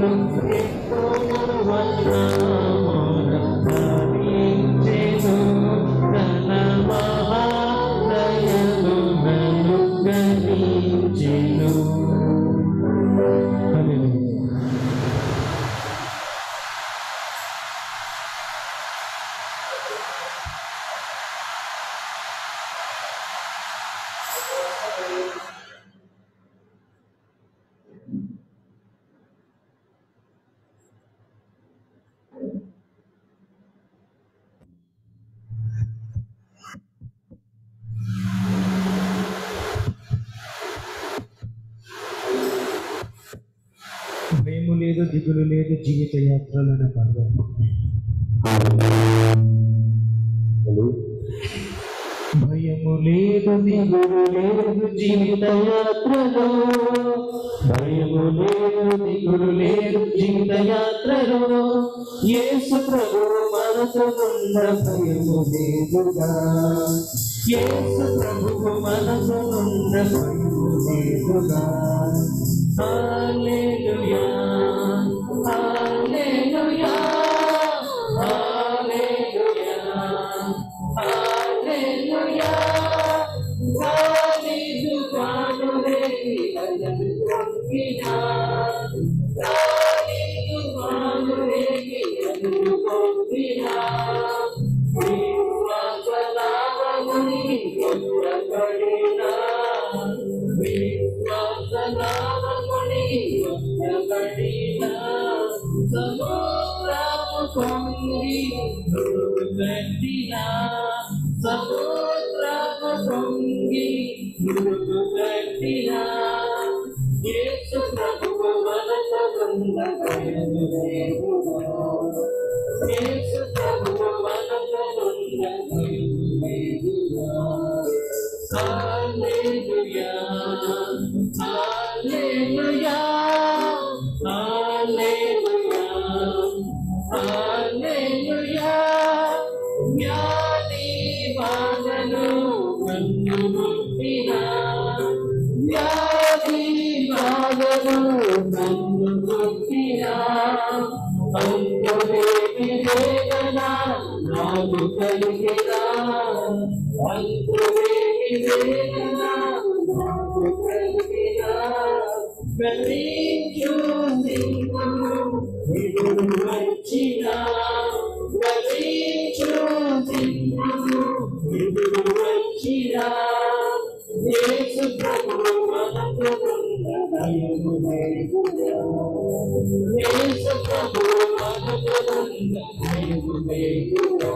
మేలు ఎంతో వల్ల మోరలించెను తన మహాదయను నన్ను గణించెను హల్లెలూయా భయము లేదు దిగులు లేదు జీవిత యాత్రలోనే పర్వం భయము లేదు దిగులు లేదు జీవిత యాత్రలో భయము లేదు దిగులు లేదు జీవిత యాత్రలో యేసు ప్రభు మనసు ఉన్న భయము లేదుగా యేసు ప్రభు మనసు ఉన్న భయము లేదుగా హల్లెలూయా హల్లెలూయా హల్లెలూయా హల్లెలూయా దావీదు పాడులే అతడు కొక్కినా దావీదు పాడులే అతడు కొక్కినా విశ్వాసనామముని కొట్టబడినా విశ్వాసనామముని కొట్టబడినా సముద్రము పొంగి మృగండినా సముద్రము పొంగి మృగండినా యేసు ప్రభువు మనసు ఉన్న భయము లేదుగా. యేసు ప్రభువు మనసు ఉన్న భయము లేదుగా. హల్లెలూయా హల్లెలూయా హల్లెలూయా హల్లెలూయా జ్ఞాని బాధలు నన్ను ముట్టినా వ్యాధి బాధలు నన్ను ముట్టినా అంతులేని వేదన నాకు కలిగినా అంతులేని వేదన నాకు కలిగినా గణించు సింగులు విడుదల వచ్చినా గణించు సింగులు విడుదల వచ్చినా యేసు ప్రభువు మనకు ఉన్న భయము లేదుగా. యేసు ప్రభువు మనకు ఉన్న భయము లేదుగా.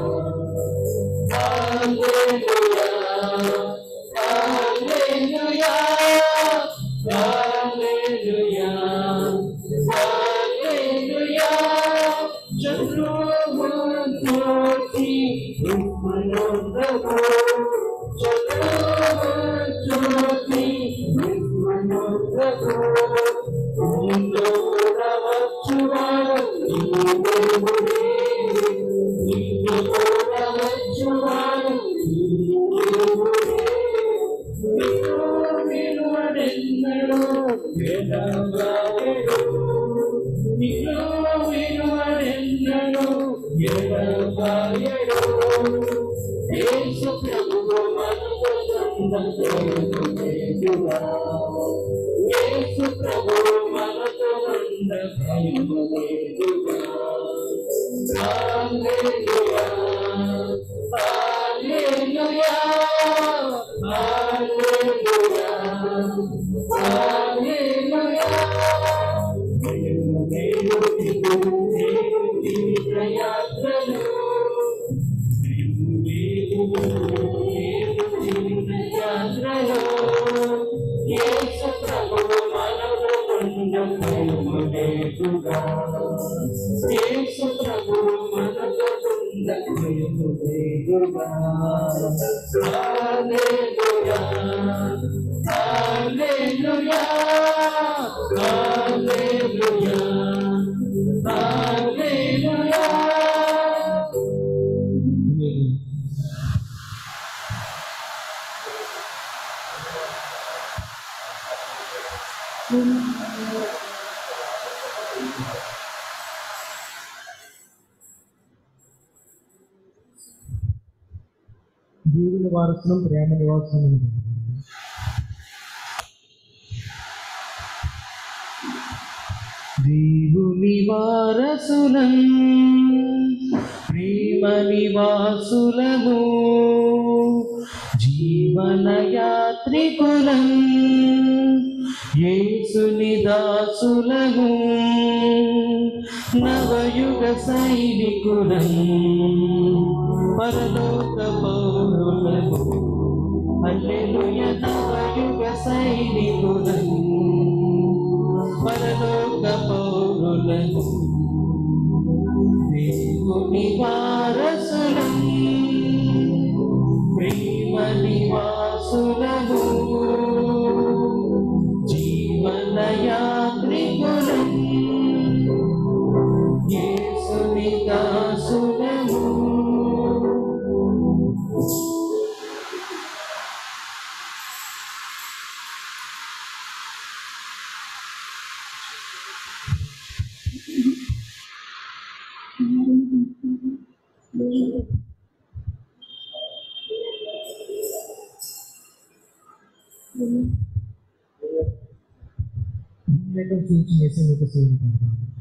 హల్లెలూయా హల్లెలూయా హల్లెలూయా హల్లెలూయా చంద్రుడు జ్యోతి ఉమ్మనోదగో చంద్రుడు జ్యోతి ఉమ్మనోదగో ఉండవచ్చువాడు నీవే నిన్ను చూడవచ్చువాడు వినువడెన్నడూ ఎడబాయడు నిన్ను వినువడెన్నడూ ఎడబాయడు యేసు ప్రభువు మనకు సందర్భంగా యేసు ప్రభువు మనకు సందర్భంగా హల్లెలూయా హల్లెలూయా హల్లెలూయా హల్లెలూయా యాత్రలు యాత్రలు యేసు ప్రభువు మనకు ఉండగా యేసు ప్రభువు మనకు ఉండగా హల్లెలూయా హల్లెలూయా హల్లెలూయా హల్లెలూయా దేవుని వారసులం ప్రేమ నివాసం దేవుని వారసులం ప్రేమ నివాసులము జీవన యాత్రికులం యేసుని దాసులము నవయుగ సైనికులం పరలోక పౌరులము హల్లెలూయ నవయుగ సైనికులం పరలోక పౌరులను దేవుని వారసులం ప్రేమ నివాసులము జీవన యాత్రికులం యేసుని దాసులము భూమిలో చూసి చేసే మీకు సేవ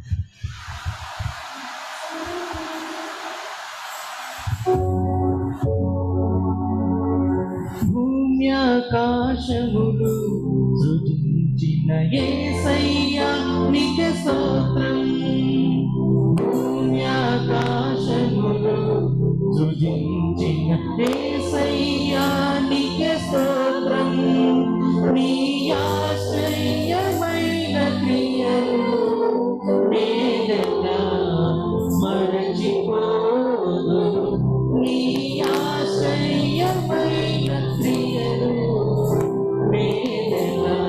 భూమ్యాకాశములు సృజించిన ఏసయ్యా నిక స్తోత్రం భూమ్యాకాశములు సృజించిన ఏసయ్యా నిక స్తోత్రం నీ ఆశ్రయమైన క్రియలు నేనెలా మరచిపోదును నీ ఆశ్రయమైన క్రియలు నేనెలా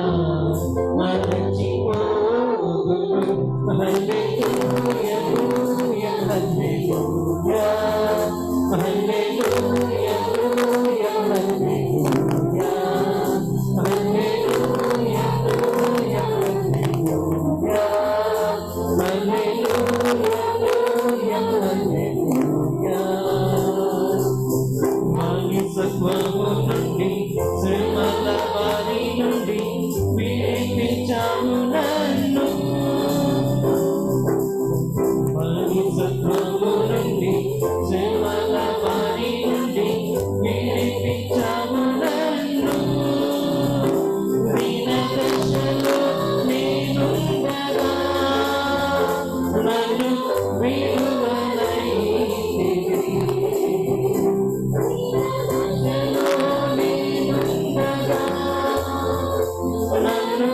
మరచిపోదును హల్లెలూయా హల్లెలూయా హల్లెలూయా హల్లెలూయా హల్లెలూయా హల్లెలూయా హల్లెలూయా హల్లెలూయా మానసత్వము నుండి శ్రమల వారి నుండి విడిపించావు నన్ను మానసత్వము నుండి శ్రమల వారి నుండి విడిపించావు నన్ను దీన దశలో నేనుండగా నన్ను విడువలైతివి. నన్ను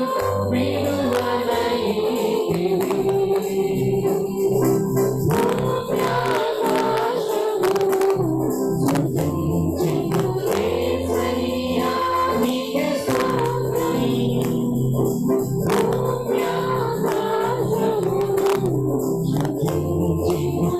విడువలైతివి.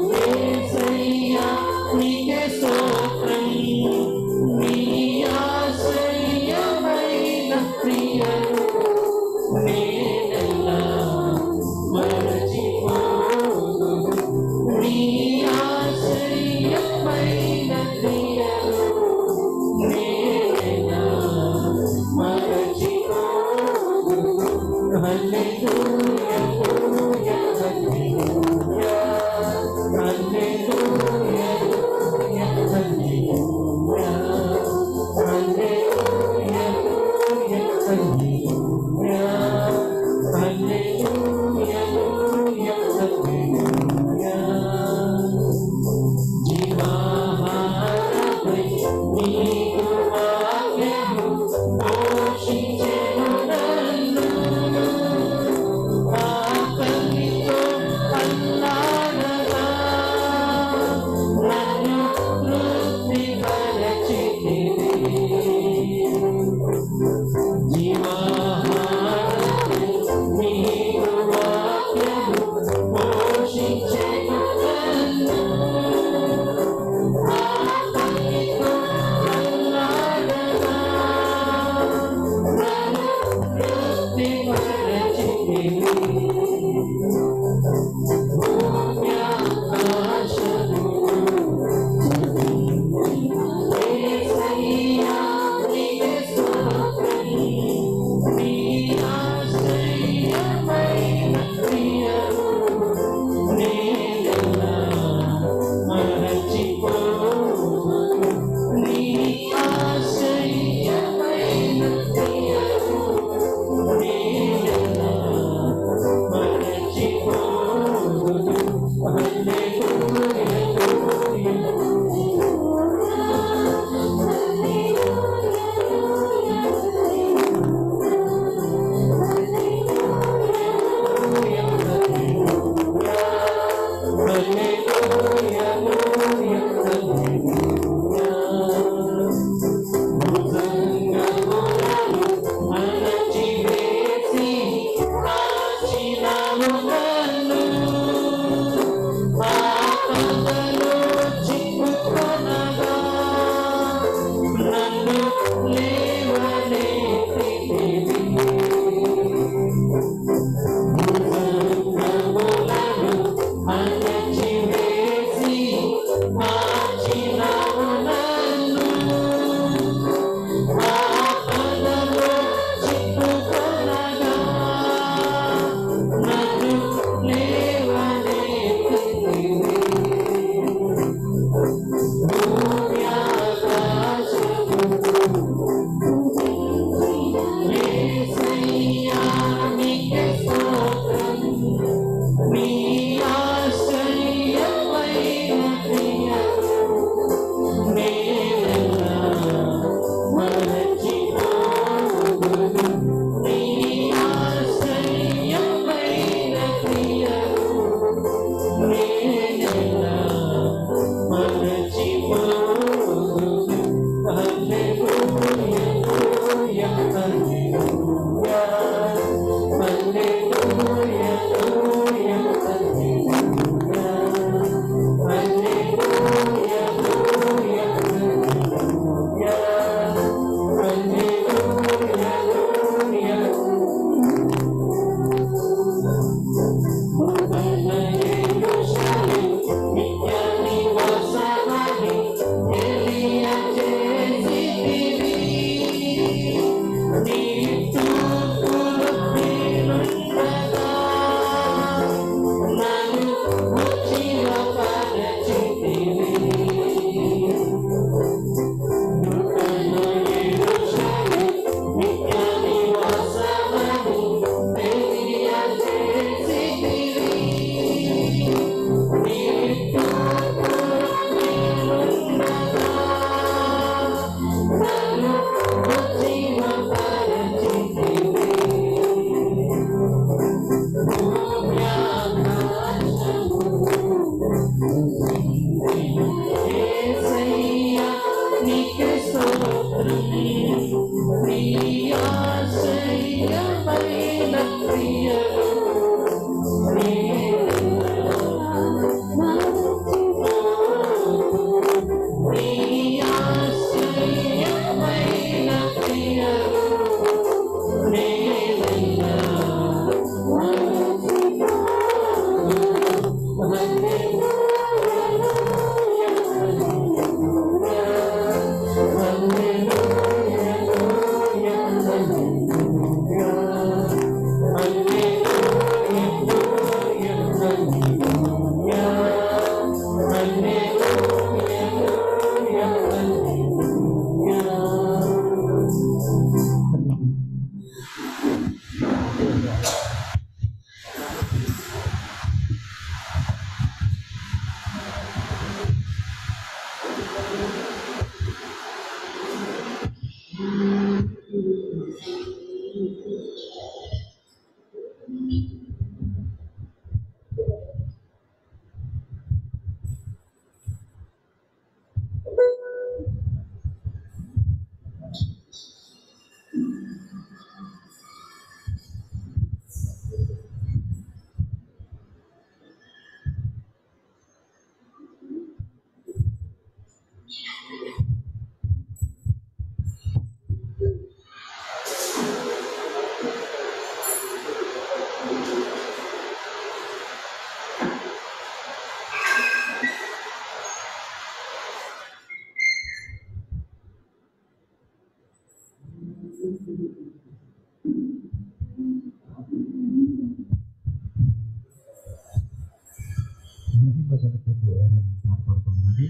మహిమ గణతకు పాడుతున్నది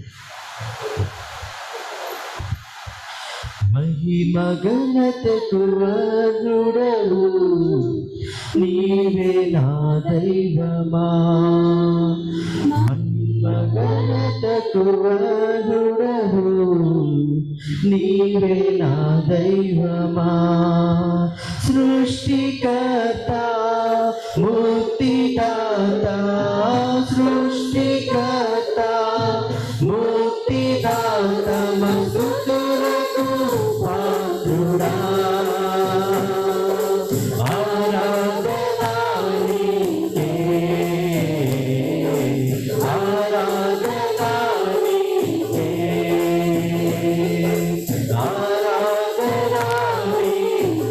మహిమ గణతకు వరుడవు నీవే నా దైవమా మహిమ గణతకు వరుడవు నీవే నా దైవమా సృష్టికర్త ముక్తిదాత సృష్టికర్త ముక్తిదాత మస్తుతులకు పాత్రుడా ఆరాధనా నీకే ఆరాధనా నీకే ఆరాధనా నీకే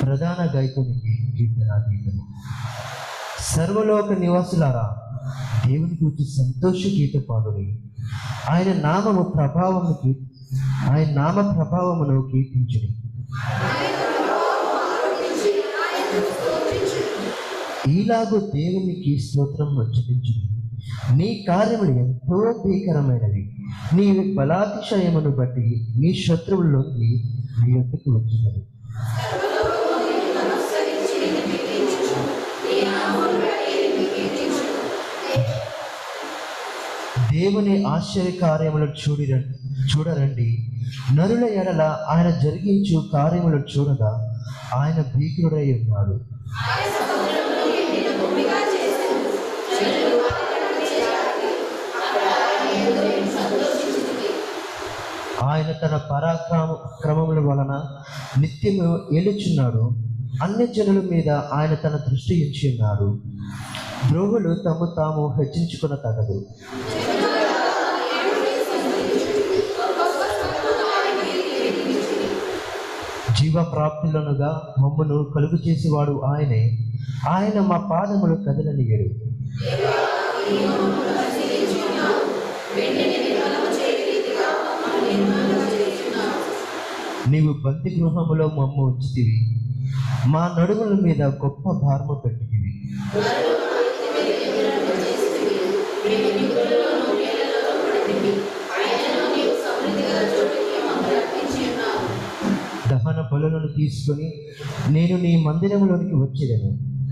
ప్రధాన గాయకునికి కీర్తన గీతం సర్వలోక నివాసులారా దేవుని గురించి సంతోష గీత పాడుడి ఆయన నామము ప్రభావము కీ ఆయన నామ ప్రభావమును కీర్తించుడి ఈలాగు దేవునికి స్తోత్రం చెల్లించుడి నీ కార్యములు ఎంతో భీకరమైనవి నీ బలాతిశయమును బట్టి నీ శత్రువుల్లోకి నీ యొక్కకు వచ్చినది దేవుని ఆశ్చర్య కార్యములు చూడిరండి చూడరండి నరుల ఎడల ఆయన జరిగించు కార్యములు చూడగా ఆయన భీకరుడై ఉన్నాడు ఆయన తన పరాక్రమ క్రమముల వలన నిత్యము ఏలుచున్నాడు అన్ని జనుల మీద ఆయన తన దృష్టి ఉంచి ఉన్నాడు ద్రోహులు తమ తాము హెచ్చించుకున్న తగదు జీవ ప్రాప్తులనుగా మమ్మను కలుగు చేసేవాడు ఆయనే ఆయన మా పాదములు కదలనియడు నీవు బంది గృహములో మమ్మ ఉంచితివి మా నడుముల మీద గొప్ప భారము పెట్టితివి దహన బలులను తీసుకొని నేను నీ మందిరములోనికి వచ్చేదను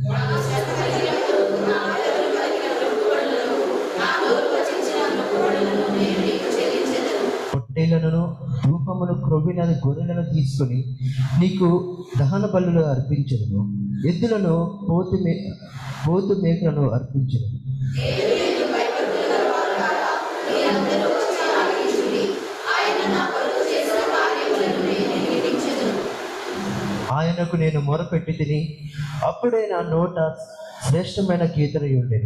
పొట్టేళ్లను ధూపమును క్రొవ్విన గొర్రెలను తీసుకొని నీకు దహన బలులు అర్పించదును ఎద్దులను పోతు మే పోతు మేకలను అర్పించదును ఆయనకు నేను మొరపెట్టి తిని అప్పుడే నా నోట శ్రేష్టమైన కీర్తన ఉండేది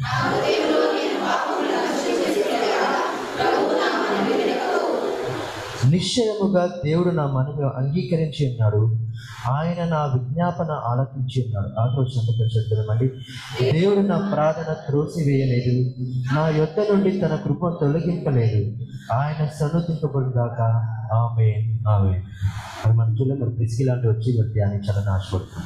నిశ్చయముగా దేవుడు నా మనవి అంగీకరించి ఉన్నాడు ఆయన నా విజ్ఞాపన ఆలకించి ఉన్నాడు ఆక్రోషంతో చెప్తున్నామండి దేవుడు నా ప్రార్థన త్రోసివేయలేదు నా యొద్ద నుండి తన కృప తొలగింపలేదు ఆయన సన్నుతింపబడిదాక ఆమె ఆమె మరి మన చూడలే మరి ప్రిస్కి లాంటి వచ్చి మరి ధ్యానించాలని ఆశపడుతున్నాం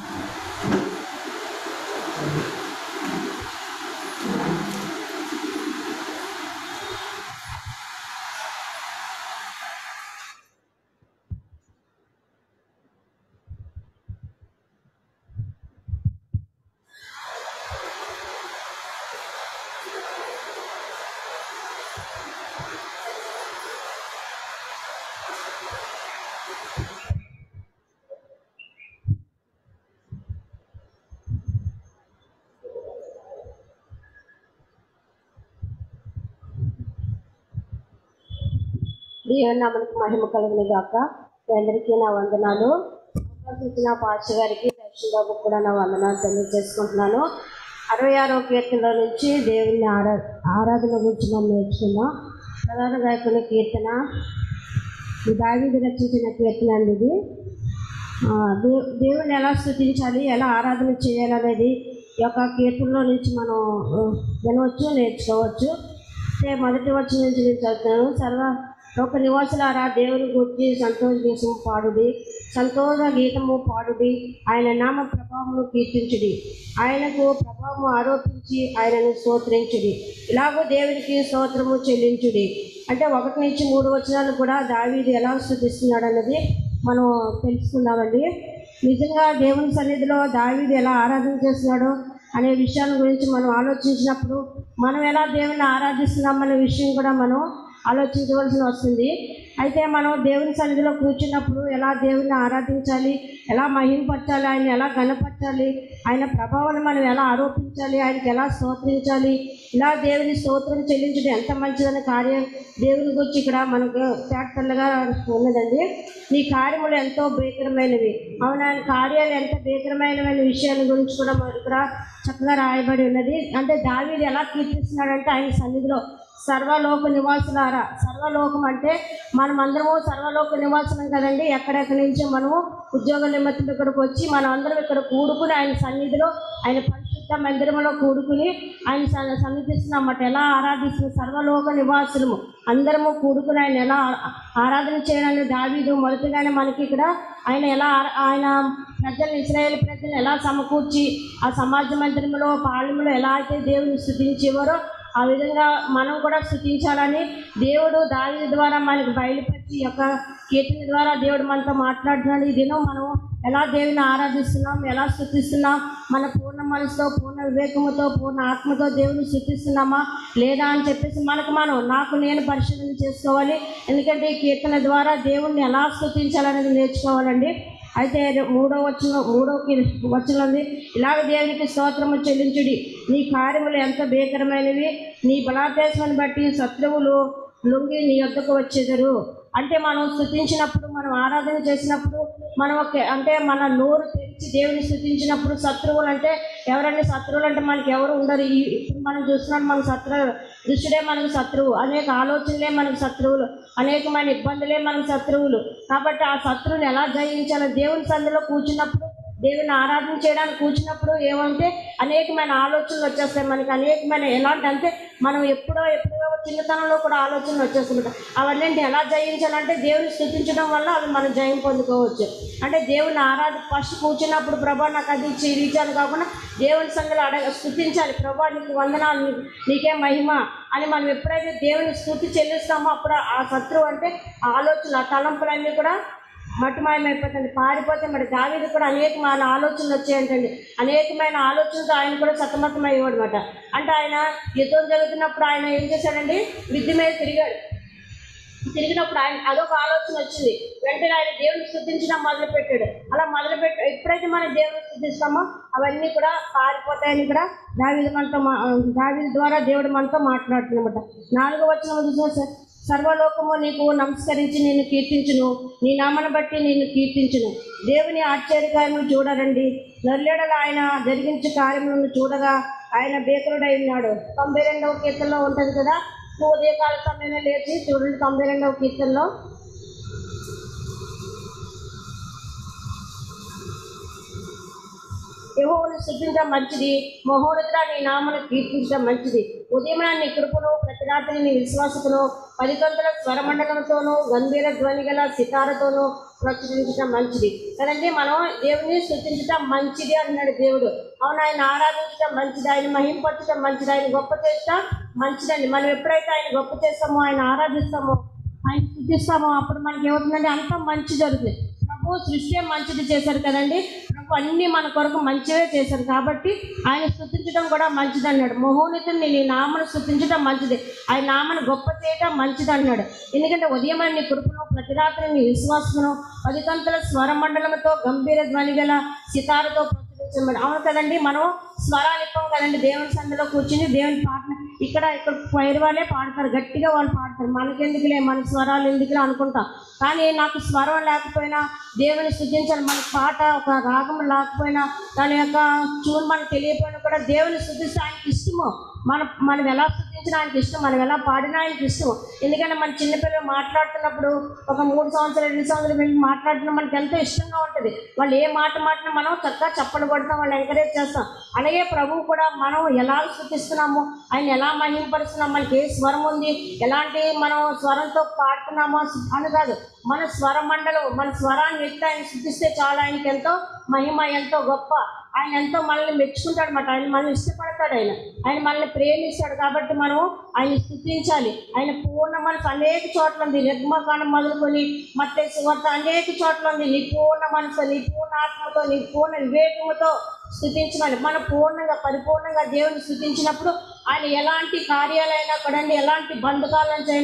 దేవుని నామనికి మహిమ కలుగును గాక మీ అందరికీ నా వందనాలు అవకాశం ఇచ్చిన పాస్టర్ గారికి దర్శన బాబు కూడా నా వందనాలు తెలియజేసుకుంటున్నాను అరవై ఆరో కీర్తనలో నుంచి దేవుని ఆరా ఆరాధన గురించి మనం నేర్చుకున్నాం ప్రధాన గాయకుని కీర్తన ఈ దావీదు రచించిన కీర్తన అండి ఇది ఆ, దేవు దేవుని ఎలా స్థుతించాలి ఎలా ఆరాధన చేయాలనేది ఈ యొక్క కీర్తనలో నుంచి మనం ఆ, వినవచ్చు నేర్చుకోవచ్చు అంటే మొదటి వచ్చిన నుంచి నేను చదువుతాను సర్వ లోక నివాసులారా దేవుని గురించి సంతోష గీతము పాడుడి సంతోష గీతము పాడుడి ఆయన నామ ప్రభావమును కీర్తించుడి ఆయనకు ప్రభావము ఆరోపించి ఆయనను స్తోత్రించుడి ఇలాగూ దేవునికి స్తోత్రము చెల్లించుడి అంటే ఒకటి నుంచి మూడు వచనాలు కూడా దావీది ఎలా స్థుతిస్తున్నాడు అన్నది మనం తెలుసుకుందామండి నిజంగా దేవుని సన్నిధిలో దావీదు ఎలా ఆరాధన చేస్తున్నాడో అనే విషయాల గురించి మనం ఆలోచించినప్పుడు మనం ఎలా దేవుని ఆరాధిస్తున్నాం అనే విషయం కూడా మనం ఆలోచించవలసి వస్తుంది అయితే మనం దేవుని సన్నిధిలో కూర్చున్నప్పుడు ఎలా దేవుని ఆరాధించాలి ఎలా మహింపరచాలి ఆయన ఎలా గణపరచాలి ఆయన ప్రభావాన్ని మనం ఎలా ఆరోపించాలి ఆయనకి ఎలా స్తోత్రించాలి ఇలా దేవుని స్తోత్రం చెల్లించడం ఎంత మంచిదనే కార్యం దేవుని గురించి ఇక్కడ మనకు ఫ్యాక్టర్లుగా ఉన్నదండి నీ కార్యములు ఎంతో భీకరమైనవి అవును ఆయన కార్యాలు ఎంత భీకరమైన విషయాల గురించి కూడా మనకు ఇక్కడ చక్కగా రాయబడి ఉన్నది అంటే దావీదు ఎలా కీర్తిస్తున్నాడంటే ఆయన సన్నిధిలో సర్వలోక నివాసులారా సర్వలోకం అంటే మనం అందరము సర్వలోక నివాసులం కదండి ఎక్కడెక్కడి నుంచో మనము ఉద్యోగ నిమిత్తం ఇక్కడికి వచ్చి మనం అందరం ఇక్కడ కూడుకుని ఆయన సన్నిధిలో ఆయన పరిశుద్ధ మందిరంలో కూడుకుని ఆయన స- సన్నిధిస్తున్నామట ఎలా ఆరాధిస్తున్న సర్వలోక నివాసులము అందరము కూడుకుని ఆయన ఎలా ఆ- ఆరాధన చేయడానికి దావీదు మొదటిగానే మనకి ఇక్కడ ఆయన ఎలా ఆర- ఆయన ప్రజలు ఇస్రాయేల్ ప్రజలు ఎలా సమకూర్చి ఆ సమాజ మందిరంలో పాలెంలో ఎలా అయితే దేవుని స్థుతించేవారో ఆ విధంగా మనం కూడా స్థుతించాలని దేవుడు దావి ద్వారా మనకు బయలుపెట్టి ఈ యొక్క కీర్తన ద్వారా దేవుడు మనతో మాట్లాడుతున్నాడు ఈ దినం మనం ఎలా దేవుని ఆరాధిస్తున్నాం ఎలా స్థుతిస్తున్నాం మన పూర్ణ మనసుతో పూర్ణ వివేకముతో పూర్ణ ఆత్మతో దేవుని స్థుతిస్తున్నామా లేదా అని చెప్పేసి మనకు మనం నాకు నేను పరిశీలన చేసుకోవాలి ఎందుకంటే ఈ కీర్తన ద్వారా దేవుణ్ణి ఎలా స్థుతించాలనేది నేర్చుకోవాలండి అయితే రే- మూడో వచ్చిన మూడో కీ- వచనం ఉంది ఇలాగ దేవునికి స్తోత్రము చెల్లించుడి నీ కార్యములు ఎంత భీకరమైనవి నీ బలాభ్యాసాన్ని బట్టి శత్రువులు లొంగి నీ యొద్దకు వచ్చేదరు అంటే మనం స్థుతించినప్పుడు మనం ఆరాధన చేసినప్పుడు మనం ఒక అంటే మన నోరు తెరిచి దేవుని స్థుతించినప్పుడు శత్రువులు అంటే ఎవరంటే శత్రువులు అంటే మనకి ఎవరు ఉండరు ఈ ఇప్పుడు మనం చూస్తున్నాం మన శత్రువు దుష్టుడే మనకు శత్రువు అనేక ఆలోచనలే మనకు శత్రువులు అనేకమైన ఇబ్బందులే మనకు శత్రువులు కాబట్టి ఆ శత్రువుని ఎలా జయించాలో దేవుని సందులో కూర్చున్నప్పుడు దేవుని ఆరాధన చేయడానికి కూర్చున్నప్పుడు ఏమంటే అనేకమైన ఆలోచనలు వచ్చేస్తాయి మనకి అనేకమైన ఎలాంటి అంటే మనం ఎప్పుడో ఎప్పుడో చిన్నతనంలో కూడా ఆలోచనలు వచ్చేస్తుంటాయి అవన్నీ ఎలా జయించాలంటే దేవుని స్థుతించడం వల్ల అవి మనం జయం పొందుకోవచ్చు అంటే దేవుని ఆరాధన ఫస్ట్ కూర్చున్నప్పుడు ప్రభా నాకు అది ఇచ్చి ఇది ఇచ్చాను కాకుండా దేవుని సంగతి అడగ స్థుతించాలి ప్రభా నీకు వందనాలు నీకు నీకే మహిమ అని మనం ఎప్పుడైతే దేవుని స్థుతి చెల్లిస్తామో అప్పుడు ఆ శత్రువు అంటే ఆ ఆలోచనలు ఆ తలంపులన్నీ కూడా మట్టుమాయమైపోతుంది పారిపోతే మరి దావీదు కూడా అనేకమైన ఆలోచనలు వచ్చాయంటండి అనేకమైన ఆలోచనలతో ఆయన కూడా సతమతం అయ్యేవాడు అనమాట అంటే ఆయన యుద్ధం జరుగుతున్నప్పుడు ఆయన ఏం చేశాడండి విద్య మీద తిరిగాడు తిరిగినప్పుడు ఆయన అదొక ఆలోచన వచ్చింది వెంటనే ఆయన దేవుని స్థుతించడం మొదలు పెట్టాడు అలా మొదలు పెట్టి ఎప్పుడైతే మనం దేవుని స్థుతిస్తామో అవన్నీ కూడా పారిపోతాయని కూడా దావిది మనతో మా దావిది ద్వారా దేవుడు మనతో మాట్లాడుతున్నమాట నాలుగో వచ్చిన చూసిన సర్వలోకము నీకు నమస్కరించి నేను కీర్తించును నీ నామను బట్టి నేను కీర్తించును దేవుని ఆశ్చర్యకార్యములు చూడరండి నల్లేడల ఆయన జరిగించే కార్యములను చూడగా ఆయన బేకరుడై ఉన్నాడు తొంభై రెండవ కీర్తనలో ఉంటుంది కదా నువ్వు ఉదయకాల సమయంలో లేచి చూడండి తొంభై రెండవ కీర్తనలో యెహోవాను స్థుతించడం మంచిది మహోన్నతుడా నీ నామను కీర్తించడం మంచిది ఉదయం నీ కృపను ప్రతి రాత్రి నీ విశ్వాసకును పదికొంతల స్వరమండలంతోనూ గంభీర ధ్వని గల సితారతోనూ ప్రచురించడం మంచిది కదండి మనం దేవుని స్థుతించడం మంచిది అన్నాడు దేవుడు అవును ఆయన ఆరాధించడం మంచిది ఆయన మహింపరచడం మంచిది ఆయన గొప్ప చేసడం మంచిదండి మనం ఎప్పుడైతే ఆయన గొప్ప చేస్తామో ఆయన ఆరాధిస్తామో ఆయన స్థుతిస్తామో అప్పుడు మనకి ఏమవుతుందంటే అంత మంచి జరుగుతుంది ప్రభు సృష్టి మంచిది చేశారు కదండి ప్రభు అన్ని మన కొరకు మంచివే చేశారు కాబట్టి ఆయన స్థుతించడం కూడా మంచిది అన్నాడు మహోన్నతుని నీ నామను స్థుతించడం మంచిది ఆయన నామను గొప్ప చేయటం మంచిది అన్నాడు ఎందుకంటే ఉదయం నీ కృపను ప్రతి రాత్రి నీ విశ్వాసమును పదికంతుల స్వరమండలంతో గంభీర ధ్వని గల సితారతో ప్రచురించమని అవును కదండి మనం స్వరాలు ఇప్పం కదండి దేవుని సందులో కూర్చుని దేవుని పాటలు ఇక్కడ ఇక్కడ పైరు వాళ్ళే పాడతారు గట్టిగా వాళ్ళు పాడతారు మనకెందుకులే మన స్వరాలు ఎందుకులే అనుకుంటాం కానీ నాకు స్వరం లేకపోయినా దేవుని స్థుతించాలి మన పాట ఒక రాగం లేకపోయినా దాని యొక్క చూన్ మనకు తెలియకపోయినా కూడా దేవుని స్థుతిస్తే ఆయనకి ఇష్టము మన మనం ఎలా స్థుతించినా ఆయనకి ఇష్టం మనం ఎలా పాడినా ఆయనకి ఇష్టం ఎందుకంటే మన చిన్నపిల్లలు మాట్లాడుతున్నప్పుడు ఒక మూడు సంవత్సరాలు రెండు సంవత్సరాలు వెళ్ళి మాట్లాడుతున్నా మనకి ఎంతో ఇష్టంగా ఉంటుంది వాళ్ళు ఏ మాట మాటినా మనం చక్కగా చప్పలు కొడతాం వాళ్ళు ఎంకరేజ్ చేస్తాం అలాగే ప్రభువు కూడా మనం ఎలా స్థుతిస్తున్నాము ఆయన ఎలా మహింపరుస్తున్నాం మనకి ఏ స్వరం ఉంది ఎలాంటి మనం స్వరంతో పాడుతున్నామో అని కాదు మన స్వర మండలం మన స్వరాన్ని ఎత్తి ఆయన స్థుతిస్తే చాలా ఆయనకి ఎంతో మహిమ ఎంతో గొప్ప ఆయన ఎంతో మనల్ని మెచ్చుకుంటాడు అనమాట ఆయన మనల్ని ఇష్టపడతాడు ఆయన ఆయన మనల్ని ప్రేమిస్తాడు కాబట్టి మనం ఆయన స్థుతించాలి ఆయన పూర్ణ మనసు అనేక చోట్ల ఉంది నిర్మకాండం మొదలుకొని మత్తే సువార్త అనేక చోట్ల ఉంది నీ పూర్ణ మనసు నీ పూర్ణ ఆత్మతో నీ పూర్ణ వివేకముతో స్థుతించమని మనం పూర్ణంగా పరిపూర్ణంగా దేవుని స్థుతించినప్పుడు ఆయన ఎలాంటి కార్యాలైనా కదండి ఎలాంటి బంధకాల నుంచి అయినా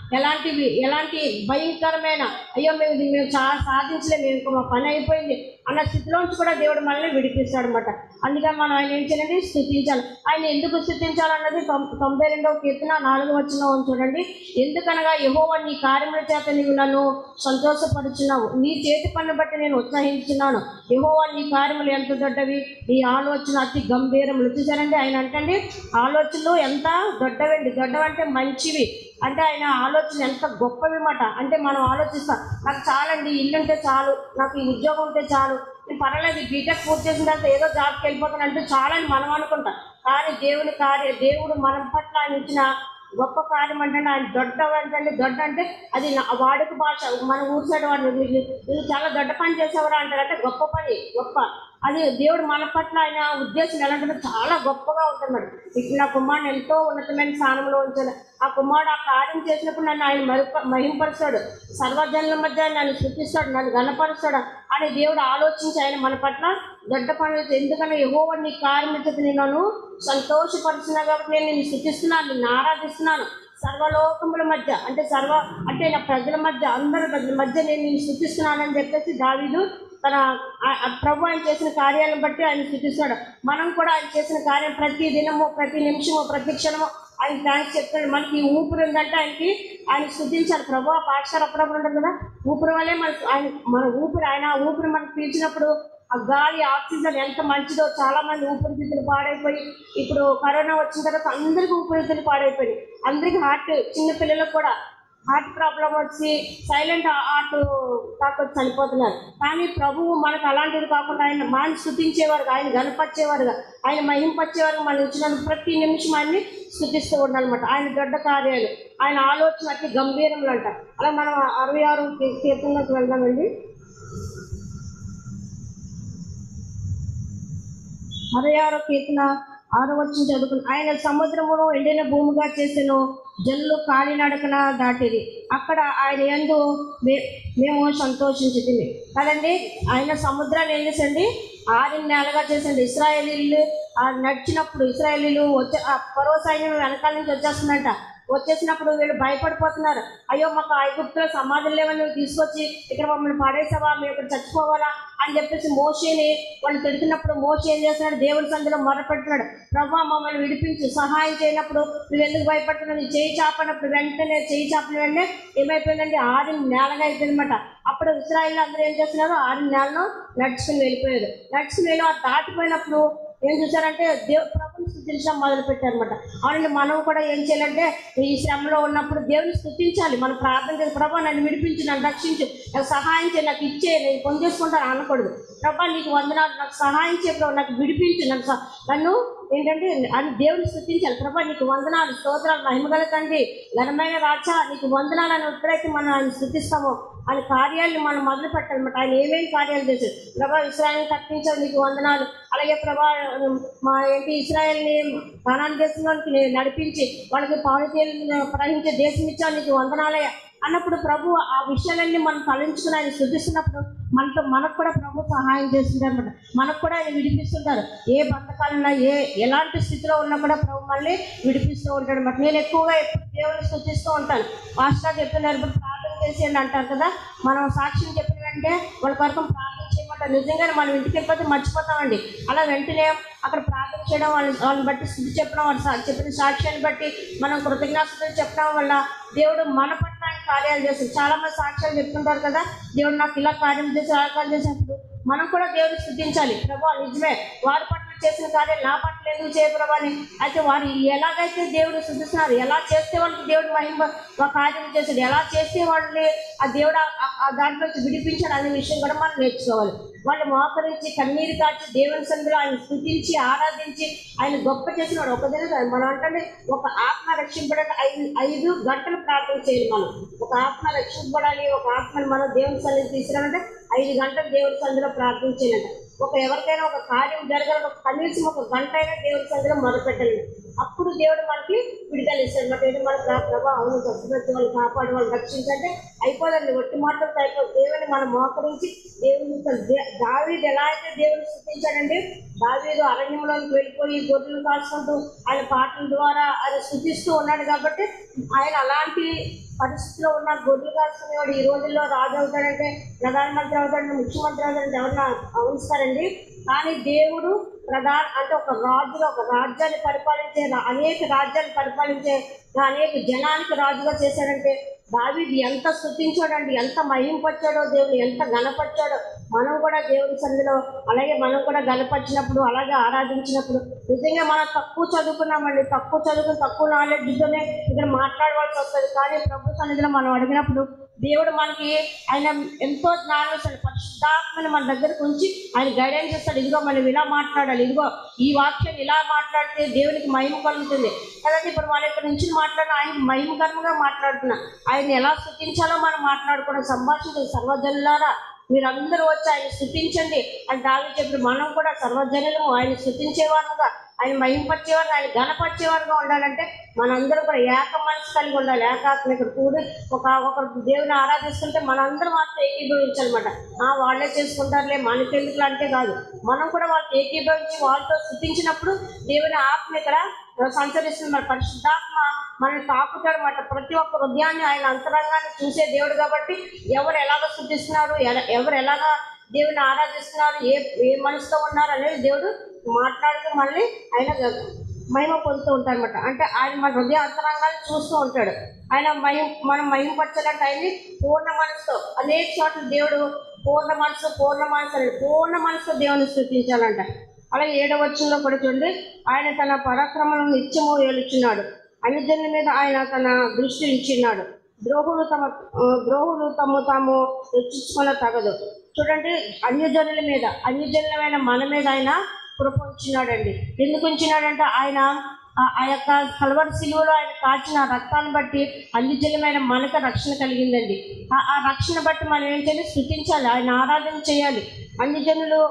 ఎలాంటివి ఎలాంటి భయంకరమైన అయ్యో మేము ఇది మేము చాలా సాధించలేము మేము ఇంకా మా పని అయిపోయింది అన్న స్థితిలోంచి కూడా దేవుడు మనల్ని విడిపిస్తాడు అనమాట అందుకని మనం ఆయన ఏం చేయాలండి స్థుతించాలి ఆయన ఎందుకు స్థుతించాలన్నది తొం- తొంభై రెండవ కీర్తన నాలుగు వచ్చిన చూడండి ఎందుకనగా యహోవా నీ కార్యముల చేత నీవు నన్ను సంతోషపరుచున్నావు నీ చేతి పని బట్టి నేను ఉత్సహించున్నాను యహోవా నీ కార్యములు ఎంత దొడ్డవి నీ ఆలోచన అతి గంభీరములు చూసారండి ఆయన అంటండి ఆలోచనలు ఎంత దొడ్డవండి దొడ్డవంటే మంచివి అంటే ఆయన ఆలోచన ఎంత గొప్పవి మాట అంటే మనం ఆలోచిస్తాం నాకు చాలండి ఇల్లు ఉంటే చాలు నాకు ఈ ఉద్యోగం ఉంటే చాలు నేను పర్వాలేదు బీటెక్ పూర్తి చేసిన తర్వాత ఏదో జాబ్కి వెళ్ళిపోతాను అంటే చాలని మనం అనుకుంటాం కానీ దేవుని కార్య దేవుడు మనం పట్ల ఆయన ఇచ్చిన గొప్ప కార్యం అంటే ఆయన దొడ్డ అంటే దొడ్డ అంటే అది నా- వాడుక భాష మన ఊరు సైడ్ వాడు వీళ్ళు వీళ్ళు చాలా దొడ్డ పని చేసేవారు అంటారు అంటే గొప్ప పని గొప్ప అది దేవుడు మన పట్ల ఆయన ఉద్దేశం ఎలా ఉంటుందో చాలా గొప్పగా ఉంటుంది మరి ఇప్పుడు నా కుమారుడు ఎంతో ఉన్నతమైన స్థానంలో ఉంచాడు ఆ కుమారుడు ఆ కార్యం చేసినప్పుడు నన్ను ఆయన మరుప మహింపరుస్తాడు సర్వజనుల మధ్య నన్ను శృతిస్తాడు నన్ను గణపరుస్తాడు అని దేవుడు ఆలోచించి ఆయన మన పట్ల దొడ్డ పనులు ఎందుకని ఎగో నీ కార్యం చేసి నేను సంతోషపరుస్తున్నా కాబట్టి నేను నిన్ను శృతిస్తున్నాను నిన్ను ఆరాధిస్తున్నాను సర్వలోకముల మధ్య అంటే సర్వ అంటే నా ప్రజల మధ్య అందరి ప్రజల మధ్య నేను నిన్ను శృతిస్తున్నానని చెప్పేసి దావీదు తన ఆ- ఆ ప్రభు ఆయన చేసిన కార్యాలను బట్టి ఆయన స్థుతిస్తాడు మనం కూడా ఆయన చేసిన కార్యం ప్రతి దినము ప్రతి నిమిషము ప్రతి క్షణము ఆయన థ్యాంక్స్ చెప్తాడు మనకి ఈ ఊపిరి ఉందంటే ఆయనకి ఆయన స్థుతించాలి ప్రభు ఆ పాఠశాల అప్పుడప్పుడు ఉంటుంది కదా ఊపిరి వల్లే మన ఆయన మన ఊపిరి ఆయన ఆ ఊపిరి మనకు పీల్చినప్పుడు ఆ గాలి ఆక్సిజన్ ఎంత మంచిదో చాలా మంది ఊపిరితిత్తులు పాడైపోయి ఇప్పుడు కరోనా వచ్చిన తర్వాత అందరికీ ఊపిరితిత్తులు పాడైపోయి అందరికీ హార్ట్ చిన్న పిల్లలకు కూడా హార్ట్ ప్రాబ్లం వచ్చి సైలెంట్ హార్ట్ కాకపోతే చనిపోతున్నారు కానీ ప్రభువు మనకు అలాంటిది కాకుండా ఆయన మాని స్థుతించేవారుగా ఆయన గనపరిచేవారుగా ఆయన మహింపరిచేవారుగా మనం ఇచ్చిన ప్రతి నిమిషం ఆయన్ని స్థుతిస్తూ ఉండాలన్నమాట ఆయన దొడ్డ కార్యాలు ఆయన ఆలోచన అతి గంభీరములు అంట అలా మనం అరవై ఆరు కీర్తనలోకి వెళ్దామండి అరవై ఆరో కీర్తన ఆరో వచ్చిన చదువుకుని ఆయన సముద్రమును ఎండిన భూమిగా చేసెను జల్లు కాలినడకన దాటిది అక్కడ ఆయన ఎందు మే- మేము సంతోషించింది కదండి ఆయన సముద్రాన్ని ఏం చేసండి ఆరిన నేలగా చేసండి ఇస్రాయేలీలు ఆ నడిచినప్పుడు ఇస్రాయేలీలు వచ్చే ఆ పరో సైన్యం వెనకాల నుంచి వచ్చేస్తుందంట వచ్చేసినప్పుడు వీళ్ళు భయపడిపోతున్నారు అయ్యో మాకు ఐగుప్తులో సమాధులు లేవని నువ్వు తీసుకొచ్చి ఇక్కడ మమ్మల్ని పడేసావా మేము ఇక్కడ చచ్చిపోవాలా అని చెప్పేసి మోషేని వాళ్ళు తిడుతున్నప్పుడు మోషే ఏం చేస్తున్నాడు దేవుడి సందులో మొరపెడుతున్నాడు ప్రభా మమ్మల్ని విడిపించి సహాయం చేయనప్పుడు నువ్వు ఎందుకు భయపడుతున్నావు నీ చేయి చాపనప్పుడు వెంటనే చేయి చాపిన వెంటనే ఏమైపోయిందంటే ఆరిన నేలగా అయిపోయిందన్నమాట అప్పుడు ఇస్రాయిల్ అందరూ ఏం చేస్తున్నారు ఆరిన నేలను నడుచుకుని వెళ్ళిపోయారు నడుచుకుని వెళ్ళి ఆ దాటిపోయినప్పుడు ఏం చూసారంటే దేవు ప్రభుని స్థుతించడం మొదలు పెట్టారనమాట అవునండి మనం కూడా ఏం చేయాలంటే ఈ శ్రమలో ఉన్నప్పుడు దేవుని స్థుతించాలి మనం ప్రార్థన చేసి ప్రభా నన్ను విడిపించి నన్ను రక్షించు నాకు సహాయం చేయి నాకు ఇచ్చే నేను పొందేసుకుంటాను అనకూడదు ప్రభా నీకు వందనాలు నాకు సహాయం చేయ ప్రభు నాకు విడిపించు నాకు సహ- నన్ను ఏంటంటే అని దేవుని స్థుతించాలి ప్రభా నీకు వందనాలు స్తోత్రాలు మహిమగల తండ్రి ఘనమైన రాజా నీకు వందనాలు అని ఎప్పుడైతే మనం ఆయన స్థుతిస్తామో ఆయన కార్యాలను మనం మొదలు పెట్టాలన్నమాట ఆయన ఏమేమి కార్యాలు చేశారు ప్రభా ఇస్రాయల్ని తప్పించావు నీకు వందనాలు అలాగే ప్రభా మా ఏంటి ఇస్రాయల్ని కానాన్ దేశంలోనికి నేను నడిపించి వాళ్ళకి పాలితీలు ప్రవహించే దేశం ఇచ్చావు నీకు వందనాలయ్య అన్నప్పుడు ప్రభు ఆ విషయాలన్నీ మనం తలంచుకుని ఆయన శుద్ధిస్తున్నప్పుడు మనతో మనకు కూడా ప్రభు సహాయం చేస్తుంటారు అనమాట మనకు కూడా ఆయన విడిపిస్తుంటారు ఏ బంధకాలున్నా ఏ ఎలాంటి స్థితిలో ఉన్నా కూడా ప్రభు మళ్ళీ విడిపిస్తూ ఉంటాడు అనమాట నేను ఎక్కువగా ఎప్పుడు దేవుని స్థుతిస్తూ ఉంటాను పాస్టర్ చెప్తున్నారు ఇప్పుడు ప్రార్థన చేసేయండి అంటారు కదా మనం సాక్ష్యం చెప్పిన వెంటనే వాళ్ళ కొరకు ప్రార్థన చేయమంటారు నిజంగానే మనం ఇంటికి వెళ్ళిపోతే మర్చిపోతామండి అలా వెంటనే అక్కడ ప్రార్థన చేయడం వాళ్ళని వాళ్ళని బట్టి స్థితి చెప్పడం వాళ్ళు సా- చెప్పిన సాక్ష్యాన్ని బట్టి మనం కృతజ్ఞతలు చెప్పడం వల్ల దేవుడు మన పట్ల ఆయన కార్యాలు చేస్తారు చాలా మంది సాక్ష్యాలు చెప్తుంటారు కదా దేవుడు నాకు ఇలా కార్యం చేసి అలా కార్యం చేసినప్పుడు మనం కూడా దేవుడిని స్థుతించాలి ప్రభా నిజమే వారి పట్ల చేసిన కార్యాలు నా పట్ల ఎందుకు చేయ ప్రభా అని అయితే వారు ఎలాగైతే దేవుడు స్థుతిస్తున్నారు ఎలా చేస్తే వాళ్ళకి దేవుడు మహిమ ఒక కార్యం చేశాడు ఎలా చేస్తే వాళ్ళని ఆ దేవుడు ఆ- ఆ దాంట్లో నుంచి విడిపించాడు అనే విషయం కూడా మనం నేర్చుకోవాలి వాళ్ళు మోకరించి కన్నీరు కాచి దేవుని సందులో ఆయన స్థుతించి ఆరాధించి ఆయన గొప్ప చేసినాడు ఒక దిన కాదు. మనం అంటే ఒక ఆత్మ రక్షింపడానికి ఐదు ఐదు గంటలు ప్రార్థన చేయాలి మనం ఒక ఆత్మ రక్షింపబడాలి ఒక ఆత్మని మనం దేవుని సన్నిధి తీసుకురావాలంటే ఐదు గంటలు దేవుని సందులో ప్రార్థన చేయాలంట ఒక ఎవరికైనా ఒక కార్యం జరగాలి ఒక కనీసం ఒక గంట అయినా దేవుని సందులో మొదలుపెట్టాలి అప్పుడు దేవుడు మనకి విడుదల ఇస్తాడు మరి ఏదో మన ప్రార్థన అవును స్వస్థపెట్టి వాళ్ళు కాపాడు వాళ్ళు రక్షించంటే అయిపోదండి ఒట్టి మాటలతో అయిపోదు దేవుని మనం మోకరించి దేవుని దావీదు ఎలా అయితే దేవుని స్థుతించాడండి దావీదు అరణ్యంలోకి వెళ్ళిపోయి గొర్రెలు కాసుకుంటూ ఆయన పాటల ద్వారా ఆయన స్థుతిస్తూ ఉన్నాడు కాబట్టి ఆయన అలాంటి పరిస్థితిలో ఉన్న గొడ్లు కాసుకునేవాడు ఈ రోజుల్లో రాజు అవుతాడంటే ప్రధానమంత్రి అవుతాడంటే ముఖ్యమంత్రి అవుతాడంటే ఎవరన్నా అవుతారండి కానీ దేవుడు ప్రధాన అంటే ఒక రాజుగా ఒక రాజ్యాన్ని పరిపాలించే రా- అనేక రాజ్యాన్ని పరిపాలించే అనేక జనానికి రాజుగా చేశాడంటే దావీదు ఎంత స్థుతించాడండి ఎంత మహింపచ్చాడో దేవుడు ఎంత గణపరిచాడో మనం కూడా దేవుని సన్నిధిలో అలాగే మనం కూడా గణపరిచినప్పుడు అలాగే ఆరాధించినప్పుడు నిజంగా మనం తక్కువ చదువుకున్నామండి తక్కువ చదువుకుని తక్కువ నాలెడ్జ్తోనే ఇక్కడ మాట్లాడవలసి వస్తుంది కానీ ప్రభు సన్నిధిలో మనం అడిగినప్పుడు దేవుడు మనకి ఆయన ఎంతో జ్ఞానం ఇస్తాడు పరిశుద్ధాత్మని మన దగ్గరకు ఉంచి ఆయన గైడెన్స్ ఇస్తాడు ఇదిగో మనం ఇలా మాట్లాడాలి ఇదిగో ఈ వాక్యం ఇలా మాట్లాడితే దేవునికి మహిమ కలుగుతుంది కదండి ఇప్పుడు మన ఇక్కడ నుంచి మాట్లాడిన ఆయన మహిమకరంగా మాట్లాడుతున్నా ఆయన ఎలా స్థుతించాలో మనం మాట్లాడుకోవడం సంభాషించండి సర్వజనులారా మీరందరూ వచ్చి ఆయన స్థుతించండి అని దావి చెప్పి మనం కూడా సర్వజనులు ఆయన స్థుతించేవారుగా ఆయన మహింపరిచేవారు ఆయన గణపరిచేవారుగా ఉండాలంటే మనందరం కూడా ఏక మనసు కలిగి ఉండాలి ఏకాత్మ ఇక్కడ కూడి ఒక ఒకరు దేవుని ఆరాధిస్తుంటే మనందరం వాటితో ఏకీభవించాలన్నమాట ఆ వాళ్ళే చేసుకుంటారులే మనకెందుకు అంటే కాదు మనం కూడా వాళ్ళతో ఏకీభవించి వాళ్ళతో స్థుతించినప్పుడు దేవుని ఆత్మ ఇక్కడ సంచరిస్తుంది మన పరిశుద్ధాత్మ మనల్ని తాకుతాడు అన్నమాట ప్రతి ఒక్క హృదయాన్ని ఆయన అంతరంగాన్ని చూసే దేవుడు కాబట్టి ఎవరు ఎలాగ స్థుతిస్తున్నారు ఎలా- ఎవరు ఎలాగ దేవుని ఆరాధిస్తున్నారు ఏ ఏ మనసుతో ఉన్నారు అనేది దేవుడు మాట్లాడుతూ మళ్ళీ ఆయన మహిమ పొందుతూ ఉంటాడు అనమాట అంటే ఆయన మన హృదయ అంతరంగాన్ని చూస్తూ ఉంటాడు ఆయన మహిమ మనం మహిమపరచాలంటే ఆయన్ని పూర్ణ మనసుతో అనేక చోట్ల దేవుడు పూర్ణ మనసు పూర్ణ మనసు అని పూర్ణ మనసుతో దేవుని స్థుతించాలంట అలాగే ఏడవ వచనంలో కూడా చూడండి ఆయన తన పరాక్రమలను నిత్యము ఏలుచున్నాడు అన్ని జనుల మీద ఆయన తన దృష్టి ఉంచిన్నాడు ద్రోహులు తమ ఆ, ద్రోహులు తమ తాము హెచ్చించుకున్న తగదు చూడండి అన్యజనుల మీద అన్యజనులమైన మన మీద ఆయన కృప ఉంచినాడండి ఎందుకు ఉంచినాడంటే ఆయన ఆ- ఆ యొక్క కలవరి శిలువలో ఆయన కాచిన రక్తాన్ని బట్టి అన్యజనులమైన మనకు రక్షణ కలిగిందండి ఆ- ఆ రక్షణ బట్టి మనం ఏం చేయాలి స్థుతించాలి ఆయన ఆరాధన చేయాలి అన్ని జనులు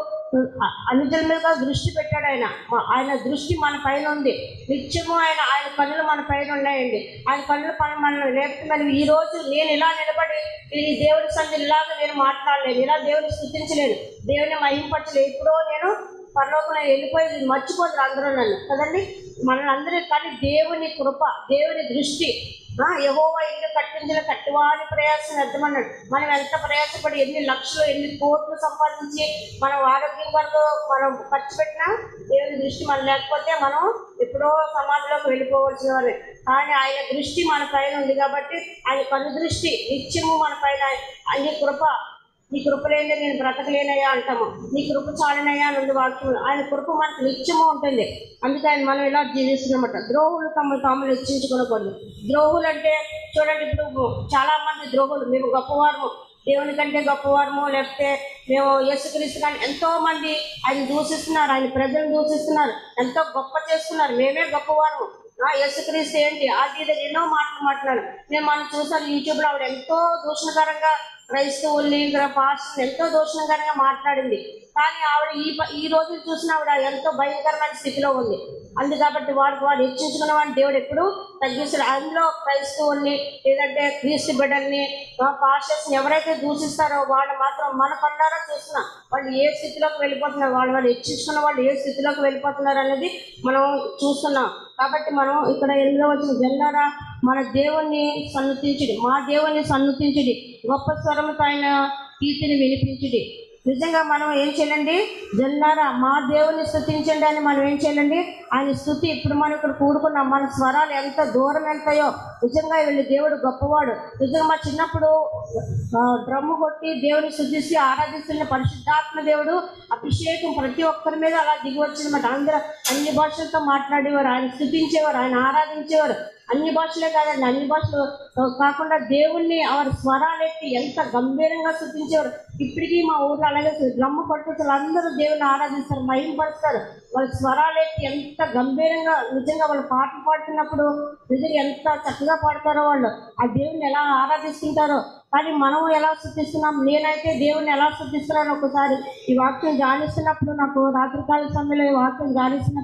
అనుజుల మీద దృష్టి పెట్టాడు ఆయన మ- ఆయన దృష్టి మన పైన ఉంది నిత్యము ఆయన ఆయన కన్నులు మన పైన ఉన్నాయండి ఆయన కన్నులు పైన మన రేపు మరి ఈ రోజు నేను ఇలా నిలబడి ఈ దేవుడి సంధి ఇలాగ నేను మాట్లాడలేను ఇలా దేవుని స్థుతించలేను దేవుని మహింపచ్చలేదు ఎప్పుడో నేను పరలోకంలో వెళ్ళిపోయి మర్చిపోతారు అందరూ నన్ను కదండి మనల్ని అందరూ కానీ దేవుని కృప దేవుని దృష్టి యహోవా ఇల్లు కట్టించిన కట్టువాని ప్రయాసం వ్యర్థమన్నాడు మనం ఎంత ప్రయాసపడి ఎన్ని లక్షలు ఎన్ని కోట్లు సంపాదించి మనం ఆరోగ్యం కొరకు మనం ఖర్చు పెట్టినా దేవుని దృష్టి మనం లేకపోతే మనం ఎప్పుడో సమాధిలోకి వెళ్ళిపోవలసిన వారే కానీ ఆయన దృష్టి మన పైన ఉంది కాబట్టి ఆయన కను దృష్టి నిత్యము మన పైన ఆయన కృప నీ కృప లేనిదే నేను బ్రతకలేనయ్యా అంటాము నీ కృప చాలినయ్యా అని ఉంది వాక్యం ఆయన కృప మనకు నిత్యము ఉంటుంది అందుకే ఆయన మనం ఇలా జీవిస్తున్నమాట ద్రోహులు తమను తాము హెచ్చించుకోకూడదు ద్రోహులు అంటే చూడండి ఇప్పుడు చాలా మంది ద్రోహులు మేము గొప్పవారము దేవుని కంటే గొప్పవారము లేకపోతే మేము యేసుక్రీస్తు కానీ ఎంతో మంది ఆయన దూషిస్తున్నారు ఆయన ప్రజలను దూషిస్తున్నారు ఎంతో గొప్ప చేస్తున్నారు మేమే గొప్పవారము ఆ యేసుక్రీస్తు ఏంటి అది ఇది ఎన్నో మాటలు మాట్లాడారు నేను మనం చూసాను యూట్యూబ్లో ఆవిడ ఎంతో దూషణకరంగా క్రైస్తవుల్ని ఇంకా పాస్టర్ని ఎంతో దూషణకరంగా మాట్లాడింది కానీ ఆవిడ ఈ ప- ఈ రోజు చూసిన ఆవిడ ఎంతో భయంకరమైన స్థితిలో ఉంది అందు కాబట్టి వాడికి వాడు హెచ్చించుకున్న వాడిని దేవుడు ఎప్పుడు తగ్గిస్తాడు అందులో క్రైస్తవుల్ని లేదంటే క్రీస్తు బిడ్డల్ని పాస్టర్స్ని ఎవరైతే దూషిస్తారో వాళ్ళు మాత్రం మన కళ్ళారా చూస్తున్నాం వాళ్ళు ఏ స్థితిలోకి వెళ్ళిపోతున్నారు వాళ్ళు వాళ్ళు హెచ్చించుకున్న వాళ్ళు ఏ స్థితిలోకి వెళ్ళిపోతున్నారు అనేది మనం చూస్తున్నాం కాబట్టి మనం ఇక్కడ ఎందులో వచ్చిన జల్లారా మన దేవుణ్ణి సన్నతించుడి మా దేవుణ్ణి సన్నతించుడి గొప్ప స్వరముతో ఆయన కీర్తిని వినిపించుడి నిజంగా మనం ఏం చేయాలండి జల్లారా మా దేవుని స్థుతించండి అని మనం ఏం చేయాలండి ఆయన స్థుతి ఇప్పుడు మనం ఇక్కడ కూడుకున్నాం మన స్వరాలు ఎంత దూరం వెళ్తాయో నిజంగా వీళ్ళు దేవుడు గొప్పవాడు నిజంగా మా చిన్నప్పుడు ఆ, డ్రమ్ము కొట్టి దేవుని స్థుతిస్తే ఆరాధిస్తున్న పరిశుద్ధాత్మ దేవుడు అభిషేకం ప్రతి ఒక్కరి మీద అలా దిగి వచ్చిందన్నమాట అందరూ అన్ని భాషలతో మాట్లాడేవారు ఆయన స్థుతించేవారు ఆయన ఆరాధించేవారు అన్ని భాషలే కాదండి అన్ని భాషలు ఆ, కాకుండా దేవుణ్ణి వారి స్వరాలెత్తి ఎంత గంభీరంగా స్థుతించేవారు ఇప్పటికీ మా ఊర్లో అలాగే బ్రహ్మ పట్టుకులు అందరూ దేవుని ఆరాధిస్తారు మహింపరుస్తారు వాళ్ళ స్వరాలెత్తి ఎంత గంభీరంగా నిజంగా వాళ్ళు పాటలు పాడుతున్నప్పుడు నిజంగా ఎంత చక్కగా పాడతారో వాళ్ళు ఆ దేవుని ఎలా ఆరాధిస్తుంటారో కానీ మనం ఎలా స్థుతిస్తున్నాం నేనైతే దేవుని ఎలా స్థుతిస్తున్నాను ఒకసారి ఈ వాక్యం ధ్యానిస్తున్నప్పుడు నాకు రాత్రికాల సమయంలో ఈ వాక్యం ధ్యానిస్తున్నప్పుడు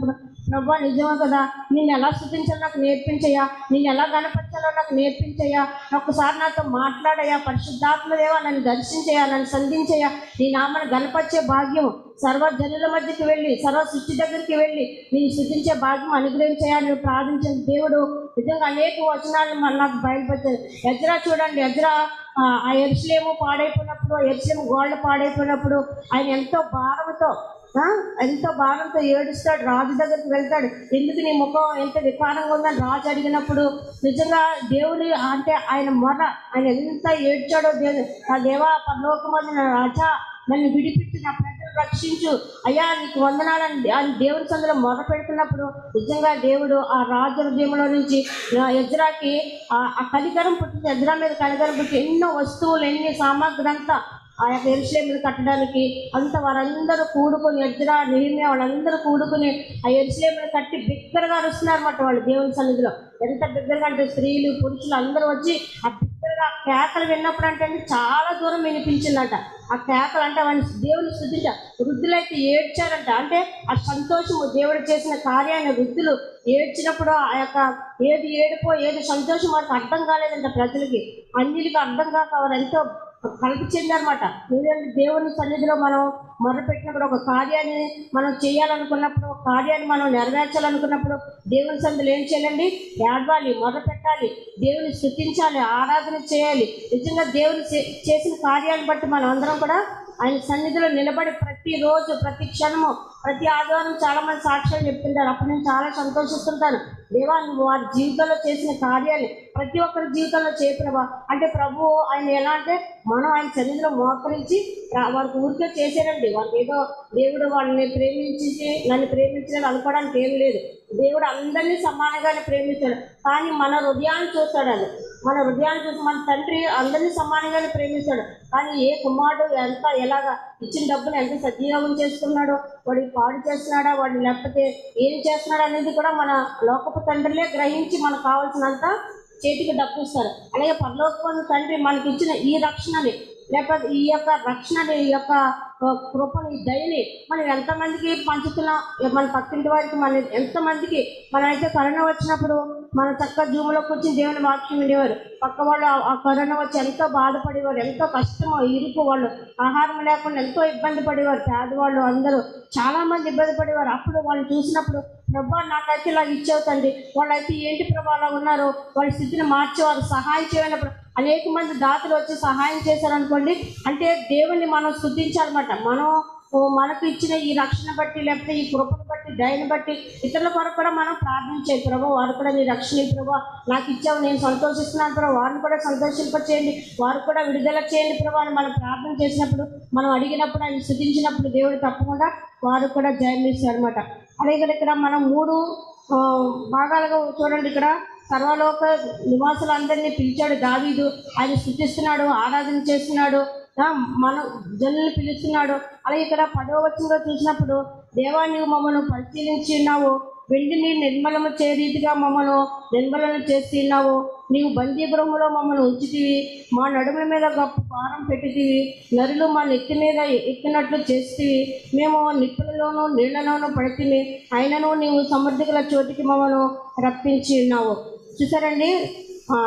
ప్రభా నిజమే కదా నిన్ను ఎలా స్థుతించాలో నాకు నేర్పించయ్యా నిన్ను ఎలా గణపరచాలో నాకు నేర్పించయ్యా ఒక్కసారి నాతో మాట్లాడయ్యా పరిశుద్ధాత్మ దేవా నన్ను దర్శించయ్యా నన్ను సంధించయ్యా నీ నామను గణపరిచే భాగ్యం సర్వ జనుల మధ్యకి వెళ్ళి సర్వ సృష్టి దగ్గరికి వెళ్ళి నేను స్థుతించే భాగ్యం అనుగ్రహించయ్యా నువ్వు ప్రార్థించిన దేవుడు నిజంగా అనేక వచనాలు మన నాకు బయలుపెట్టారు ఎజ్రా చూడండి ఎజ్రా ఆ ఆ ఎరుసలేము పాడైపోయినప్పుడు ఎరుసలేము గోళ్ళ పాడైపోయినప్పుడు ఆయన ఎంతో భారంతో ఆ, ఎంతో భారంతో ఏడుస్తాడు రాజు దగ్గరికి వెళ్తాడు ఎందుకు నీ ముఖం ఎంత వికారంగా ఉందని రాజు అడిగినప్పుడు నిజంగా దేవుని అంటే ఆయన మొర ఆయన ఎంత ఏడ్చాడో దేవు ఆ దేవా పరలోకమైన రాజా నన్ను విడిపించి నా ప్రజలు రక్షించు అయ్యా నీకు వందనాలని అని దేవుని సందులో మొర పెడుతున్నప్పుడు నిజంగా దేవుడు ఆ రాజు హృదయంలో నుంచి ఆ ఎజ్రాకి ఆ ఆ కనికరం పుట్టింది ఎజ్రా మీద కనికరం పుట్టి ఎన్నో వస్తువులు ఎన్ని సామాగ్రి అంతా ఆ యొక్క ఎరుసలేములు కట్టడానికి అంత వారందరూ కూడుకొని ఎజ్రా నిహిమియా వాళ్ళందరూ కూడుకొని ఆ ఎరుసలేములు కట్టి బిగ్గరగా అరుస్తున్నారు అన్నమాట వాళ్ళు దేవుని సన్నిధిలో ఎంత బిగ్గరగా అంటే స్త్రీలు పురుషులు అందరూ వచ్చి ఆ బిగ్గరగా ఆ కేకలు విన్నప్పుడు అంటే చాలా దూరం వినిపించిందట ఆ కేకలు అంటే వాడిని దేవుని స్థుతించ వృద్ధులైతే ఏడ్చారంట అంటే ఆ సంతోషము దేవుడు చేసిన కార్యాన్ని వృద్ధులు ఏడ్చినప్పుడు ఆ యొక్క ఏది ఏడుపో ఏది సంతోషం వారికి అర్థం కాలేదంట ప్రజలకి అన్నిటికీ అర్థం కాక వారు ఎంతో కలపి చెందారన్నమాట ఎందుకంటే దేవుని సన్నిధిలో మనం మొదలుపెట్టినప్పుడు ఒక కార్యాన్ని మనం చేయాలనుకున్నప్పుడు ఒక కార్యాన్ని మనం నెరవేర్చాలనుకున్నప్పుడు దేవుని సందులో ఏం చేయాలండి ఏడవాలి మొదలు పెట్టాలి దేవుని స్థుతించాలి ఆరాధన చేయాలి నిజంగా దేవుని చే- చేసిన కార్యాన్ని బట్టి మనం అందరం కూడా ఆయన సన్నిధిలో నిలబడి ప్రతిరోజు ప్రతి క్షణము ప్రతి ఆదివారం చాలా మంది సాక్ష్యాలు చెప్తుంటారు అప్పుడు నేను చాలా సంతోషిస్తుంటాను దేవా నువ్వు వారి జీవితంలో చేసిన కార్యాలు ప్రతి ఒక్కరి జీవితంలో చేసినవా అంటే ప్రభు ఆయన ఎలా అంటే మనం ఆయన సన్నిధిలో మోకరించి రా- వారికి ఊరికే చేశారండి వాళ్ళకి ఏదో దేవుడు వాళ్ళని ప్రేమించి నన్ను ప్రేమించాడు అనుకోవడానికి ఏం లేదు దేవుడు అందరినీ సమానంగానే ప్రేమిస్తాడు కానీ మన హృదయాన్ని చూస్తాడు అది మన హృదయాన్ని చూసి మన తండ్రి అందరినీ సమానంగానే ప్రేమిస్తాడు కానీ ఏ కుమారుడు ఎంత ఎలాగా ఇచ్చిన డబ్బులు ఎంత సద్వినియోగం చేసుకున్నాడో వాడికి పాడు చేస్తున్నాడా వాడిని లేకపోతే ఏం చేస్తున్నాడు అనేది కూడా మన లోకపు తండ్రిలే గ్రహించి మనకు కావాల్సినంత చేతికి డబ్బు ఇస్తారు అలాగే పరలోకపు తండ్రి మనకి ఇచ్చిన ఈ రక్షణని లేకపోతే ఈ యొక్క రక్షణని ఈ యొక్క ఆ, కృపని ఈ దయని మనం ఎంతమందికి పంచుతున్నాం ఏ మన పక్కింటి వారికి మన ఎంతమందికి మనమైతే కరోనా వచ్చినప్పుడు మన చక్క జూమ్లో కూర్చొని దేవుని వాక్యం వినేవారు పక్క వాళ్ళు ఆ- ఆ కరోనా వచ్చి ఎంతో బాధపడేవారు ఎంతో కష్టమో ఇరుకు వాళ్ళు ఆహారం లేకుండా ఎంతో ఇబ్బంది పడేవారు పేదవాళ్ళు అందరూ చాలా మంది ఇబ్బంది పడేవారు అప్పుడు వాళ్ళు చూసినప్పుడు ప్రభా నాకైతే ఇలా ఇచ్చావు తండ్రి వాళ్ళైతే ఏంటి ప్రభా అలా ఉన్నారు వాళ్ళ స్థితిని మార్చేవారు సహాయం చేయనప్పుడు అనేక మంది దాతలు వచ్చి సహాయం చేశారనుకోండి అంటే దేవుణ్ణి మనం స్థుతించాలన్నమాట మనం ఓ మనకు ఇచ్చిన ఈ రక్షణ బట్టి లేకపోతే ఈ కృపను బట్టి దయని బట్టి ఇతరుల కొరకు కూడా మనం ప్రార్థించాలి ప్రభా వారు కూడా నీ రక్షణ ఇవ్వు ప్రభా నాకు ఇచ్చావు నేను సంతోషిస్తున్నాను ప్రభా వారిని కూడా సంతోషింపచేయండి వారు కూడా విడుదల చేయండి ప్రభా అని మనం ప్రార్థన చేసినప్పుడు మనం అడిగినప్పుడు ఆయన స్థుతించినప్పుడు దేవుడు తప్పకుండా వారు కూడా జయం ఇస్తారు అనమాట అలాగే ఇక్కడ ఇక్కడ మనం మూడు ఆ, భాగాలుగా చూడండి ఇక్కడ సర్వలోక నివాసులందరినీ పిలిచాడు దావీదు ఆయన స్థుతిస్తున్నాడు ఆరాధన చేస్తున్నాడు ఆ, మన జనుల్ని పిలుస్తున్నాడు అలాగే ఇక్కడ పదవ వచనంలో చూసినప్పుడు దేవా నీవు మమ్మల్ని పరిశీలించి ఉన్నావు వెండిని నిర్మలము చే రీతిగా మమ్మల్ని నిర్మలన చేసి ఉన్నావు నీవు బందీ గృహంలో మమ్మల్ని ఉంచితివి మా నడుముల మీద గొప్ప భారం పెట్టితివి నరులు మా నెత్తి మీద ఎక్కినట్లు చేస్తివి మేము నిప్పులలోనూ నీళ్లలోనూ పడితిమి అయినను నీవు సమృద్ధిగల చోటికి మమ్మల్ని రప్పించి ఉన్నావు చూసారండి ఆ,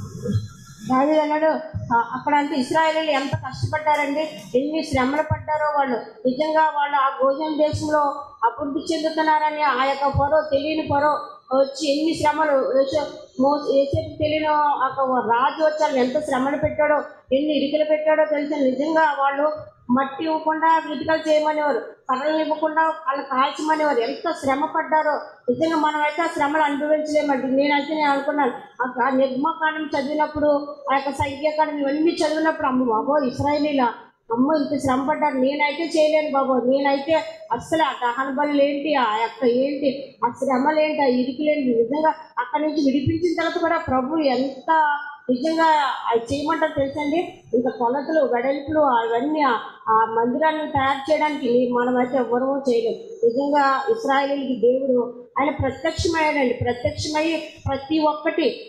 దావీదు అన్నాడు "ఆ, అక్కడ అంతా ఇస్రాయేలీలు ఎంత కష్టపడ్డారండి ఎన్ని శ్రమలు పడ్డారో వాళ్ళు నిజంగా వాళ్ళు ఆ భోజన దేశంలో అభివృద్ధి చెందుతున్నారని ఆ యొక్క పొరో తెలియని పొరో వచ్చి ఎన్ని శ్రమలు యేసే- మో ఏసేపు తెలియని ఒక రాజు వచ్చి వాళ్ళని ఎంత శ్రమలు పెట్టాడో ఎన్ని ఇరుకులు పెట్టాడో తెలిసి నిజంగా వాళ్ళు మట్టి ఇవ్వకుండా ఇటుకలు చేయమనేవారు కర్రలు ఇవ్వకుండా వాళ్ళు కాల్చమనేవారు ఎంత శ్రమ పడ్డారో నిజంగా మనం అయితే ఆ శ్రమలు అనుభవించలేమండి నేనైతే నేను అనుకున్నాను ఆ- ఆ నిర్మాకాండం చదివినప్పుడు ఆ యొక్క సంఖ్యాకాండం ఇవన్నీ చదివినప్పుడు అమ్మ బాబో ఇస్రాయలీలా అమ్మ ఇంత శ్రమ పడ్డారు నేనైతే చేయలేను బాబు నేనైతే అస్సలు ఆ దహన బలులు ఏంటి ఆ యొక్క ఏంటి ఆ శ్రమలు ఏంటి ఆ ఇరుకులేంటి నిజంగా అక్కడి నుంచి విడిపించిన తర్వాత కూడా ప్రభు ఎంత నిజంగా అది చేయమంటారు తెలుసండి ఇంకా కొలతలు వెడల్పులు అవన్నీ ఆ- ఆ మందిరాన్ని తయారు చేయడానికి మనమైతే ఎవరూ చేయలేం నిజంగా ఇస్రాయేలీలకి దేవుడు ఆయన ప్రత్యక్షమయ్యాడండి ప్రత్యక్షమై ప్రతి ఒక్కటి అప్పుడు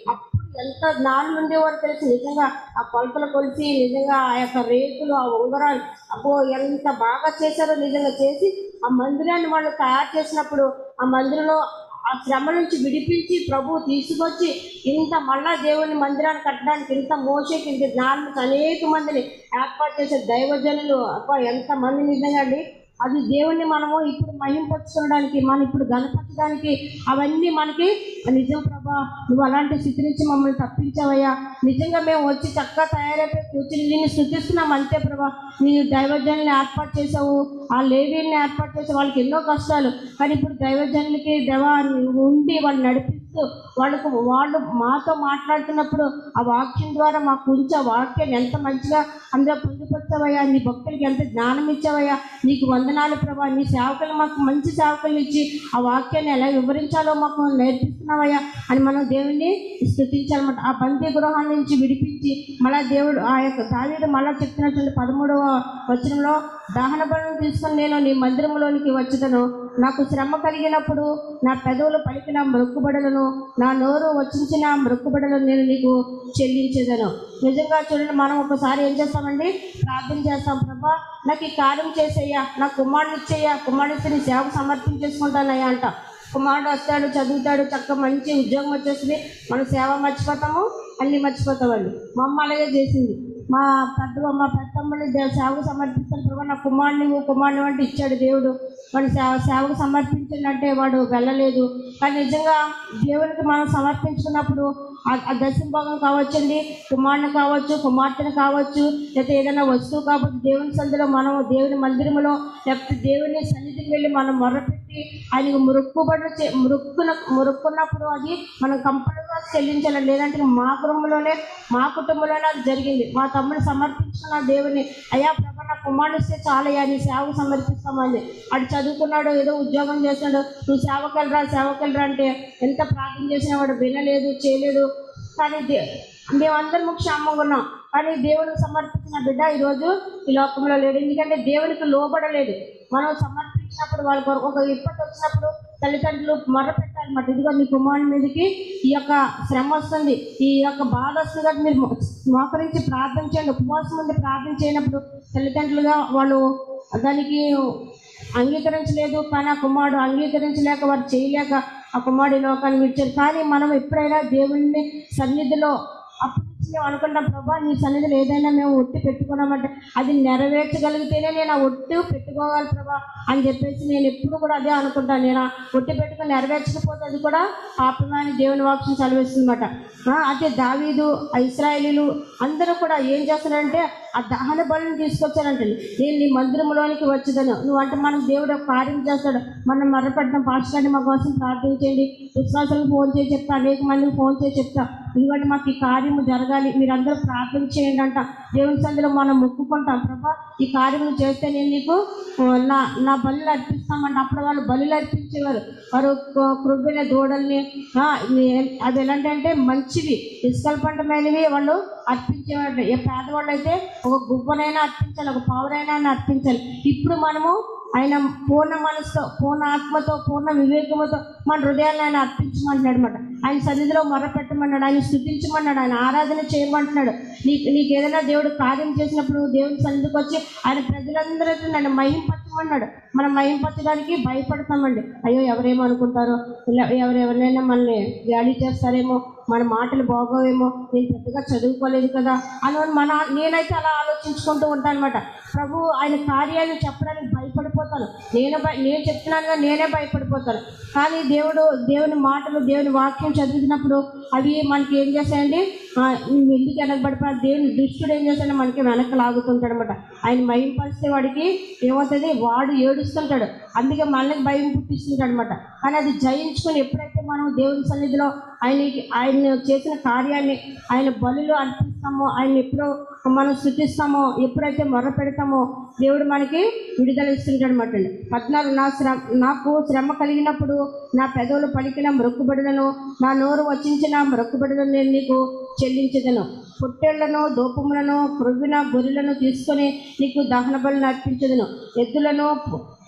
ఎంత నాలుగు ఉండేవారు తెలిసి నిజంగా ఆ కొలతలు కొలిసి నిజంగా ఆ యొక్క రేకులు ఆ ఉంగరాలు అబ్బో ఎంత బాగా చేశారో నిజంగా చేసి ఆ మందిరాన్ని వాళ్ళు తయారు చేసినప్పుడు ఆ మందిరంలో ఆ శ్రమ నుంచి విడిపించి ప్రభు తీసుకొచ్చి ఇంత మళ్ళా దేవుని మందిరాన్ని కట్టడానికి ఇంత మోసేకి ఇంత జ్ఞానం అనేక మందిని ఏర్పాటు చేసే దైవజనులు అబ్బా ఎంత మంది నిజంగా అండి అది దేవుణ్ణి మనము ఇప్పుడు మహింపరచుకోవడానికి మనం ఇప్పుడు గణపరచడానికి అవన్నీ మనకి నిజం ప్రభా నువ్వు అలాంటి స్థితి నుంచి మమ్మల్ని తప్పించావయ్యా నిజంగా మేము వచ్చి చక్కగా తయారైపోయి కూర్చుని నేను స్థుతిస్తున్నాం అంతే ప్రభా నీ దైవజనుల్ని ఏర్పాటు చేసావు ఆ లేవీల్ని ఏర్పాటు చేసావు వాళ్ళకి ఎన్నో కష్టాలు కానీ ఇప్పుడు దైవజనులకి దేవా నువ్వు ఉండి వాళ్ళు నడిపిస్తూ వాళ్ళకు వాళ్ళు మాతో మాట్లాడుతున్నప్పుడు ఆ వాక్యం ద్వారా మాకు ఉంచి ఆ వాక్యాన్ని ఎంత మంచిగా అందరూ పొందుపరచావయ్యా నీ భక్తులకి ఎంత జ్ఞానం ఇచ్చావయ్యా నీకు వందనాలు ప్రభా నీ సేవకులు మాకు మంచి సేవకులు ఇచ్చి ఆ వాక్యాన్ని ఎలా వివరించాలో మాకు నేర్పిస్తున్నావయ్యా అని మనం దేవుణ్ణి స్థుతించాలన్నమాట ఆ బందీ గృహాల నుంచి విడిపించి మళ్ళా దేవుడు ఆ యొక్క దావీడు మళ్ళా చెప్తున్నటువంటి పదమూడవ వచనంలో దహన బలను తీసుకొని నేను నీ మందిరంలోనికి వచ్చుదను నాకు శ్రమ కలిగినప్పుడు నా పెదవులు పలికిన మృక్కుబడులను నా నోరు వచ్చించిన మృక్కుబడులను నేను నీకు చెల్లించేదను నిజంగా చూడండి మనం ఒకసారి ఏం చేస్తామండి ప్రార్థన చేస్తాం ప్రభా నాకు ఈ కార్యం చేసేయ్యా నా కుమారుని ఇచ్చేయ్యా కుమారుని ఇస్తే నీ సేవకు సమర్పించేసుకుంటానయ్యా అంట కుమారుడు వస్తాడు చదువుతాడు చక్కగా మంచి ఉద్యోగం వచ్చేసింది మన సేవ మర్చిపోతాము అన్నీ మర్చిపోతామండి మా అమ్మ అలాగే చేసింది మా పెద్ద మా పెద్దమ్మని దే- సేవకు సమర్పిస్తాను ప్రభా నా కుమారుని నువ్వు కుమారుని అంటే ఇచ్చాడు దేవుడు మన సేవ సేవకు సమర్పించిందంటే వాడు వెళ్ళలేదు కానీ నిజంగా దేవునికి మనం సమర్పించుకున్నప్పుడు ఆ- ఆ దశమ భాగం కావచ్చండి కుమారుని కావచ్చు కుమార్తెను కావచ్చు లేకపోతే ఏదైనా వస్తువు కావచ్చు దేవుని సందులో మనం దేవుని మందిరంలో లేకపోతే దేవుని సన్నిధికి వెళ్ళి మనం మొర్రపెట్టి ఆయనకు మురుక్కుబడి చే- మురుక్కున మురుక్కున్నప్పుడు అది మనం కంపల్గా చెల్లించాలి లేదంటే మా కుటుంబంలోనే మా కుటుంబంలోనే అది జరిగింది మా తమ్ముడు సమర్పించుకున్న దేవుని అయ్యా ప్రభా నా కుమారుడు ఇస్తే చాలయ్యా నీ సేవకు సమర్పిస్తామని అటు చదువుకున్నాడు ఏదో ఉద్యోగం చేస్తున్నాడు నువ్వు సేవకెళ్ళరా సేవకెళ్ళరా అంటే ఎంత ప్రార్థన చేసినా వాడు వినలేదు చేయలేదు కానీ దే- మేమందరం క్షేమంగా ఉన్నాం కానీ దేవునికి సమర్పించిన బిడ్డ ఈరోజు ఈ లోకంలో లేడు ఎందుకంటే దేవునికి లోబడలేదు మనం సమర్పించినప్పుడు వాళ్ళ కొరకు ఒక ఇప్పటి వచ్చినప్పుడు తల్లిదండ్రులు మొర్ర పెట్టాలన్నమాట ఇదిగో మీ కుమారుని మీదకి ఈ యొక్క శ్రమ వస్తుంది ఈ యొక్క బాధ వస్తుంది కాబట్టి మీరు మో- మోకరించి ప్రార్థన చేయండి ఉపవాసం ఉండి ప్రార్థన చేయనప్పుడు తల్లిదండ్రులుగా వాళ్ళు దానికి అంగీకరించలేదు కానీ ఆ కుమారుడు అంగీకరించలేక వారు చేయలేక ఆ కుమారుడు ఈ లోకాన్ని విడిచారు కానీ మనం ఎప్పుడైనా దేవుని సన్నిధిలో అప్పటి నుంచి మేము అనుకుంటాం ప్రభా నీ సన్నిధిలో ఏదైనా మేము ఒట్టి పెట్టుకున్నామంటే అది నెరవేర్చగలిగితేనే నేను ఆ ఒట్టు పెట్టుకోవాలి ప్రభా అని చెప్పేసి నేను ఎప్పుడు కూడా అదే అనుకుంటాను నేను ఆ ఒట్టి పెట్టుకుని నెరవేర్చకపోతే అది కూడా పాపమైన దేవుని వాక్యం సెలవిస్తుందన్నమాట ఆ, అదే దావీదు ఆ ఇస్రాయేలీలు అందరూ కూడా ఏం చేస్తారంటే ఆ దహన బలుని తీసుకొచ్చారంటే నేను నీ మందిరంలోనికి వచ్చేదాను నువ్వు అంటే మనం దేవుడు ఒక కార్యం చేస్తాడు మనం మర్రపెడతాం పాస్టర్ మా కోసం ప్రార్థించండి విశ్వాసాలకు ఫోన్ చేసి చెప్తా అనేక మందికి ఫోన్ చేసి చెప్తా ఎందుకంటే మాకు ఈ కార్యము జరగాలి మీరందరూ ప్రార్థన చేయండి అంట దేవుని సందులో మనం మొక్కుకుంటాం ప్రభా ఈ కార్యము చేస్తే నేను నీకు ఆ, నా నా బలులు అర్పిస్తామంట అప్పుడు వాళ్ళు బలులు అర్పించేవారు వారు క- క్రొవ్విన దూడల్ని ఆ, నే- అది ఎలాంటి అంటే మంచివి నిష్కల్పంటమైనవి వాళ్ళు అర్పించేవాళ్ళు ఏ పేదవాళ్ళు అయితే ఒక గుబ్బనైనా అర్పించాలి ఒక పావురైనా అర్పించాలి ఇప్పుడు మనము ఆయన పూర్ణ మనసుతో పూర్ణ ఆత్మతో పూర్ణ వివేకముతో మన హృదయాన్ని ఆయన అర్పించమంటున్నాడు అనమాట ఆయన సన్నిధిలో మొరపెట్టమన్నాడు ఆయన స్థుతించమన్నాడు ఆయన ఆరాధన చేయమంటున్నాడు నీకు నీకు ఏదైనా దేవుడు కార్యం చేసినప్పుడు దేవుని సన్నిధికి వచ్చి ఆయన ప్రజలందరూ నన్ను మహింపరచమన్నాడు మనం మహింపరచడానికి భయపడతామండి అయ్యో ఎవరేమనుకుంటారో ఇలా ఎవరెవరినైనా మనల్ని గాలి చేస్తారేమో మన మాటలు బాగోవేమో నేను పెద్దగా చదువుకోలేదు కదా అని మన నేనైతే అలా ఆలోచించుకుంటూ ఉంటాను అనమాట ప్రభు ఆయన కార్యాలను చెప్పడానికి భయపడిపోతాను నేను భయ నేను చెప్తున్నానుగా నేనే భయపడిపోతాను కానీ దేవుడు దేవుని మాటలు దేవుని వాక్యం చదువుతున్నప్పుడు అవి మనకి ఏం చేస్తాయండి ఆ, నువ్వు ఎందుకు వెనకబడిపోయి దేవుని దుష్టుడు ఏం చేస్తాడో మనకి వెనక్కి లాగుతుంటాడు అనమాట ఆయన భయం పరిస్తే వాడికి ఏమవుతుంది వాడు ఏడుస్తుంటాడు అందుకే మనకి భయం పుట్టిస్తుంటాడు అనమాట కానీ అది జయించుకొని ఎప్పుడైతే మనం దేవుని సన్నిధిలో ఆయనకి ఆయన చేసిన కార్యాన్ని ఆయన బలులు అర్పిస్తామో ఆయన ఎప్పుడో మనం శృతిస్తామో ఎప్పుడైతే మొర్ర పెడతామో దేవుడు మనకి విడుదల ఇస్తుంటాడు అనమాట పద్నాలుగు నా శ్రమ నాకు శ్రమ కలిగినప్పుడు నా పెదవులు పలికిన మొక్కుబడులను నా నోరు వచించిన మొక్కుబడులను నేను నీకు చెల్లించదను పొట్టేళ్లను దూపములను క్రొవ్విన గొర్రెలను తీసుకొని నీకు దహన బలులను అర్పించదును ఎద్దులను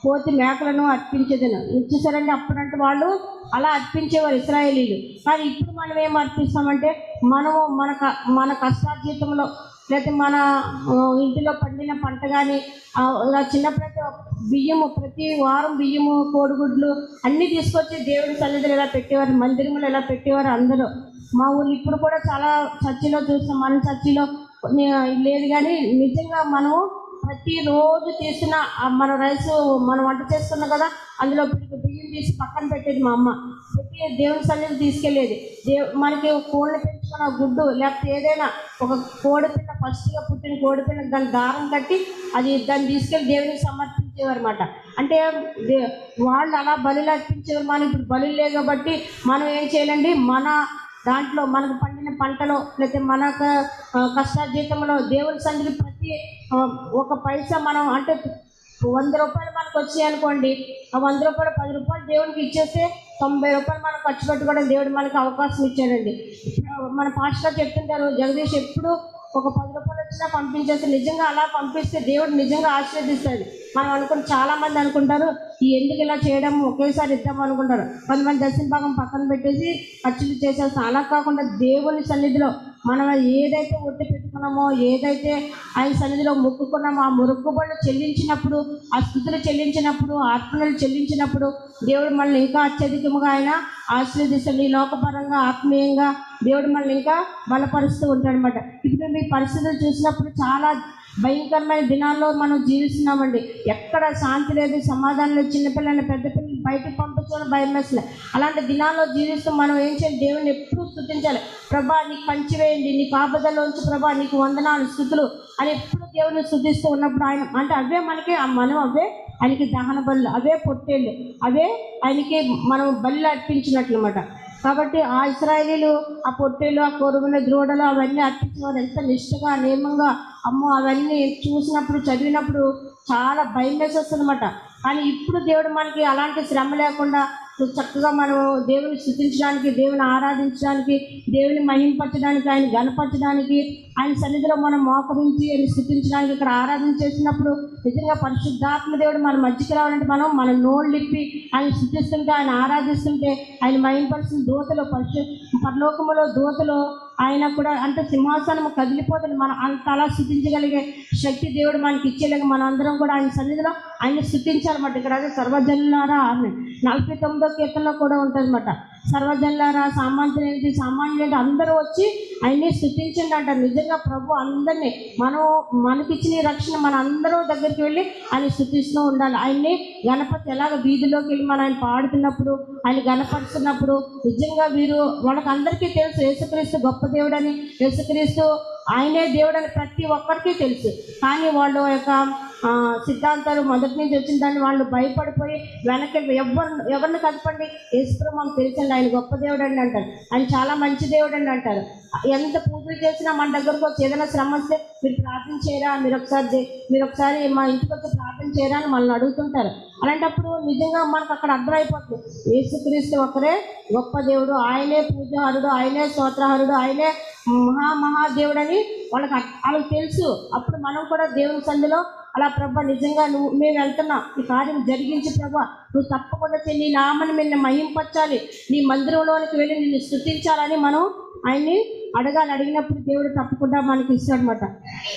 కోతి మేకలను అర్పించేదను చూసారండి అప్పుడంటే వాళ్ళు అలా అర్పించేవారు ఇస్రాయేలీలు కానీ ఇప్పుడు మనం ఏం అర్పిస్తామంటే మనము మన క- మన కష్టార్జితంలో లేకపోతే మన ఆ, ఇంటిలో పండిన పంట కానీ ఇలా చిన్నప్పుడైతే బియ్యము ప్రతి వారం బియ్యము కోడిగుడ్లు అన్నీ తీసుకొచ్చి దేవుడి సన్నిధిలో ఇలా పెట్టేవారు మందిరంలో ఇలా పెట్టేవారు అందరూ మా ఊళ్ళు ఇప్పుడు కూడా చాలా చర్చిలో చూస్తాం మన చర్చిలో కొన్ని లేదు కానీ నిజంగా మనము ప్రతిరోజు తీసిన ఆ మన రైస్ మనం వంట చేస్తున్నాం కదా అందులో పిడికి బియ్యం తీసి పక్కన పెట్టేది మా అమ్మ పెట్టి దేవుని సన్నిధి తీసుకెళ్ళేది దేవు మనకి కోళ్ళని పెంచుకున్న గుడ్డు లేకపోతే ఏదైనా ఒక కోడి పిల్ల ఫస్ట్గా పుట్టిన కోడి పిల్ల దాని దారం కట్టి అది దాన్ని తీసుకెళ్ళి దేవునికి సమర్పించేవారు అనమాట అంటే దే- వాళ్ళు అలా బలులు అర్పించేవారు మనం ఇప్పుడు బలులు లేవు కాబట్టి మనం ఏం చేయాలండి మన దాంట్లో మనకు పండిన పంటలో లేకపోతే మనకు ఆ, కష్టార్జితంలో దేవుని సన్నిధి ప్రతి ఆ, ఒక పైసా మనం అంటే వంద రూపాయలు మనకు వచ్చాయి అనుకోండి ఆ వంద రూపాయలు పది రూపాయలు దేవునికి ఇచ్చేస్తే తొంభై రూపాయలు మనం ఖర్చు పెట్టుకోవడం దేవుడు మనకి అవకాశం ఇచ్చాడండి మన పాస్టర్ చెప్తుంటారు జగదీష్ ఎప్పుడు ఒక పది రూపాయలు వచ్చినా పంపించేస్తే నిజంగా అలా పంపిస్తే దేవుడు నిజంగా ఆశీర్వదిస్తుంది మనం అనుకుని చాలా మంది అనుకుంటారు ఈ ఎందుకు ఇలా చేయడం ఒకేసారి ఇద్దాం అనుకుంటారు కొంతమంది దర్శన భాగం పక్కన పెట్టేసి ఖర్చులు చేసేస్తాం అలా కాకుండా దేవుని సన్నిధిలో మనం ఏదైతే ఒట్టి పెట్టుకున్నామో ఏదైతే ఆయన సన్నిధిలో మొక్కుకున్నామో ఆ మొక్కుబడులు చెల్లించినప్పుడు ఆ స్థుతులు చెల్లించినప్పుడు ఆత్మలు చెల్లించినప్పుడు దేవుడు మనల్ని ఇంకా అత్యధికముగా ఆయన ఆశీర్వదిస్తాడు ఈ లోకపరంగా ఆత్మీయంగా దేవుడు మనల్ని ఇంకా బలపరుస్తూ ఉంటాడు అనమాట ఇప్పుడు మీ పరిస్థితులు చూసినప్పుడు చాలా భయంకరమైన దినాల్లో మనం జీవిస్తున్నామండి ఎక్కడ శాంతి లేదు సమాధానం లేదు చిన్నపిల్లల్ని పెద్ద పిల్లల్ని బయటకు పంపించుకోవడం భయం వేస్తుంది అలాంటి దినాల్లో జీవిస్తూ మనం ఏం చేయాలి దేవుని ఎప్పుడూ స్థుతించాలి ప్రభా నీకు పంచి వేయండి నీకు ఆపదలోంచి ప్రభా నీకు వందనాలు స్థుతులు అని ఎప్పుడు దేవుని స్థుతిస్తూ ఉన్నప్పుడు ఆయన అంటే అవే మనకి ఆ మనం అవే ఆయనకి దహన బలు అవే పొట్టేళ్ళు అవే ఆయనకి మనం బలి అర్పించినట్లు అనమాట కాబట్టి ఆ ఇస్రాయేలీలు ఆ పొట్టేలు ఆ కొరుగులు ద్రోడలు అవన్నీ అర్పించేవారు ఎంత నిష్ఠగా నియమంగా అమ్మో అవన్నీ చూసినప్పుడు చదివినప్పుడు చాలా భయం వేసేస్తుందన్నమాట కానీ ఇప్పుడు దేవుడు మనకి అలాంటి శ్రమ లేకుండా చక్కగా మనం దేవుని స్థుతించడానికి దేవుని ఆరాధించడానికి దేవుని మహింపరచడానికి ఆయన గణపరచడానికి ఆయన సన్నిధిలో మనం మోకరించి ఆయన స్థుతించడానికి ఇక్కడ ఆరాధన చేసినప్పుడు నిజంగా పరిశుద్ధాత్మ దేవుడు మన మధ్యకి రావాలంటే మనం మన నోళ్ళు ఇప్పి ఆయన స్థుతిస్తుంటే ఆయన ఆరాధిస్తుంటే ఆయన మహింపరిచిన దూతలు పరిశు పరలోకములో దూతలు ఆయన కూడా అంటే సింహాసనం కదిలిపోతుంది మనం అంత అలా స్థుతించగలిగే శక్తి దేవుడు మనకి ఇచ్చేలాగా మన అందరం కూడా ఆయన సన్నిధిలో ఆయన స్థుతించాలన్నమాట ఇక్కడ అదే సర్వజనులారా ఆమె నలభై తొమ్మిదో కీర్తనలో కూడా ఉంటుంది అనమాట సర్వజనులారా సామాన్యులు ఏంటి సామాన్యులు ఏంటి అందరూ వచ్చి ఆయన్ని స్థుతించండి అంటారు నిజంగా ప్రభు అందరినీ మనం మనకిచ్చిన ఈ రక్షణ మన అందరూ దగ్గరికి వెళ్ళి ఆయన స్థుతిస్తూ ఉండాలి ఆయన్ని గణపతి ఎలాగ వీధిలోకి వెళ్ళి మనం ఆయన పాడుతున్నప్పుడు ఆయన గణపరుస్తున్నప్పుడు నిజంగా వీరు వాళ్ళకి అందరికీ తెలుసు యేసుక్రీస్తు గొప్ప దేవుడని యేసుక్రీస్తు ఆయనే దేవుడని ప్రతి ఒక్కరికి తెలుసు కానీ వాళ్ళ యొక్క ఆ, సిద్ధాంతాలు మొదటి నుంచి వచ్చిన దాన్ని వాళ్ళు భయపడిపోయి వెనక్కి ఎవరు ఎవరిని కదపండి యేసుప్రభు మాకు తెలుసండి ఆయన గొప్ప దేవుడు అండి అంటారు ఆయన చాలా మంచి దేవుడు అండి అంటారు ఎంత పూజలు చేసినా మన దగ్గరకు వచ్చి ఏదైనా శ్రమ వస్తే మీరు ప్రార్థన చేయరా మీరు ఒకసారి దే- మీరు ఒకసారి మా ఇంటికి వచ్చి ప్రార్థన చేయరా అని మనల్ని అడుగుతుంటారు అలాంటప్పుడు నిజంగా మనకు అక్కడ అర్థమైపోతుంది యేసుక్రీస్తు ఒకరే గొప్ప దేవుడు ఆయనే పూజారుడు ఆయనే స్తోత్రహారుడు ఆయనే మహా మహాదేవుడు అని వాళ్ళకి అర్థ- వాళ్ళకి తెలుసు అప్పుడు మనం కూడా దేవుని సందులో అలా ప్రభా నిజంగా నువ్వు మేము వెళ్తున్నాం ఈ కార్యం జరిగించి ప్రభా నువ్వు తప్పకుండా చెయ్యి. నీ నామని నిన్ను మహింపరచాలి నీ మందిరంలోనికి వెళ్ళి నిన్ను స్థుతించాలని మనం ఆయన్ని అడగాలి అడిగినప్పుడు దేవుడు తప్పకుండా మనకి ఇస్తాడనమాట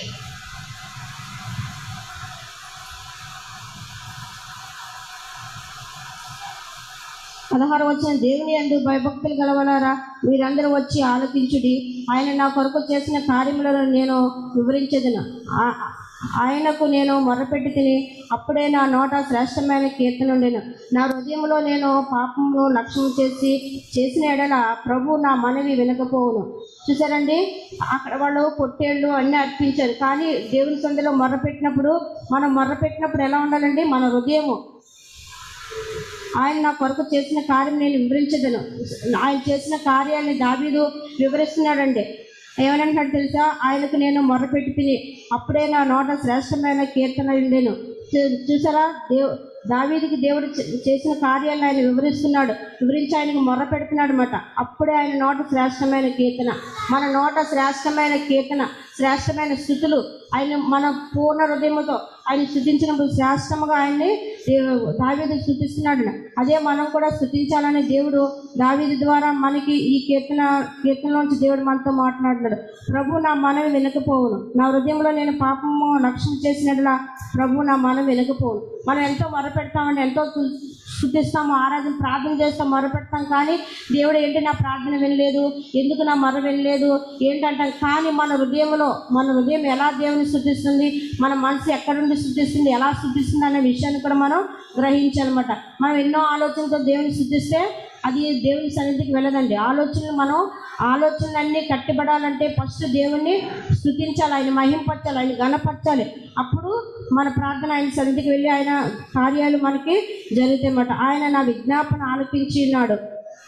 పదహారు వచ్చిన దేవుని అందు భయభక్తులు గలవలారా మీరందరూ వచ్చి ఆలోచించుడి ఆయన నా కొరకు చేసిన కార్యములను నేను వివరించదును ఆ- ఆయనకు నేను మొరపెట్టి తిని అప్పుడే నా నోట శ్రేష్టమైన కీర్తన ఉండేను నా హృదయంలో నేను పాపమును లక్ష్యం చేసి చేసిన ఎడల ప్రభు నా మనవి వినకపోవును చూసారండి అక్కడ వాళ్ళు పొట్టేళ్ళు అన్నీ అర్పించారు కానీ దేవుని సందులో మొర్రపెట్టినప్పుడు మనం మొర్రపెట్టినప్పుడు ఎలా ఉండాలండి మన హృదయము ఆయన నా కొరకు చేసిన కార్యం నేను వివరించదను ఆయన చేసిన కార్యాన్ని దావీదు వివరిస్తున్నాడండి ఏమనంటాడు తెలుసా ఆయనకు నేను మొరపెట్టి తిని అప్పుడే నా నోట శ్రేష్టమైన కీర్తన ఉండేను చూ- చూసారా దేవు దావీదికి దేవుడు చే- చేసిన కార్యాలను ఆయన వివరిస్తున్నాడు వివరించి ఆయనకు మొర్ర పెడుతున్నాడు అనమాట అప్పుడే ఆయన నోట శ్రేష్టమైన కీర్తన మన నోట శ్రేష్టమైన కీర్తన శ్రేష్టమైన స్థుతులు ఆయన మన పూర్ణ హృదయముతో ఆయన స్థుతించినప్పుడు శ్రేష్టముగా ఆయన్ని దేవు- దావీదు స్థుతిస్తున్నాడు అదే మనం కూడా స్థుతించాలని దేవుడు దావీదు ద్వారా మనకి ఈ కీర్తన కీర్తనలోంచి దేవుడు మనతో మాట్లాడుతున్నాడు ప్రభు నా మనవి వినకపోవును నా హృదయంలో నేను పాపము రక్షణ చేసినట్లా ప్రభు నా మనం వినకపోవును మనం ఎంతో మొరపెడతామండి ఎంతో స్తు- స్థుతిస్తాము ఆరాధన ప్రార్థన చేస్తాం మొరపెడతాం కానీ దేవుడు ఏంటి నా ప్రార్థన వినలేదు ఎందుకు నా మొర వినలేదు ఏంటంటాం కానీ మన హృదయంలో మన హృదయం ఎలా దేవుని స్థుతిస్తుంది మన మనసు ఎక్కడుండి స్థుతిస్తుంది ఎలా స్థుతిస్తుంది అనే విషయాన్ని కూడా మనం గ్రహించాలన్నమాట మనం ఎన్నో ఆలోచనలతో దేవుని స్థుతిస్తే అది దేవుని సన్నిధికి వెళ్ళదండి ఆలోచనలు మనం ఆలోచనలన్నీ కట్టిబడాలంటే ఫస్ట్ దేవుణ్ణి స్థుతించాలి ఆయన మహింపరచాలి ఆయన గణపరచాలి అప్పుడు మన ప్రార్థన ఆయన సన్నిధికి వెళ్ళి ఆయన కార్యాలు మనకి జరుగుతాయి అన్నమాట ఆయన నా విజ్ఞాపన ఆలపించి ఉన్నాడు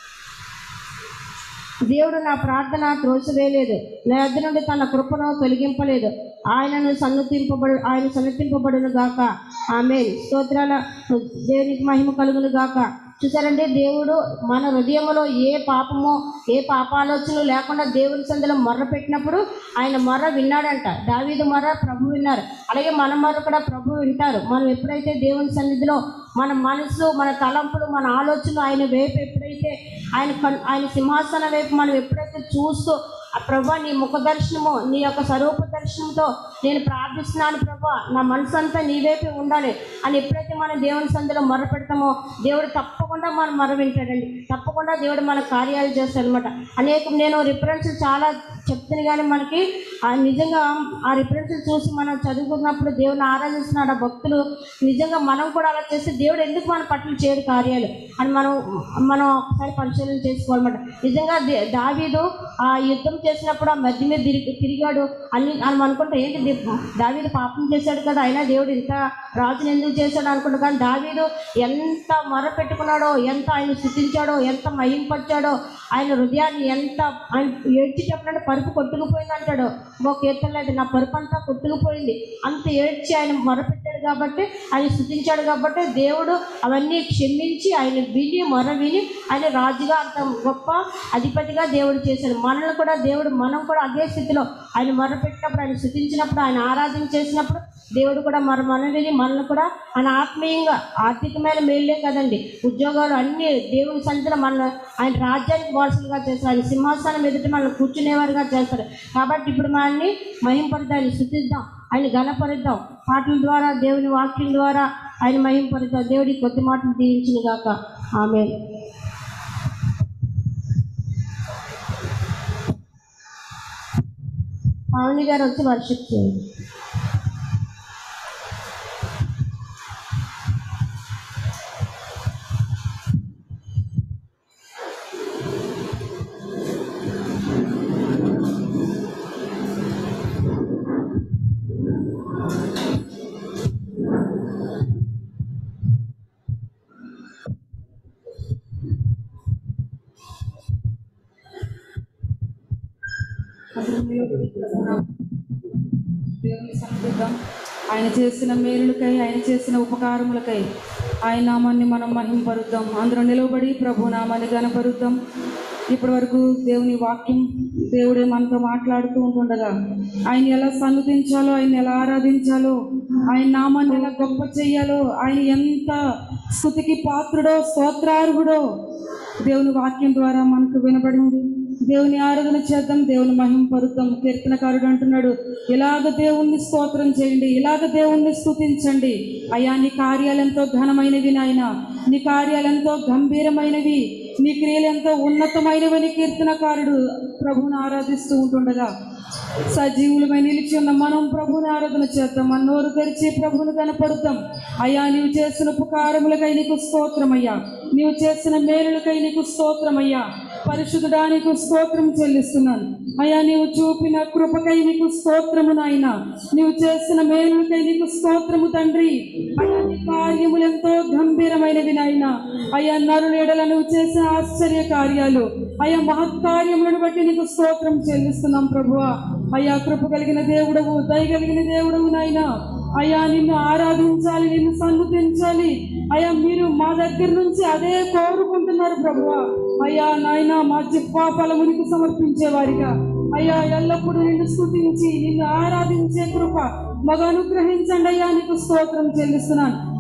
దేవుడు నా ప్రార్థన త్రోసివేయలేదు నా యొద్ద నుండి తన కృపను తొలగింపలేదు ఆయనను సన్నతింపబడు ఆయన సన్నతింపబడును గాక ఆమె స్తోత్రాల దేవునికి మహిమ కలుగును గాక చూసారండి దేవుడు మన హృదయంలో ఏ పాపమో ఏ పాపాలోచనలు లేకుండా దేవుని సందులో మొర్ర పెట్టినప్పుడు ఆయన మొర్ర విన్నాడంట దావీదు మొర్ర ప్రభు విన్నారు అలాగే మన మొర్ర కూడా ప్రభు వింటారు మనం ఎప్పుడైతే దేవుని సన్నిధిలో మన మనసు మన తలంపులు మన ఆలోచనలు ఆయన వైపు ఎప్పుడైతే ఆయన కన్- ఆయన సింహాసనం వైపు మనం ఎప్పుడైతే చూస్తూ ఆ ప్రభా నీ ముఖ దర్శనము నీ యొక్క స్వరూప దర్శనంతో నేను ప్రార్థిస్తున్నాను ప్రభా నా మనసు అంతా నీ వైపే ఉండాలి అని ఎప్పుడైతే మనం దేవుని సందులో మొర పెడతామో దేవుడు తప్పకుండా మన మొర వింటాడండి తప్పకుండా దేవుడు మన కార్యాలు చేస్తాడు అనమాట అనేక నేను రిఫరెన్స్ చాలా చెప్తాను కానీ మనకి ఆ నిజంగా ఆ రిఫరెన్స్ చూసి మనం చదువుకున్నప్పుడు దేవుని ఆరాధిస్తున్నాడు ఆ భక్తులు నిజంగా మనం కూడా అలా చేస్తే దేవుడు ఎందుకు మన పట్ల చేయడు కార్యాలు అని మనం మనం ఒకసారి పరిశీలన చేసుకోవాలన్నమాట నిజంగా దే- దావీదు ఆ యుద్ధం చేసినప్పుడు ఆ మధ్య మీద తిరిగి తిరిగాడు అన్ని మనం అనుకుంటాం ఏంటి ది- దావీదు పాపం చేశాడు కదా అయినా దేవుడు ఇంత రాజుని ఎందుకు చేశాడు అనుకుంటా కానీ దావీదు ఎంత మొర పెట్టుకున్నాడో ఎంత ఆయన స్థుతించాడో ఎంత మహింపచ్చాడో ఆయన హృదయాన్ని ఎంత ఆయన ఏడ్చేటప్పుడు పరుపు కొట్టుకుపోయింది అంటాడు ఇంకో కీర్తన లేదు నా పరుపు అంతా కొట్టుకుపోయింది అంత ఏడ్చి ఆయన మొరపెట్టాడు కాబట్టి ఆయన స్థుతించాడు కాబట్టి దేవుడు అవన్నీ క్షమించి ఆయన విని మొర విని ఆయన రాజుగా అంత గొప్ప అధిపతిగా దేవుడు చేశాడు మనల్ని కూడా దేవుడు మనం కూడా అదే స్థితిలో ఆయన మొరపెట్టినప్పుడు ఆయన స్థుతించినప్పుడు ఆయన ఆరాధన చేసినప్పుడు దేవుడు కూడా మన మనం విని మనల్ని కూడా ఆయన ఆత్మీయంగా ఆర్థికమైన మేళ్ళే కదండి ఉద్యోగాలు అన్నీ దేవుని సంచన మన ఆయన రాజ్యానికి వారసులుగా చేస్తారు ఆయన సింహాసనం ఎదుట మనల్ని కూర్చునేవారుగా చేస్తారు కాబట్టి ఇప్పుడు మనల్ని మహింపరిద్దాం ఆయన స్థుతిద్దాం ఆయన ఘనపరిద్దాం పాటల ద్వారా దేవుని వాక్యం ద్వారా ఆయన మహింపరిద్దాం దేవుడి కొద్ది మాటలు దీవించిన గాక ఆమె పావని గారు వచ్చి వర్షిప్ చేయండి దేవుని సన్నిధిద్దాం ఆయన చేసిన మేలులకై ఆయన చేసిన ఉపకారములకై ఆయన నామాన్ని మనం మహింపరుద్దాం అందరూ నిలవబడి ప్రభు నామాన్ని గనపరుద్దాం ఇప్పటి వరకు దేవుని వాక్యం దేవుడే మనతో మాట్లాడుతూ ఉంటుండగా ఆయన ఎలా సన్నుతించాలో ఆయన ఎలా ఆరాధించాలో ఆయన నామాన్ని ఎలా గొప్ప చెయ్యాలో ఆయన ఎంత స్థుతికి పాత్రుడో స్తోత్రార్హుడో దేవుని వాక్యం ద్వారా మనకు వినబడింది దేవుని ఆరాధన చేద్దాం దేవుని మహింపరుద్దాం కీర్తనకారుడు అంటున్నాడు ఇలాగ దేవుణ్ణి స్తోత్రం చేయండి ఇలాగ దేవుణ్ణి స్తుతించండి అయ్యా నీ కార్యాలెంతో ఘనమైనవి నాయన నీ కార్యాలెంతో గంభీరమైనవి నీ క్రియలు ఎంతో ఉన్నతమైనవని కీర్తనకారుడు ప్రభువుని ఆరాధిస్తూ ఉంటుండగా సజీవులమై నిలిచి ఉన్న మనం ప్రభుని ఆరాధన చేద్దాం మన నోరు తెరిచి ప్రభుని కనపడుతాం అయ్యా నీవు చేసిన ఉపకారములకై నీకు స్తోత్రమయ్యా నీవు చేసిన మేలులకై నీకు స్తోత్రమయ్యా పరిశుద్ధుడా నీకు స్తోత్రం చెల్లిస్తున్నాను అయ్యా నీవు చూపిన కృపకై నీకు స్తోత్రము నాయన నీవు చేసిన మేలులకై నీకు స్తోత్రము తండ్రి అయ్యా నీ కార్యములు ఎంతో గంభీరమైనవి నాయన అయ్యా నరులేడల నువ్వు చేసిన ఆశ్చర్య కార్యాలు అయ్యా మహత్కార్యములను బట్టి నీకు స్తోత్రం చెల్లిస్తున్నాం ప్రభువా అయ్యా కృప కలిగిన దేవుడవు దయ కలిగిన దేవుడవు నాయన అయ్యా నిన్ను ఆరాధించాలి నిన్ను సన్నుతించాలి అయ్యా మీరు మా దగ్గర నుంచి అదే కోరుకుంటున్నారు ప్రభువా అయ్యా నాయన మా జిప్పా ఫలమునికి సమర్పించే వారిగా అయ్యా ఎల్లప్పుడూ నిన్ను స్తుతించి నిన్ను ఆరాధించే కృప మగ అనుగ్రహించండి అయ్యా నీకు స్తోత్రం చెల్లిస్తున్నాను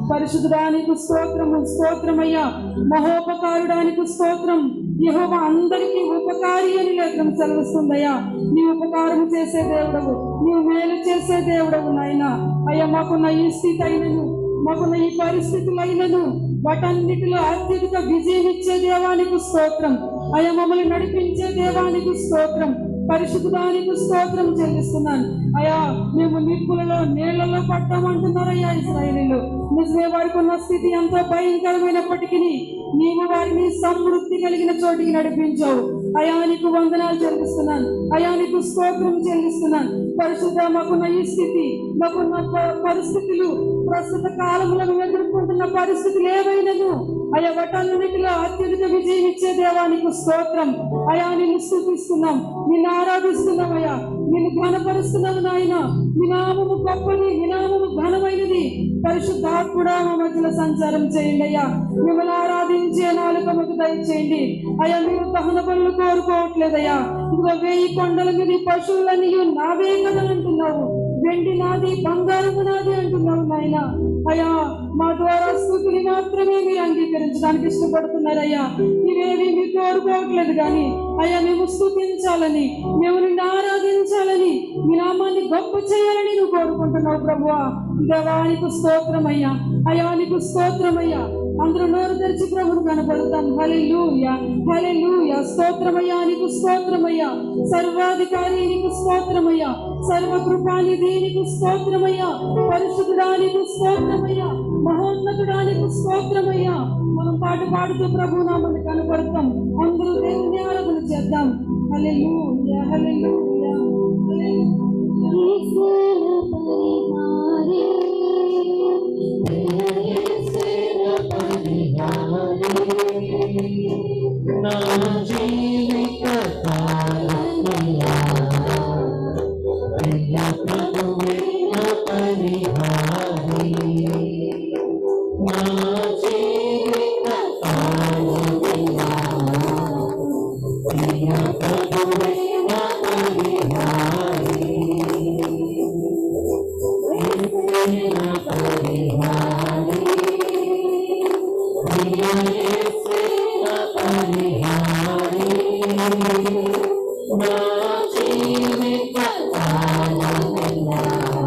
పరిశుద్ధానికి స్తోత్రము స్తోత్రమయ్యా మహోపకారుడానికి స్తోత్రం యెహోవా అందరికీ ఉపకారి అని లేఖనం సెలవిస్తుందయ్యా నీ ఉపకారం చేసే దేవుడవు నీవు మేలు చేసే దేవుడవు నాయన అయ్యా మాకున్న ఈ స్థితి అయినను మాకున్న ఈ పరిస్థితులైనను వాటన్నిటిలో అత్యధిక విజయం ఇచ్చే దేవానికి స్తోత్రం అయ్యా మమ్మల్ని నడిపించే దేవానికి స్తోత్రం పరిశుద్ధానికి స్తోత్రం చెల్లిస్తున్నాను అయ్యా మేము నిప్పులలో నీళ్లలో పట్టామంటున్నారయ్యా ఇస్రాయలీలు నిజమే వారికి ఉన్న స్థితి ఎంతో భయంకరమైనప్పటికీ నీవు వారిని సమృద్ధి కలిగిన చోటికి నడిపించావు అయానికి వందనాలు చెల్లిస్తున్నాను అయానికి స్తోత్రం చెల్లిస్తున్నాను పరిశుద్ధ మాకున్న ఈ స్థితి మాకున్న ప- పరిస్థితులు ప్రస్తుత కాలంలో మేము ఎదుర్కొంటున్న పరిస్థితులు ఏవైనను అయా వటాలన్నిటిలో అత్యధిక విజయం ఇచ్చే దేవానికి స్తోత్రం అయా నిన్ను స్థుతిస్తున్నాం నిన్ను ఆరాధిస్తున్నాం అయ్యా నిన్ను ఘనపరుస్తున్నాము నాయన మీ నామము గొప్పది మీ నామము ఘనమైనది పరిశుద్ధాత్ముడా మా మధ్యలో సంచారం చేయండి అయ్యా మిమ్మల్ని ఆరాధించే నాలుకముకు దయచేయండి అయ్యా మీరు దహన పనులు కోరుకోవట్లేదయ్యా ఇదిగో వేయి కొండల మీద ఈ పశువులన్నీ నావే కదా అంటున్నావు వెండి నాది బంగారము నాది అంటున్నావు నాయన అయ్యా మా ద్వారా స్థుతిని మాత్రమే మీరు అంగీకరించడానికి ఇష్టపడుతున్నారయ్యా ఇవేవి మీరు కోరుకోవట్లేదు కానీ అయ్యా మేము స్థుతించాలని మేము నిన్ను ఆరాధించాలని మీ నామాన్ని గొప్ప చేయాలని నువ్వు కోరుకుంటున్నావు ప్రభువా దేవానికి స్తోత్రమయ్యా అయానికి స్తోత్రమయ్యా అందరూ నోరు తెరిచి ప్రభును కనపడతాం హల్లెలూయా హల్లెలూయా స్తోత్రమయ్యా నీకు స్తోత్రమయ్యా సర్వాధికారి నీకు స్తోత్రమయ్యా సర్వకృపానిధి నీకు స్తోత్రమయ్యా పరిశుద్ధుడానికి స్తోత్రమయ్యా మహోన్నతుడానికి స్తోత్రమయ్యా మనం పాట పాడుతూ ప్రభు నామని కనపడతాం అందరూ దేవుని ఆరాధన చేద్దాం హల్లెలూయా హల్లెలూయా హల్లెలూయా నా జీవిత కాలమయ్యా ప్రియ ప్రభువే నా పరిహారి నా జీవిత కాలమయ్యా ప్రియ ప్రభువే నా పరిహారి యేసే నా పరిహారి ప్రియ యేసే నా పరిహారి నా జీవిత కాలమయ్యా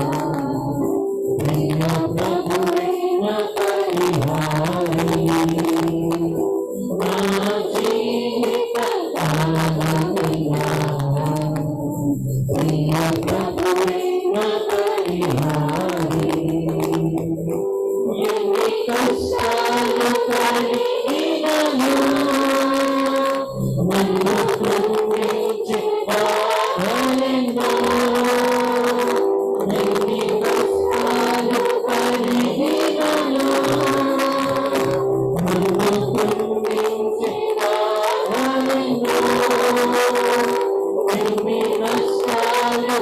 ప్రియ ప్రభువే నా పరిహారి నా జీవిత కాలమయ్యా ప్రియ ప్రభువే నా పరిహారి ఎన్ని కష్టాలు కలిగినను నన్ను కృంగించి బాధలెన్నో ఎన్ని కష్టాలు కలిగినను నన్ను కృంగించి బాధలెన్నో ఎన్ని నష్టాలు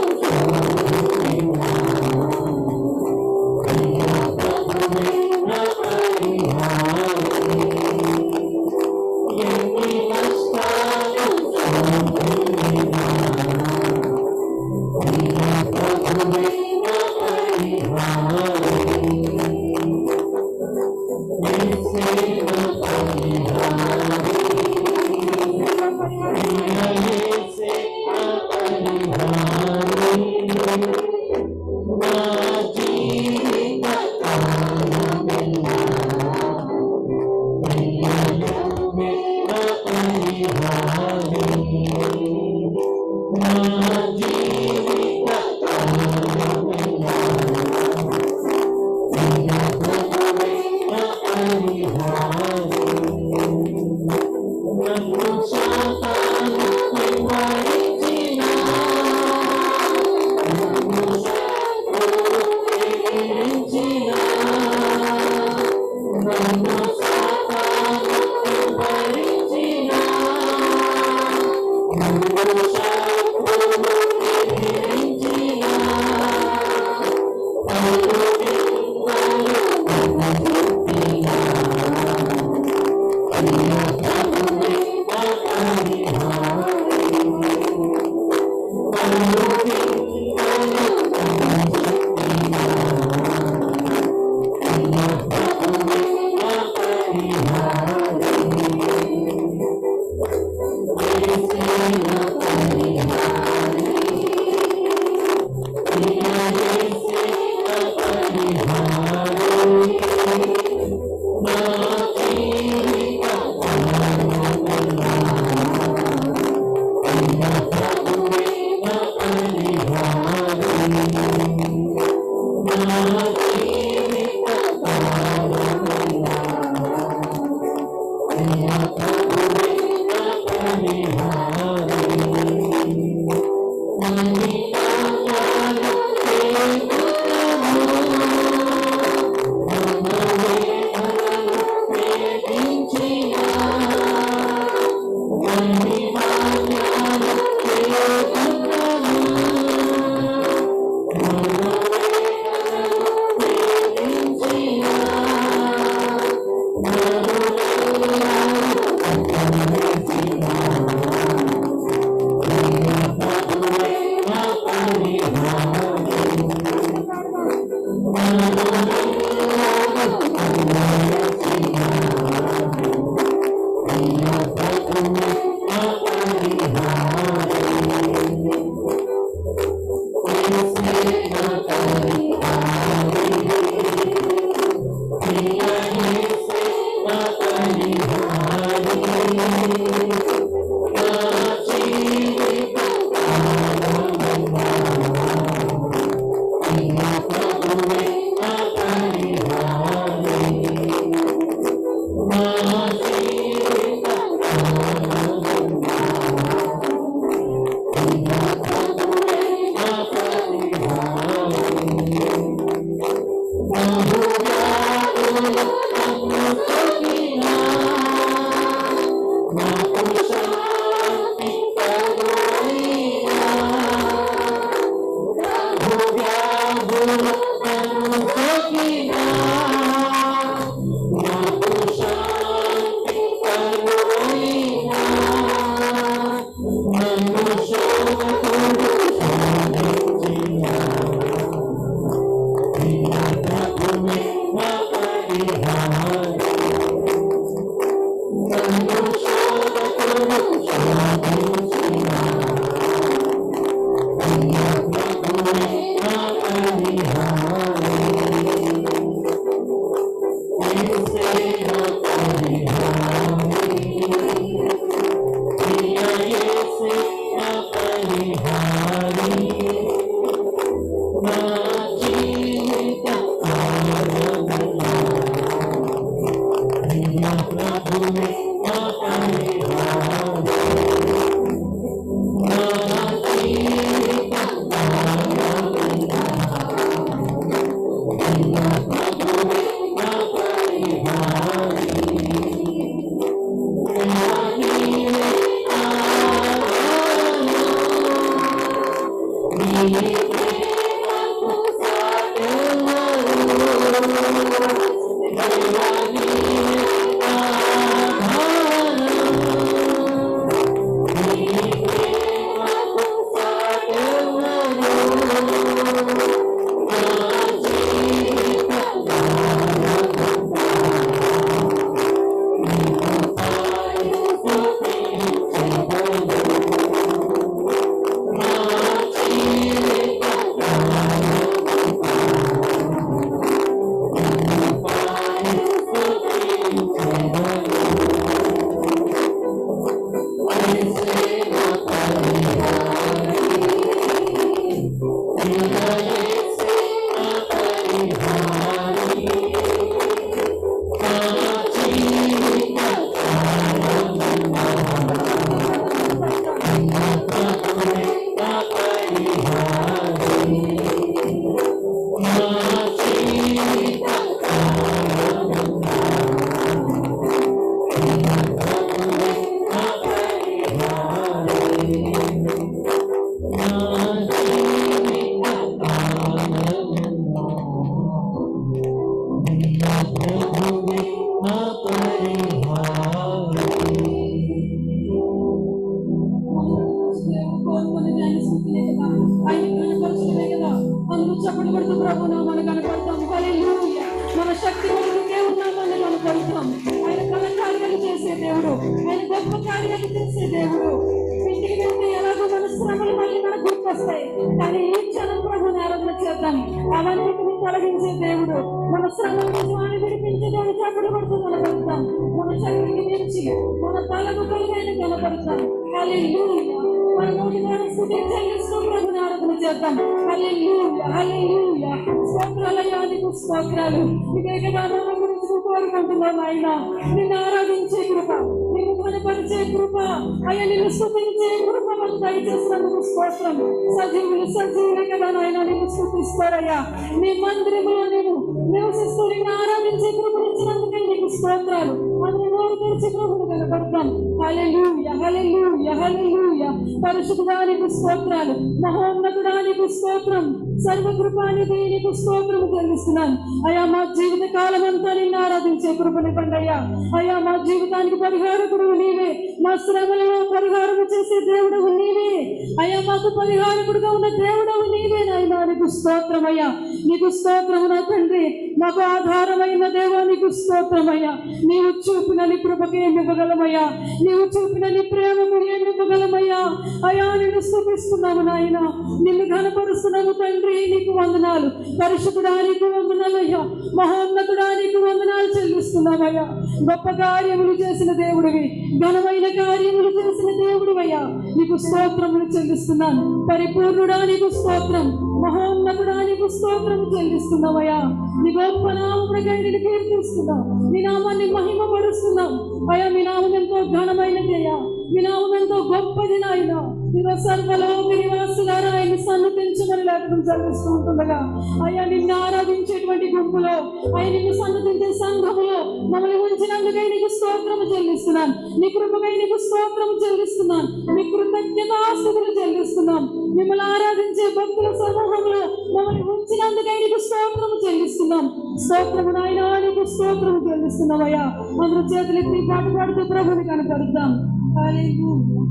చప్పటి పడుతూ ప్రభు నామాన్ని కనపడతాం హల్లెలూయా. మన శక్తి మనకు దేవుడు నామాన్ని కనపడతాం ఆయన కళ కార్యాలు చేసే దేవుడు ఆయన గొప్ప కార్యాలు చేసే దేవుడు ఇంటికి వెళ్తే ఎలాగో మన శ్రమలు మళ్ళీ మనకు గుర్తొస్తాయి కానీ ఈ క్షణం ప్రభుని ఆరాధన చేద్దాం అవన్నిటిని తొలగించే దేవుడు మన శ్రమల నుంచి ఆయన విడిపించే దేవుడు చప్పటి పడుతూ కనపడతాం మన శక్తికి మించి మన తలకు కలిగైన కనపడతాం హల్లెలూయా. మన నోటి ద్వారా స్తుతి చెల్లిస్తూ ప్రభుని ఆరాధన చేద్దాం హల్లెలూయా హల్లెలూయా స్తోత్రాలయ్యా నీకు స్తోత్రాలు ఇదేక నామం గురించి నువ్వు కోరుకుంటున్నావు నాయన నిన్ను ఆరాధించే కృప నిన్ను కనపరిచే కృప అయ్యా నిన్ను స్తుతించే కృప మాకు దయచేసినందుకు స్తోత్రం సజీవులు సజీవులే కదా నాయన నిన్ను స్తుతిస్తారయ్యా నీ మందిరములో నేను నివసిస్తూ నిన్ను ఆరాధించే కృప ఇచ్చినందుకే నీకు స్తోత్రాలు అందులో నోరు తెరిచి ప్రభుని కనపడతాం హల్లెలూయా హల్లెలూయా హల్లెలూయా పరిశుద్ధానికి స్తోత్రాలు మహోన్నతుడానికి స్తోత్రం సర్వకృపానికి నీకు స్తోత్రం చెల్లిస్తున్నాను అయ్యా మా జీవిత కాలం అంతా నిన్ను ఆరాధించే కృపనివ్వండి అయ్యా అయ్యా మా జీవితానికి పరిహారకుడు నీవే మా శ్రమలలో పరిహారం చేసే దేవుడు నీవే అయ్యా మాకు పరిహారకుడుగా ఉన్న దేవుడు నీవే నాయన నీకు స్తోత్రం అయ్యా నీకు స్తోత్రము నా తండ్రి మాకు ఆధారమైన దేవా నీకు స్తోత్రమయ్యా నీవు చూపిన నీ కృపకి ఏమి ఇవ్వగలమయ్యా నీవు చూపిన నీ ప్రేమకు ఏమి ఇవ్వగలమయ్యా అయ్యా నిన్ను స్థుతిస్తున్నాము నాయన నిన్ను ఘనపరుస్తున్నాము తండ్రి నీకు వందనాలు పరిశుద్ధుడానికి వందనాలయ్యా మహోన్నతుడానికి వందనాలు చెల్లిస్తున్నామయ్యా గొప్ప కార్యములు చేసిన దేవుడివి ఘనమైన కార్యములు చేసిన దేవుడివయ్యా నీకు స్తోత్రములు చెల్లిస్తున్నాను పరిపూర్ణుడా నీకు స్తోత్రం మహోన్నతుడా నీకు స్తోత్రం చెల్లిస్తున్నావయ్యా నీ గొప్ప నామమునకై నేను కీర్తిస్తున్నాం నీ నామాన్ని మహిమ పరుస్తున్నాం అయ్యా మీ నామం ఎంతో ఘనమైనది అయ్యా మీ నామం ఎంతో గొప్పది నాయన మీరు సర్వలోక నివాసులారా ఆయన సన్నతించమని లేఖనం చదివిస్తూ ఉంటుండగా అయ్యా నిన్ను ఆరాధించేటువంటి గుంపులో ఆయన నిన్ను సన్నతించే సంఘములో మమ్మల్ని ఉంచినందుకై నీకు స్తోత్రము చెల్లిస్తున్నాను నీ కృపకై నీకు స్తోత్రము చెల్లిస్తున్నాను నీ కృతజ్ఞతాస్తుతులు చెల్లిస్తున్నాం మిమ్మల్ని ఆరాధించే భక్తుల సమూహంలో మమ్మల్ని ఉంచినందుకై నీకు స్తోత్రము చెల్లిస్తున్నాం స్తోత్రము నాయన నీకు స్తోత్రము చెల్లిస్తున్నామయ్యా అందరూ చేతులెత్తి పాట పాడుతూ ప్రభుని కనపరుద్దాం హల్లెలూయా.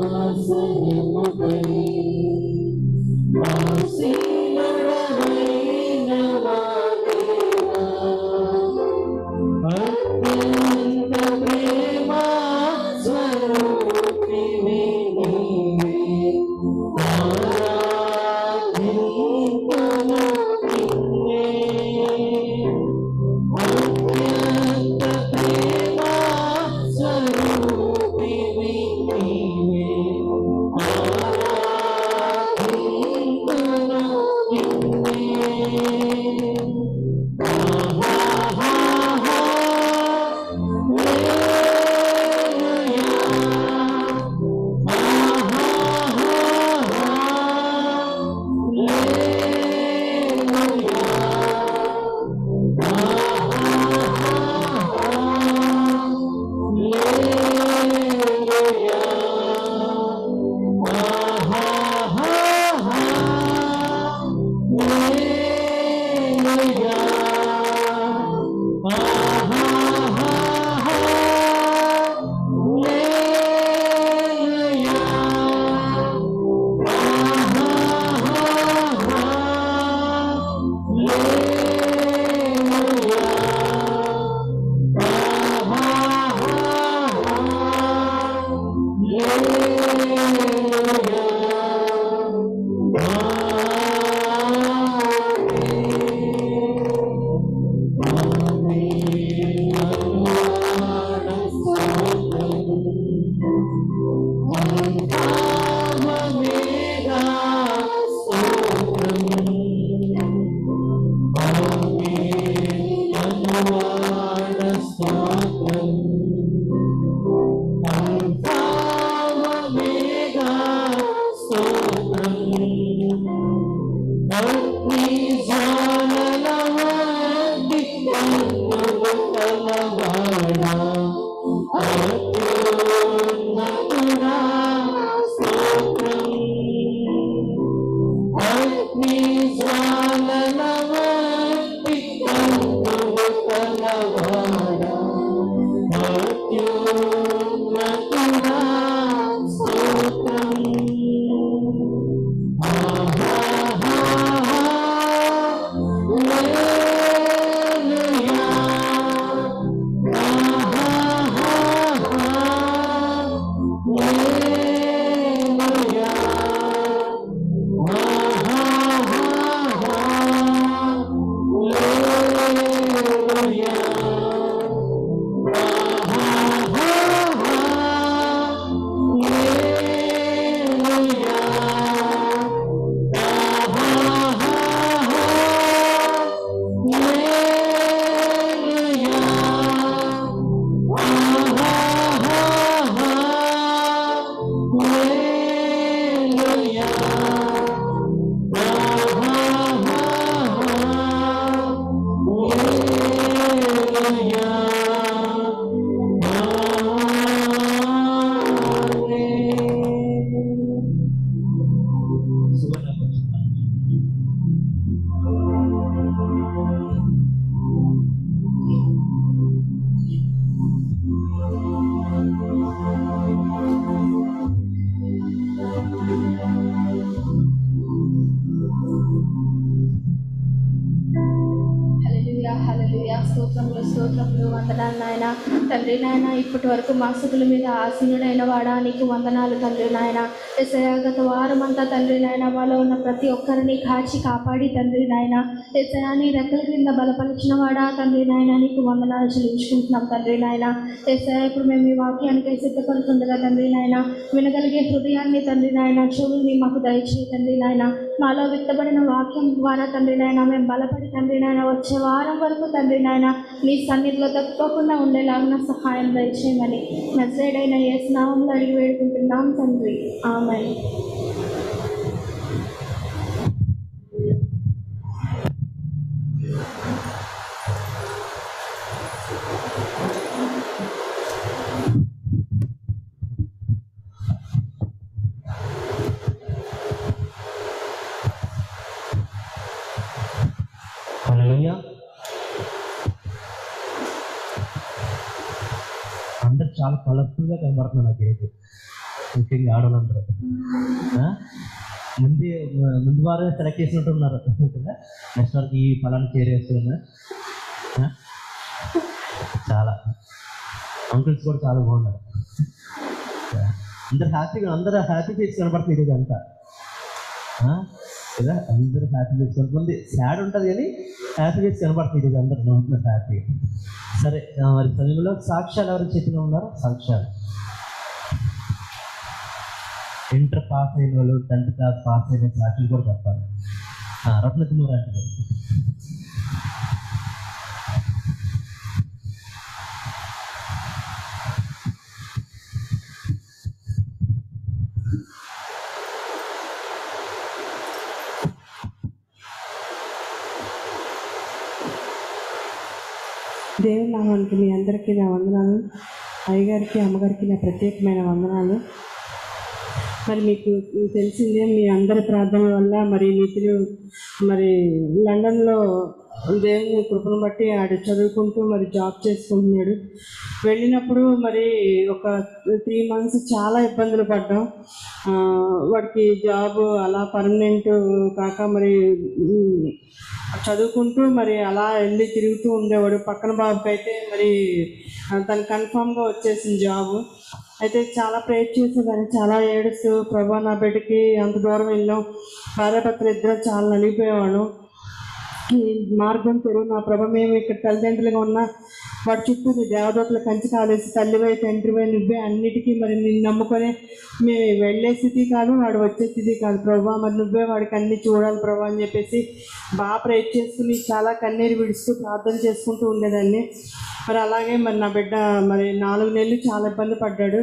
సింహాసనముపై ఆసీనుడవై హల్లెలూయా హల్లెలూయా స్తోత్రములు స్తోత్రములు వందనాలు నాయన తండ్రి నాయన ఇప్పటి వరకు మా స్థుతుల మీద ఆసీనుడైన వాడా నీకు వందనాలు తండ్రి నాయన ఎసయా గత వారం అంతా తండ్రి నాయన మాలో ఉన్న ప్రతి ఒక్కరిని కాచి కాపాడి తండ్రి నాయన ఎసయా నీ రెక్కల క్రింద బలపరిచిన వాడా తండ్రి నాయన నీకు వందనాలు చెల్లించుకుంటున్నాం తండ్రి నాయన ఎసయా ఇప్పుడు మేము ఈ వాక్యానికి సిద్ధపడుతుండగా తండ్రి నాయన వినగలిగే హృదయాన్ని తండ్రి నాయన చెవుల్ని మాకు దయచేయి తండ్రి నాయన మాలో విత్తబడిన వాక్యం ద్వారా తండ్రి నాయన మేము బలపడి తండ్రి నాయన వచ్చే వారం వరకు తండ్రి నాయన నీ సన్నిధిలో తప్పుకోకుండా ఉండేలాగా సహాయం దయచేయమని మెసేజ్ అయిన ఏ స్నామంలో అడిగి వేడుకుంటున్నాం తండ్రి ఆమె హల్లెలూయా అందరు చాలా కలర్ఫుల్గా కనబడుతున్నారు నాకు ఈరోజు ముఖ్యంగా ఆడవాళ్ళందరూ ఆ? ముందే ముందు వారే సెలెక్ట్ చేసినట్టున్నారు కదా నెక్స్ట్ వరకు ఈ ఫలాన్ని చేరేస్తున్నా చాలా అంకుల్స్ కూడా చాలా బాగున్నారు అందరు హ్యాపీగా అందరూ హ్యాపీ ఫేస్ కనబడుతుంది ఈరోజు అంతా ఆ? కదా అందరూ హ్యాపీ ఫేస్ కొంతమంది సాడ్ ఉంటుంది కానీ హ్యాపీ ఫేస్ కనబడుతుంది ఈరోజు అందరు నవ్వుతున్నారు హ్యాపీ సరే ఆ, మరి సమయంలో సాక్ష్యాలు ఎవరు చెప్పిన ఉన్నారు సాక్ష్యాలు ఇంటర్ పాస్ అయిన వాళ్ళు టెన్త్ క్లాస్ పాస్ అయిన సాక్షులు కూడా చెప్పాలి ఆ, రత్నకుమార్ అంటే దేవుని నామానికి మీ అందరికీ నా వందనాలు అయ్యగారికి అమ్మగారికి నా ప్రత్యేకమైన వందనాలు మరి మీకు తెలిసిందే మీ అందరి ప్రార్థన వల్ల మరి మిత్రులు మరి లండన్లో దేవుని కృపను బట్టి ఆడు చదువుకుంటూ మరి జాబ్ చేసుకుంటున్నాడు వెళ్ళినప్పుడు మరి ఒక త్రీ మంత్స్ చాలా ఇబ్బందులు పడ్డాం ఆ, వాడికి జాబ్ అలా పర్మనెంట్ కాక మరి ఉమ్, చదువుకుంటూ మరి అలా వెళ్ళి తిరుగుతూ ఉండేవాడు పక్కన బాబుకి అయితే మరి ఆ, తను కన్ఫామ్గా వచ్చేసింది జాబ్ అయితే చాలా ప్రేర్ చేసేదాన్ని చాలా ఏడుస్తూ ప్రభా నా బిడ్డకి అంత దూరం వెళ్ళాం భార్యాభర్తలు ఇద్దరు చాలా నలిగిపోయేవాడు ఈ మార్గం తెరువు నా ప్రభ మేము ఇక్కడ తల్లిదండ్రులుగా ఉన్న వాడి చుట్టూ నీ దేవదూతలు కంచి కాలేసి తల్లివై తండ్రివై నువ్వే అన్నిటికీ మరి నిన్ను నమ్ముకొని మేము వెళ్ళే స్థితి కాదు వాడు వచ్చే స్థితి కాదు ప్రభా మరి నువ్వే వాడికి అన్ని చూడాలి ప్రభా అని చెప్పేసి బాగా ప్రేర్ చేసుకుని చాలా కన్నీరు విడుస్తూ ప్రార్థన చేసుకుంటూ ఉండేదాన్ని మరి అలాగే మరి నా బిడ్డ మరి నాలుగు నెలలు చాలా ఇబ్బంది పడ్డాడు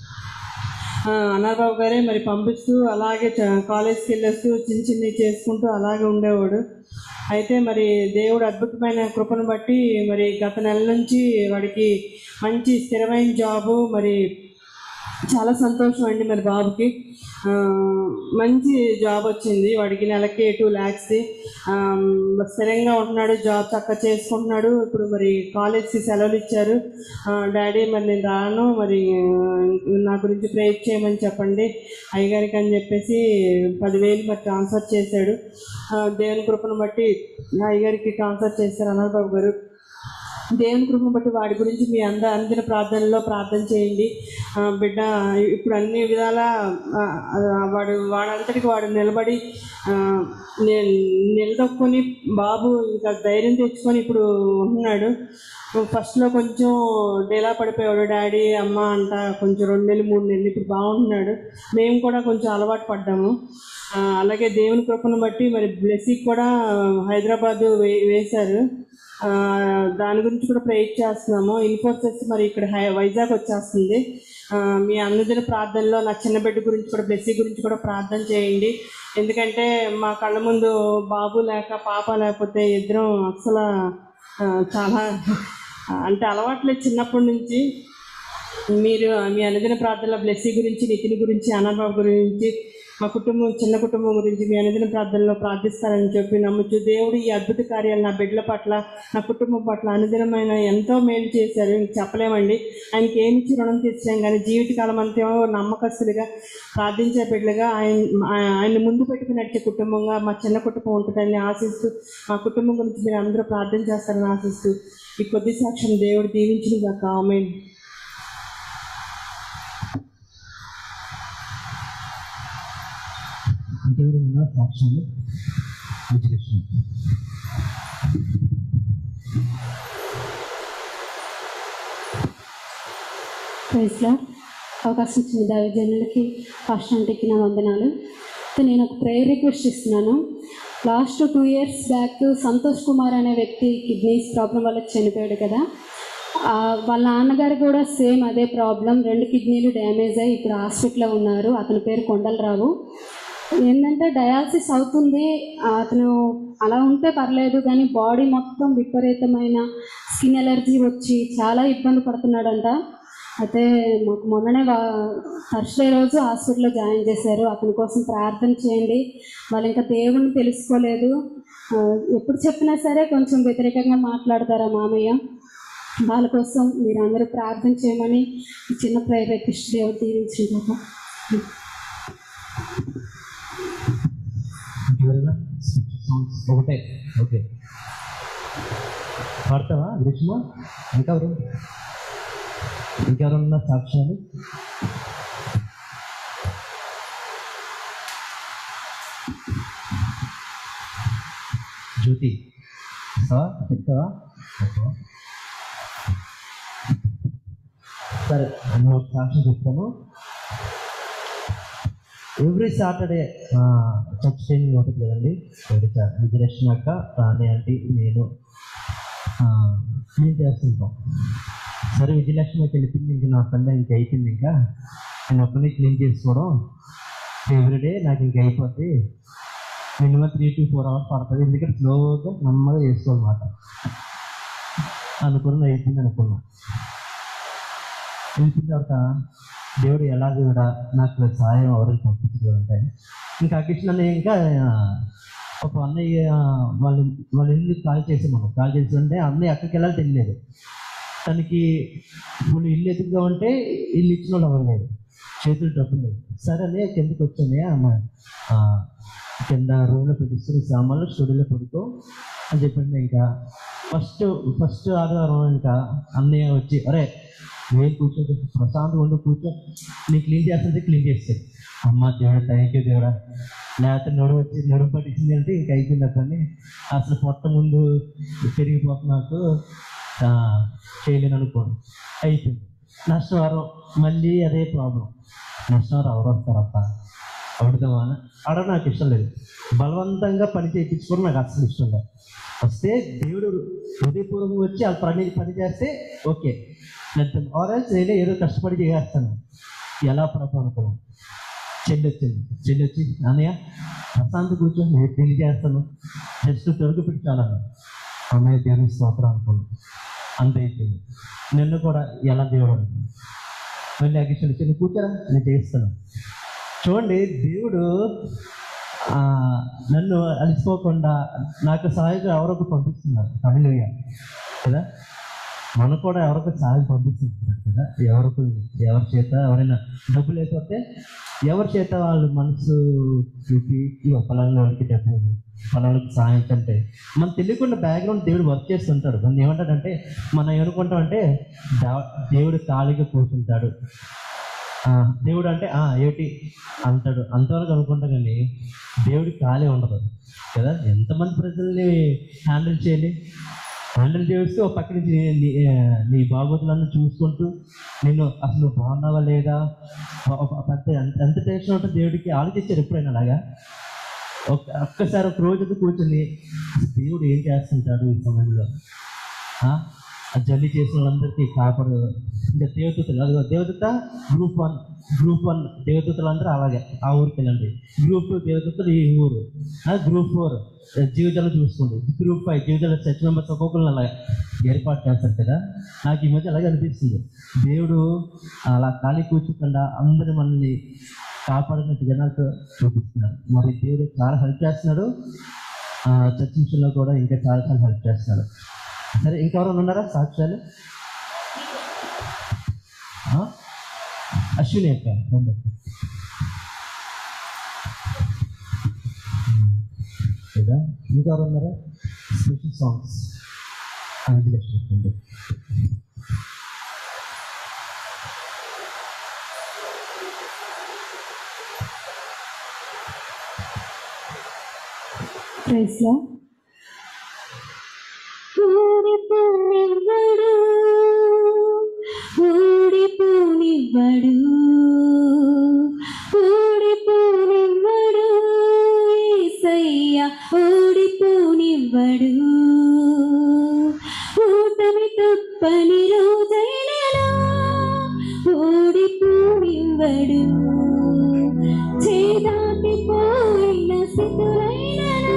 ఆ, అన్నారబాబు గారే మరి పంపిస్తూ అలాగే చ- కాలేజ్కి వెళ్ళొస్తూ చిన్న చిన్నవి చేసుకుంటూ అలాగే ఉండేవాడు అయితే మరి దేవుడు అద్భుతమైన కృపను బట్టి మరి గత నెల నుంచి వాడికి మంచి స్థిరమైన జాబు మరి చాలా సంతోషం అండి మరి బాబుకి ఆ, మంచి జాబ్ వచ్చింది వాడికి నెలకి టూ ల్యాక్స్ది స్థిరంగా ఉంటున్నాడు జాబ్ చక్కగా చేసుకుంటున్నాడు ఇప్పుడు మరి కాలేజ్కి సెలవులు ఇచ్చారు ఆ, డాడీ మరి నేను రాను మరి ఆ, నా గురించి ప్రేర్ చేయమని చెప్పండి అయ్యగారికి అని చెప్పేసి పదివేలు మరి ట్రాన్స్ఫర్ చేశాడు ఆ, దేవుని కృపను బట్టి అయ్యగారికి ట్రాన్స్ఫర్ చేశారు అన్నారు బాబు గారు దేవుని కృపను బట్టి వాడి గురించి మీ అంద అందిన ప్రార్థనలో ప్రార్థన చేయండి ఆ, బిడ్డ ఇప్పుడు అన్ని విధాల ఆ, ఆ, వాడు వాడంతటికి వాడు నిలబడి ఆ, ని- నిలదొక్కుని బాబు ఇంకా ధైర్యం తెచ్చుకొని ఇప్పుడు ఉంటున్నాడు ఫస్ట్లో కొంచెం డేలా పడిపోయాడు డాడీ అమ్మ అంట కొంచెం రెండు నెలలు మూడు నెలలు ఇప్పుడు బాగుంటున్నాడు మేము కూడా కొంచెం అలవాటు పడ్డాము ఆ, అలాగే దేవుని కృపను బట్టి మరి బ్లెస్సింగ్ కూడా హైదరాబాద్ వే వేశారు ఆ, దాని గురించి కూడా ప్రేర్ చేస్తున్నాము ఇన్ఫోసిస్ మరి ఇక్కడ హై వైజాగ్ వచ్చేస్తుంది ఆ, మీ అన్నదిన ప్రార్థనలో నా చిన్న బిడ్డ గురించి కూడా బ్లెస్సింగ్ గురించి కూడా ప్రార్థన చేయండి ఎందుకంటే మా కళ్ళ ముందు బాబు లేక పాప లేకపోతే ఇద్దరం అసలు ఆ, చాలా అంటే అలవాట్లేదు చిన్నప్పటి నుంచి మీరు మీ అనుదిన ప్రార్థనలో బ్లెస్సింగ్ గురించి నితిన్ గురించి అన్నబాబు గురించి మా కుటుంబం చిన్న కుటుంబం గురించి మీ అనుదిన ప్రార్థనలో ప్రార్థిస్తారని చెప్పి నమ్ముచు దేవుడు ఈ అద్భుత కార్యాలు నా బిడ్డల పట్ల నా కుటుంబం పట్ల అనుదినమైన ఎంతో మేలు చేశారు ఇంక చెప్పలేమండి ఆయనకి ఏమి ఇచ్చి రుణం తీర్చలేం కానీ జీవితకాలం అంతా నమ్మకస్తులుగా ప్రార్థించే బిడ్డలుగా ఆయన ఆయన ముందు పెట్టుకుని నడిచే కుటుంబంగా మా చిన్న కుటుంబం ఉంటుందని ఆశిస్తూ మా కుటుంబం గురించి మీరు అందరూ ప్రార్థన చేస్తారని ఆశిస్తూ ఈ కొద్ది సాక్ష్యం దేవుడు దీవించిన గాక ఆమె ఇంకెవరు ఉన్నా సాక్ష్యాలు విజయకృష్ణ ప్రైజ్లా అవకాశం ఇచ్చిన దైవజనులకి ఫస్ట్ అంటేకి నా వందనాలు అయితే నేను ఒక ప్రేయర్ రిక్వెస్ట్ ఇస్తున్నాను last two years back Santosh Kumar అనే వ్యక్తి కిడ్నీస్ ప్రాబ్లం వల్ల చనిపోయాడు కదా ఆ, వాళ్ళ నాన్నగారు కూడా సేమ్ అదే ప్రాబ్లం రెండు కిడ్నీలు డ్యామేజ్ అయ్యి ఇప్పుడు హాస్పిటల్లో ఉన్నారు అతని పేరు కొండలరావు ఏంటంటే డయాలసిస్ అవుతుంది అతను అలా ఉంటే పర్లేదు కానీ బాడీ మొత్తం విపరీతమైన స్కిన్ ఎలర్జీ వచ్చి చాలా ఇబ్బంది పడుతున్నాడంట అయితే మాకు మొన్ననే థర్స్డే రోజు హాస్పిటల్లో జాయిన్ చేశారు అతని కోసం ప్రార్థన చేయండి వాళ్ళు ఇంకా దేవుణ్ణి తెలుసుకోలేదు ఆ, ఎప్పుడు చెప్పినా సరే కొంచెం వ్యతిరేకంగా మాట్లాడతారా మామయ్య వాళ్ళ కోసం మీరు అందరూ ప్రార్థన చేయమని ఈ చిన్న ప్రేయర్ రిక్వెస్ట్ దేవుడు దీవించుకుంటారు ఇంకెవరైనా సాంగ్స్ ఒకటే ఓకే పాడతావా గ్రీష్మ ఇంకెవరు ఇంకెవరున్నా సాక్ష్యాలు జ్యోతి ఇస్తావా చెప్తావా చెప్తావా? సరే నేను ఒక సాక్ష్యం చెప్తాను ఎవ్రీ సాటర్డే చర్చ్ ట్రైనింగ్ ఉంటుంది కదండి ఎవ్రీ సాటర్డే విజయలక్ష్మి అక్క రాణి ఆంటీ నేను క్లీన్ చేస్తుంటాం సరే విజయలక్ష్మికి వెళ్ళిపోయింది ఇంక నా పని ఇంక అయిపోయింది ఇంకా నేను ఒక్కనే క్లీన్ చేసుకోవడం ఎవ్రీడే నాకు ఇంక అయిపోద్ది minimum three to four hours పడుతుంది ఎందుకంటే స్లోగా నెమ్మదిగా చేసుకోవాలన్నమాట అనుకున్న అయిపోయింది అనుకున్నా వెళ్ళిన తర్వాత దేవుడు ఎలాగో కూడా నాకు సహాయం ఎవరికి పంపించడం అంటే ఇంకా కిషన్ అన్నయ్య ఇంకా ఒక అన్నయ్య వాళ్ళ వాళ్ళ ఇల్లు కాల్ చేసి మనం కాల్ చేసి ఉంటే అన్నయ్య అక్కడికి వెళ్ళాలి తెలియలేదు తనకి ఇప్పుడు ఇల్లు ఎదురుగా ఉంటే ఇల్లు ఇచ్చిన వాళ్ళు అవ్వలేదు చేతులు డబ్బులు లేదు సరే అన్నయ్య కిందకి వచ్చింది అమ్మ ఆ, కింద రూమ్లో పెట్టిస్తే ఈ సామాన్లు స్టూడియోలో పడుకో అని చెప్పింది ఇంకా ఫస్ట్ ఫస్ట్ ఆదివారం ఇంకా అన్నయ్య వచ్చి అరే నేను కూర్చో ప్రశాంతంగా ఉండి కూర్చో నేను క్లీన్ చేస్తుంటే క్లీన్ చేస్తాను అమ్మ దేవుడా థ్యాంక్ యూ దేవుడా లేకపోతే నడుము వచ్చి నడుము పట్టించింది అంటే ఇంకా అయిపోయింది అతన్ని అసలు పొట్ట ముందు పెరిగిపోతుంది నాకు ఆ, చేయలేను అనుకోను అయిపోయింది నెక్స్ట్ వారం మళ్ళీ అదే ప్రాబ్లం నెక్స్ట్ వారం ఎవరు వస్తారప్ప అడుగుదామా అడగ నాకు ఇష్టం లేదు బలవంతంగా పని చేయించుకోవడం నాకు అసలు ఇష్టం లేదు వస్తే దేవుడు హృదయపూర్వకంగా వచ్చి ఆ పని పని చేస్తే ఓకే ఆరెంజ్ నేనే ఏదో కష్టపడి చేస్తాను ఎలా ప్రభు అనుకున్నాను చెల్లి వచ్చింది చెల్లి వచ్చి అన్నయ్య ప్రశాంత్ కూర్చొని నేను పెళ్లి చేస్తాను జస్ట్ తొలగి పెట్టి చాలా అన్నయ్య దేవుని స్తోత్రం అనుకున్నాను అంత అయిపోయింది నిన్ను కూడా ఎలా దేవుడు అనుకున్నాను మళ్ళీ అగిషన్ వచ్చి నువ్వు కూర్చోరా నేను చేస్తాను చూడండి దేవుడు ఆ, నన్ను అలసిపోకుండా నాకు సహాయంగా ఎవరొకరు పంపిస్తున్నారు హల్లెలూయా కదా మనం కూడా ఎవరికి సహాయం పంపిస్తుంటున్నారు కదా ఎవరికి ఎవరి చేత ఎవరైనా డబ్బు లేకపోతే ఎవరి చేత వాళ్ళు మనసు చూపి ఇగో ఫలానా వాళ్ళకి డబ్బు ఫలానికి సహాయం అంటే మనం తెలియకుండా బ్యాక్గ్రౌండ్ దేవుడు వర్క్ చేస్తుంటాడు మనం ఏమంటాడంటే మనం ఏమనుకుంటామంటే దా- దేవుడు ఖాళీగా కూర్చుంటాడు ఆ, దేవుడు అంటే ఆ ఏమిటి అంటాడు అంతవరకు అనుకుంటా కానీ దేవుడికి ఖాళీ ఉండదు కదా ఎంతమంది ప్రజల్ని హ్యాండిల్ చేయాలి హ్యాండిల్ చేస్తూ ఒక పక్క నుంచి నీ- నీ ఆ, నీ బాగోతులన్నీ చూసుకుంటూ నిన్ను అసలు నువ్వు బాగున్నావా లేదా ఒక- ఒక పెద్ద ఎంత ఎంత టెన్షన్ ఉంటుంది దేవుడికి ఆలోచించారు ఎప్పుడైనా అలాగా ఒక్క ఒక్కసారి ఒక రోజు కూర్చొని దేవుడు ఏం చేస్తుంటాడు ఈ సమయంలో ఆ? ఆ జల్లి చేసిన వాళ్ళందరికీ కాపాడు ఇంకా దేవదూతలు అదిగో దేవదూత గ్రూప్ వన్ గ్రూప్ వన్ దేవదూతలు అందరూ అలాగే ఆ ఊరికి వెళ్ళండి గ్రూప్ టూ దేవదూతలు ఈ ఊరు ఆ, గ్రూప్ ఫోర్ జీవితాలు చూసుకోండి గ్రూప్ ఫైవ్ జీవితాలు చర్చ్ మెంబర్స్ ఒక్కొక్కరు అలాగే ఏర్పాటు చేస్తారు కదా నాకు ఈ మధ్య అలాగే అనిపిస్తుంది దేవుడు అలా ఖాళీ కూర్చోకుండా అందరి మనల్ని కాపాడినట్టు జనాలకు చూపిస్తున్నారు మరి దేవుడు చాలా హెల్ప్ చేస్తున్నాడు ఆ, చర్చ్ విషయంలో కూడా ఇంకా చాలా చాలా హెల్ప్ చేస్తున్నాడు సరే ఇంకెవరైనా ఉన్నారా సాక్ష్యాలు ఆ? అశ్విని అక్క రండి. లేదా ఇంకెవరు ఉన్నారా స్పెషల్ సాంగ్స్ అది లక్ష్మి ప్రైస్లో ఊడిపోనివ్వడు ఊడిపోనివ్వడు ఏసయ్య ఊడిపోనివ్వడు ఊటమి తప్పని రోజైనను ఊడిపోనివ్వడు చేదాటిపోయిన స్థితులైనను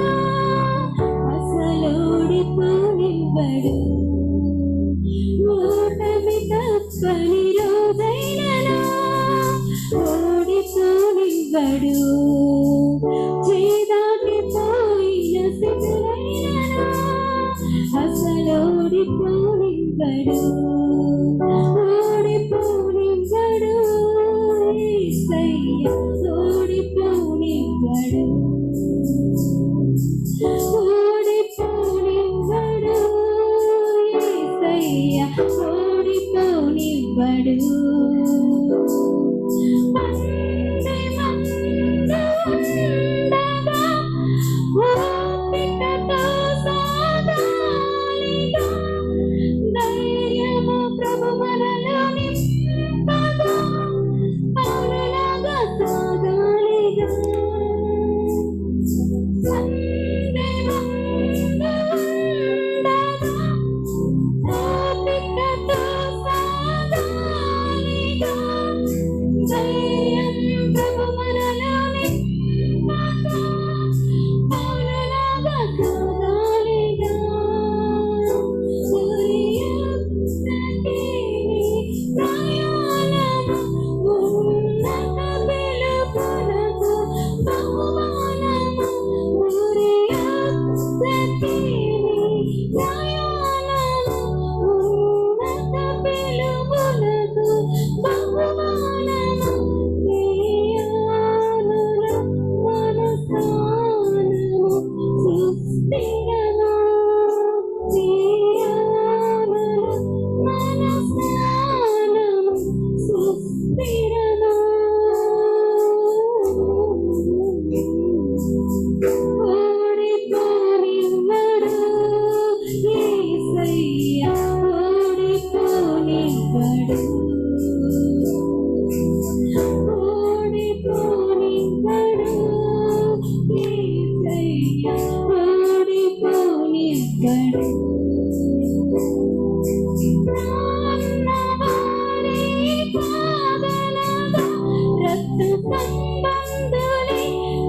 అసలోడిపోనివ్వడు ఓటమి తప్పని రోజైనను ఓడిపోనివ్వడు చేదాటిపోయిన స్థితులైనను అసలోడిపోనివ్వడు ఓడిపోనివ్వడు యేసయ్య ఓడిపోనివ్వడు ఓడిపోనివ్వడు యేసయ్య ఓడిపోనివ్వడు మంది మందు ఉండగా ఓపికతో సాగాలిగా ధైర్యము ఇక్కడే రక్త సంబంధులే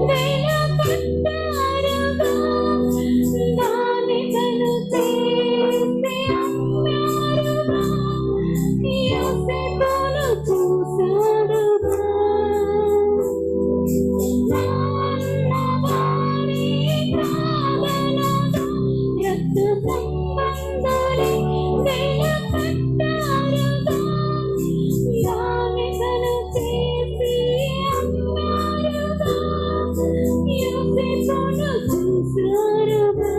వెలకట్టారుగా దాని కను చేసి అమ్మారుగా యోసేపును చూశాడుగా నాన్నవారి కాదనగా రక్త సంబంధులే వెలకట్టారుగా దాని కను చేసి అమ్మారుగా యోసేపును చూశారుగా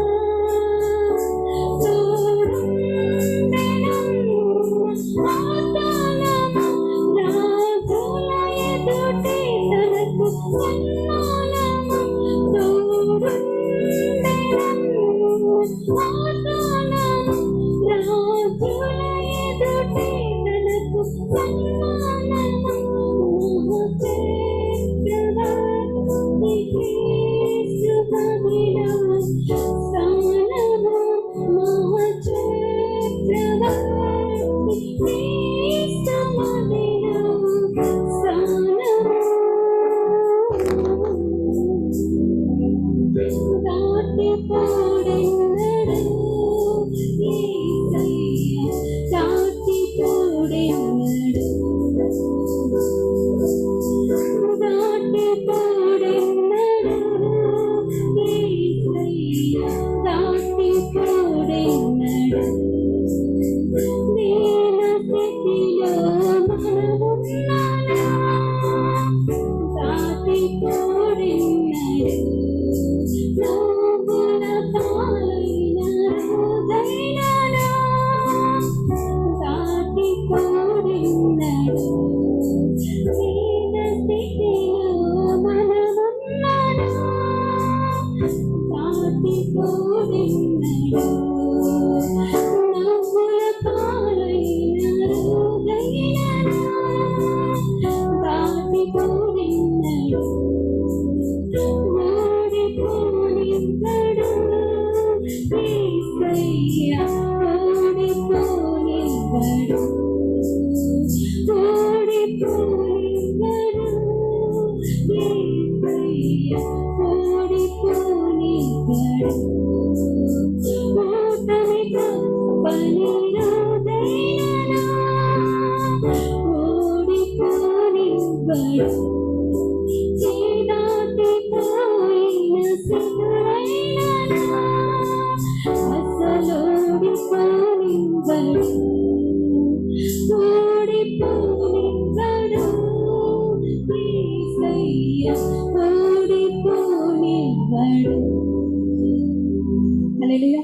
హల్లెలూయా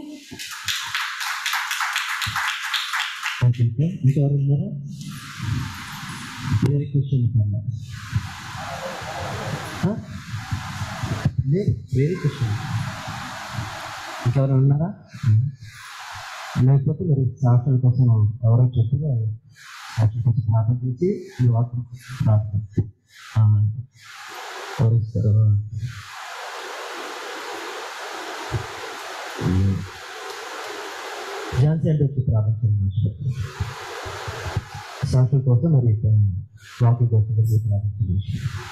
ఓకే ఇంకెవరు ఉన్నారా వేరే క్వశ్చన్ పర్లే లేదు వేరే క్వశ్చన్ ఇంకెవరు ఉన్నారా లేకపోతే మరి సాక్షుల కోసం ఎవరో చెప్తే సాక్షుల కోసం ప్రార్థన చేసి ఈ వాక్యం ప్రార్థన ఆ, ఎవరు ఇస్తారు ఝాన్సీ అంటే వచ్చి ప్రార్థన చేయండి సాక్షుల కోసం మరి వాక్యం కోసం మరి ప్రార్థన చేయండి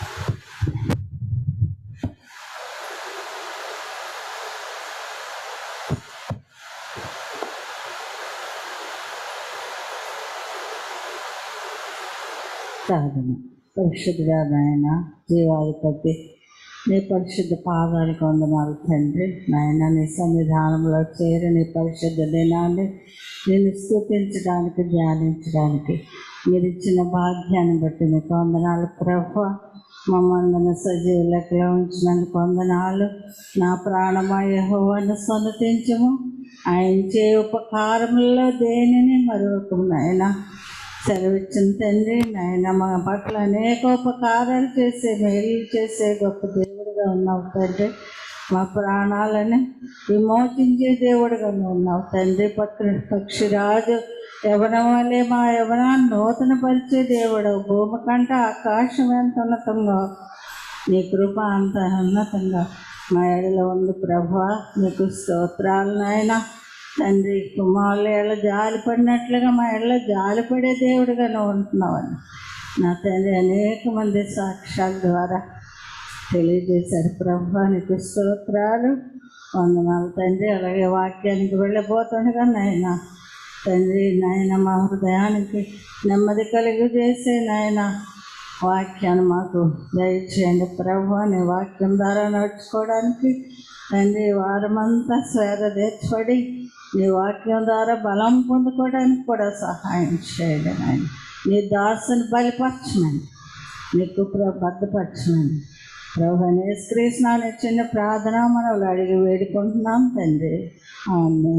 సాధన పరిశుద్ధుడా నాయన జీవాధిపతి నీ పరిశుద్ధ పాదాలకు వందనాలు తండ్రి నాయన నీ సన్నిధానంలో చేరి నీ పరిశుద్ధ దినాన్ని నేను స్థుతించడానికి ధ్యానించడానికి మీరు ఇచ్చిన భాగ్యాన్ని బట్టి మీకు వందనాలు ప్రభ మమ్మల్ని సజీవ లెక్కలో ఉంచినందుకు వందనాలు నా ప్రాణమయ హోవను సొనతించము ఆయన చే ఉపకారములలో దేనిని మరొక నాయన సెలవిచ్చిన తండ్రి నాయన మా పట్ల అనేక ఉపకారాలు చేసే మేలు చేసే గొప్ప దేవుడిగా ఉన్నావు తండ్రి మా ప్రాణాలను విమోచించే దేవుడిగా నువ్వు ఉన్నావు తండ్రి పక్షి పక్షిరాజు యవనం వల్లే మా యవనాన్ని నూతన పరిచే దేవుడు భూమి కంటే ఆకాశం ఎంత ఉన్నతంగా నీ కృప అంత ఉన్నతంగా మా ఎడలో ఉంది ప్రభా మీకు స్తోత్రాలు నాయన తండ్రి కుమారులు ఎడల జాలి పడినట్లుగా మా ఎడలో జాలి పడే దేవుడిగా నువ్వు ఉంటున్నావని నా తండ్రి అనేక మంది సాక్ష్యాల ద్వారా తెలియజేశారు ప్రభా నీకు స్తోత్రాలు వందనాలు తండ్రి అలాగే వాక్యానికి వెళ్ళిపోతుండగా నాయన తండ్రి నాయన మా హృదయానికి నెమ్మది కలుగు చేసే నాయన వాక్యాన్ని మాకు దయచేయండి ప్రభు నీ వాక్యం ద్వారా నడుచుకోవడానికి తండ్రి వారమంతా స్వేద తెచ్చుపడి నీ వాక్యం ద్వారా బలం పొందుకోవడానికి కూడా సహాయం చేయండి నాయన నీ దాసుని బలిపరచమని నీకు భద్రపరచమని ప్రభు నేస్కృష్ణ చిన్న ప్రార్థన మనవులు అడిగి వేడుకుంటున్నాం తండ్రి ఆమె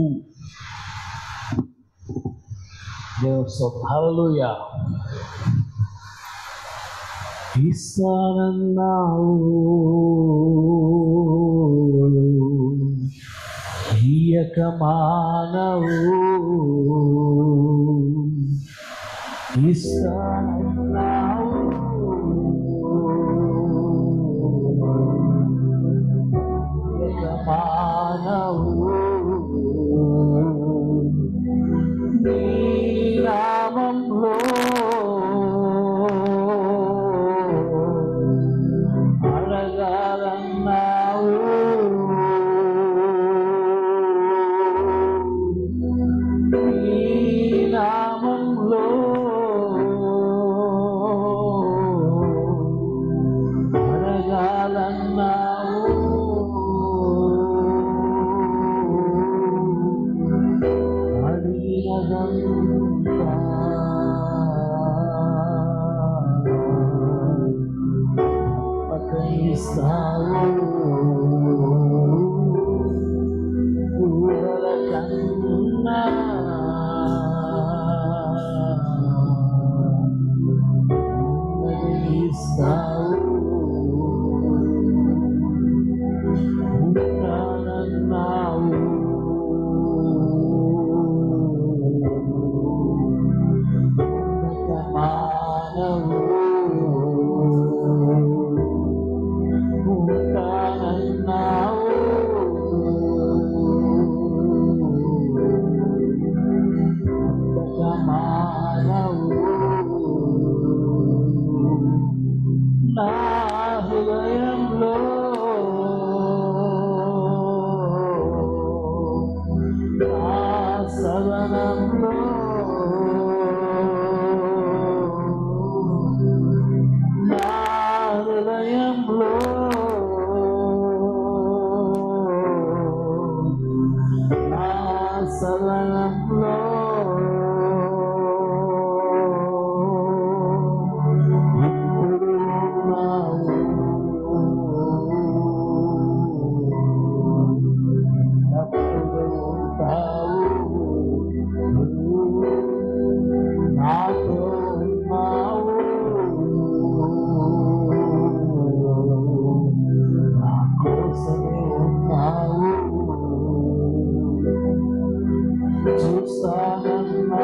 దేవుడు హల్లెలూయా ఇస్తానన్నావు ఈయక మానవు ఇస్తానన్నావు ఈయక మానవు నీ నామంలో అడగాలన్నావు నీ నామంలో అడగాలన్నావు అడిగినదంతా పకయిస్తావు ఊరల కన్నా నా హృదయంలో నా సదనంలో నా హృదయంలో నా సదనంలో ఇప్పుడు ఉన్నావు ఎప్పుడు ఉంటావు నాతో ఉన్నావు నా కోసమే ఉన్నావు చూస్తానన్నా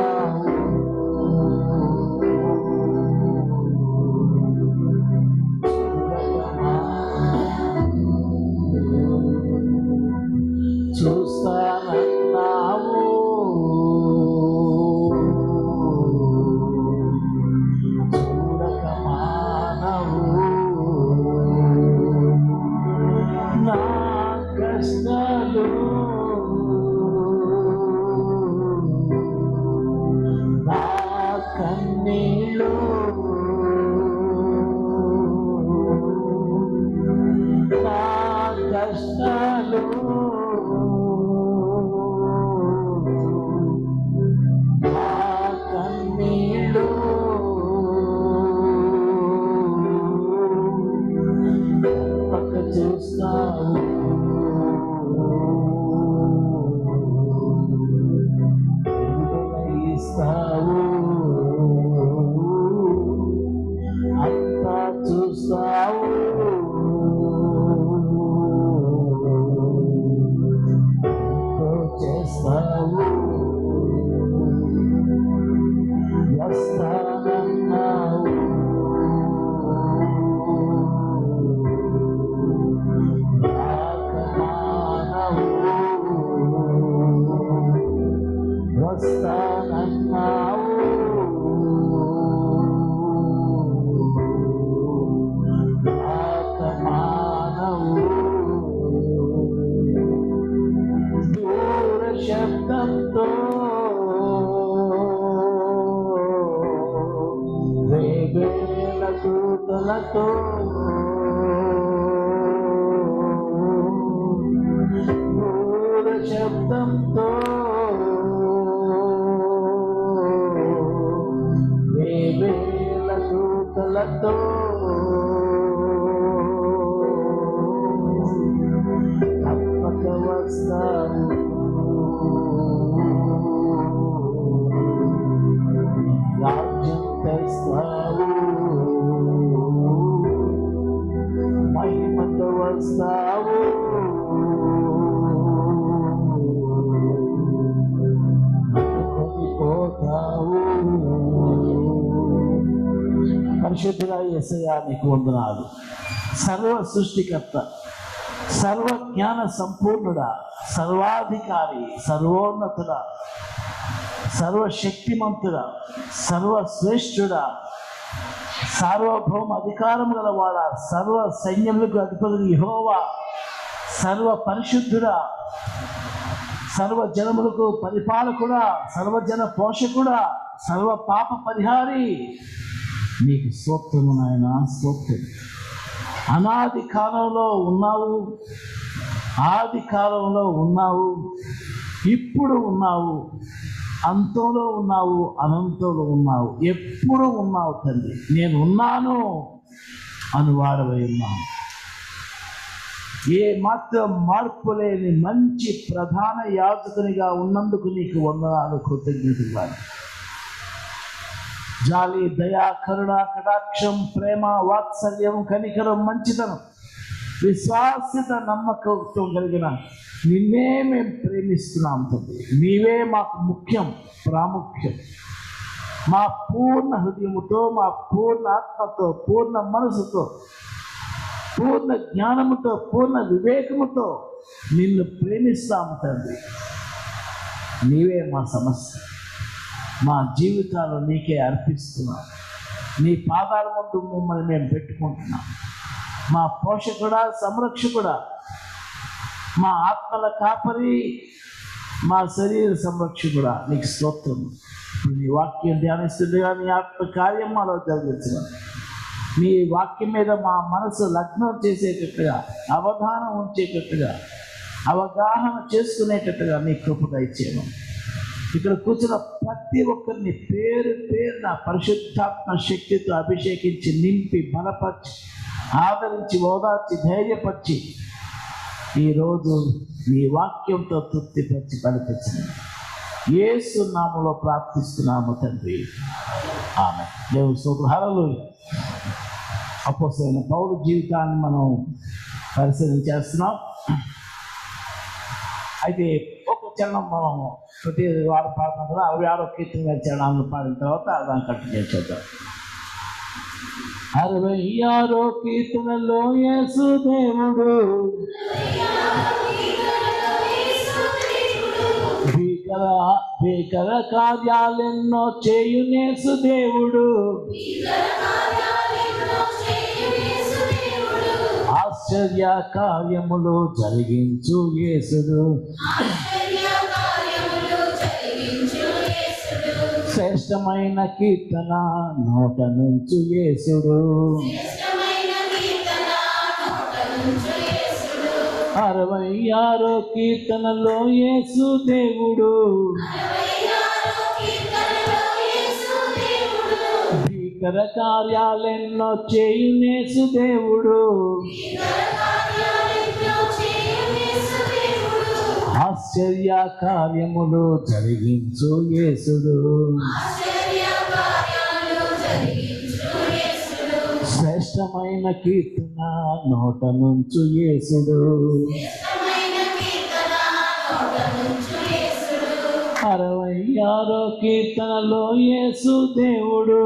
వస్తానన్నావు ఆత్మానవు దూర శబ్దంతో వేవేల దూతలతో దూర శబ్దంతో వేవేల దూతలతో తప్పక వస్తావు రాజ్యం తెస్తావు మహిమతో వస్తావు పోతావు పరిశుద్ధుడా ఎసయా నీకు వందనాలు సర్వ సృష్టికర్త సర్వ జ్ఞాన సంపూర్ణుడా సర్వాధికారి సర్వోన్నతుడా సర్వశక్తిమంతుడా సర్వశ్రేష్ఠుడా సార్వభౌమ అధికారం గలవాడా సర్వ సైన్యములకు అధిపతి యెహోవా సర్వ పరిశుద్ధుడా సర్వ జనములకు పరిపాలకుడా సర్వజన పోషకుడా సర్వ పాప పరిహారి నీకు స్తోత్రము నాయన స్తోత్రం అనాది కాలంలో ఉన్నావు ఆది కాలంలో ఉన్నావు ఇప్పుడు ఉన్నావు అంతంలో ఉన్నావు అనంతంలో ఉన్నావు ఎప్పుడు ఉన్నావు తండ్రి నేను ఉన్నాను అని వాడవై ఉన్నాను ఏ మాత్రం మార్పు లేని మంచి ప్రధాన యాజకునిగా ఉన్నందుకు నీకు వందనాలు కృతజ్ఞతలు జాలి దయా కరుణ కటాక్షం ప్రేమ వాత్సల్యం కనికరం మంచితనం విశ్వాసిత నమ్మకంతో కలిగిన నిన్నే మేము ప్రేమిస్తున్నాం తండ్రి నీవే మాకు ముఖ్యం ప్రాముఖ్యం మా పూర్ణ హృదయముతో మా పూర్ణ ఆత్మతో పూర్ణ మనసుతో పూర్ణ జ్ఞానముతో పూర్ణ వివేకముతో నిన్ను ప్రేమిస్తాము తండ్రి నీవే మా సమస్య మా జీవితాలు నీకే అర్పిస్తున్నాం నీ పాదాల ముందు మమ్మల్ని మేము పెట్టుకుంటున్నాం మా పోషకుడా సంరక్షకుడా మా ఆత్మల కాపరి మా శరీర సంరక్షకుడా నీకు స్తోత్రం ఇప్పుడు నీ వాక్యం ధ్యానిస్తుండగా నీ ఆత్మ కార్యం మాలో జరిగించమని నీ వాక్యం మీద మా మనసు లగ్నం చేసేటట్టుగా అవధానం ఉంచేటట్టుగా అవగాహన చేసుకునేటట్టుగా నీ కృపగా ఇచ్చేయమని ఇక్కడ కూర్చున్న ప్రతి ఒక్కరిని పేరు పేరున పరిశుద్ధాత్మ శక్తితో అభిషేకించి నింపి బలపరిచి ఆదరించి ఓదార్చి ధైర్యపరిచి ఈరోజు నీ వాక్యంతో తృప్తిపరిచి బలిపించింది ఏసు నామలో ప్రార్థిస్తున్నాము తండ్రి ఆమె దేవుడు సూత్రహారలు అపోసైన పౌరు జీవితాన్ని మనం పరిశీలన చేస్తున్నాం అయితే ఒక చరణం మనం ప్రతి వారం పాడుతున్నాం కదా అరవై ఆరో కీర్తన చరణాలను పాడిన తర్వాత దాన్ని కట్టు చేసేద్దాం అరవై ఆరో కీర్తనలో యేసు దేవుడు భీకర భీకర కార్యాలెన్నో చేయునేసు దేవుడు ఆశ్చర్య కార్యములు జరిగించు యేసుడు శ్రేష్టమైన కీర్తన నోట నుంచి యేసుడు అరవై ఆరో కీర్తనలో యేసు దేవుడు భీకర కార్యాలెన్నో చేయునేసు దేవుడు ఆశ్చర్య కార్యములు జరిగించు యేసుడు శ్రేష్టమైన కీర్తన నోట నుంచి యేసుడు అరవై ఆరో కీర్తనలో యేసు దేవుడు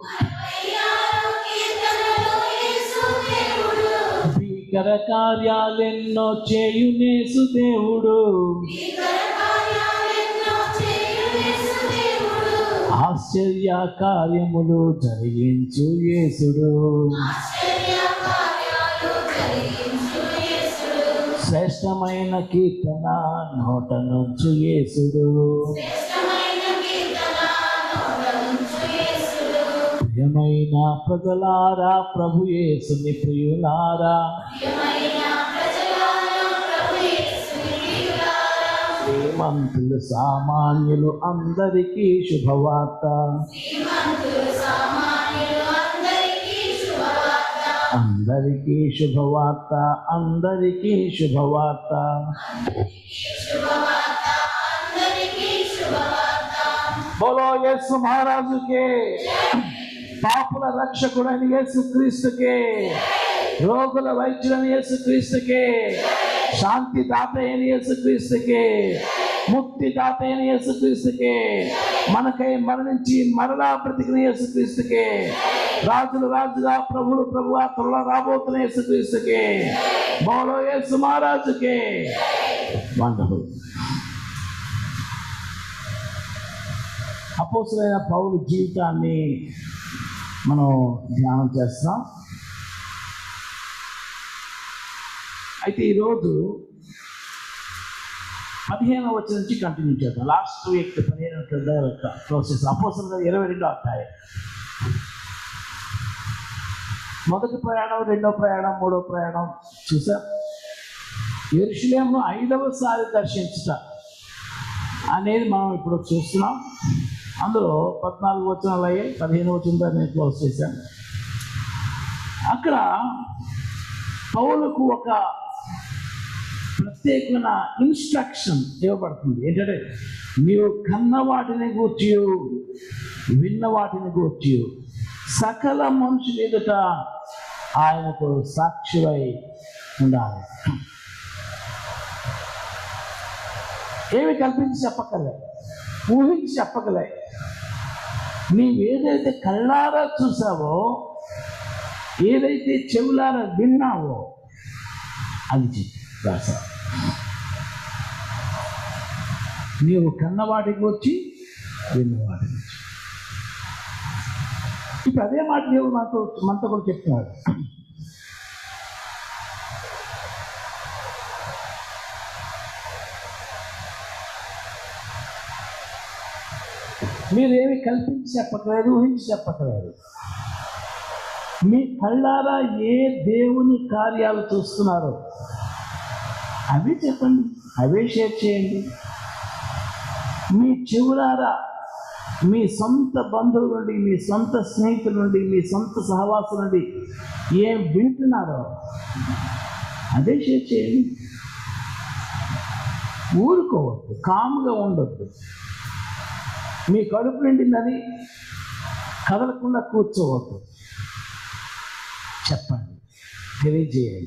భీకర కార్యాలెన్నో చేయునేసు దేవుడు చేయునేసు ఆశ్చర్య కార్యములు జరిగించు యేసుడు శ్రేష్టమైన కీర్తన నోట నుంచు యేసుడు ప్రియమైన ప్రజలారా ప్రభు యేసుని ప్రియులారా శ్రీమంతులు సామాన్యులు అందరికీ శుభవార్త అందరికీ శుభవార్త అందరికీ శుభవార్త బోలో యేసు మహారాజుకే పాపుల రక్షకుడైన యేసు క్రీస్తుకే రోగుల వైద్యుడైన యేసు క్రీస్తుకే శాంతి దాత అయిన యేసు క్రీస్తుకే ముక్తి దాత అయిన యేసు క్రీస్తుకే మనకై మరణించి మరలా బ్రతికిన యేసు క్రీస్తుకే రాజులు రాజుగా ప్రభులు ప్రభుగా త్వరలో రాబోతున్న యేసు క్రీస్తుకే బోలో యేసు మహారాజుకే వండర్ఫుల్ అపోసులైన పౌరు జీవితాన్ని మనం ధ్యానం చేస్తున్నాం అయితే ఈరోజు పదిహేను వచ్చి నుంచి కంటిన్యూ చేద్దాం లాస్ట్ వీక్ పదిహేను క్లోజ్ చేస్తాం అపోసలు ఇరవై రెండో అధ్యాయం మొదటి ప్రయాణం రెండో ప్రయాణం మూడో ప్రయాణం చూసాం ఎరుషులేము ఐదవసారి దర్శించుట అనేది మనం ఇప్పుడు చూస్తున్నాం అందులో పద్నాలుగు వచనాలు అయ్యాయి పదిహేను వచ్చిందో నేను క్లోజ్ చేశాను అక్కడ పౌలకు ఒక ప్రత్యేకమైన ఇన్స్ట్రక్షన్ ఇవ్వబడుతుంది ఏంటంటే నీవు కన్న వాటిని గూర్చి విన్న వాటిని గూర్చి సకల మనుషులు ఎదుట ఆయనకు సాక్షివై ఉండాలి ఏమి కల్పించి చెప్పకలే ఊహించి చెప్పకలే నీవేదైతే కళ్ళారా చూసావో ఏదైతే చెవులారా విన్నావో అది చెప్పి రాసా నీవు కన్నవాటికి వచ్చి విన్నవాటికి వచ్చి ఇప్పుడు అదే మాట దేవుడు మనతో మనతో కూడా చెప్తున్నాడు మీరేమి కల్పించి చెప్పట్లేదు ఊహించి చెప్పట్లేదు మీ కళ్ళారా ఏ దేవుని కార్యాలు చూస్తున్నారో అవి చెప్పండి అవే షేర్ చేయండి మీ చెవులారా మీ సొంత బంధువుల నుండి మీ సొంత స్నేహితుల నుండి మీ సొంత సహవాసుల నుండి ఏం వింటున్నారో అదే షేర్ చేయండి ఊరుకోవద్దు కాముగా ఉండొద్దు మీ కడుపు నిండిందని కదలకుండా కూర్చోవద్దు చెప్పండి తెలియజేయండి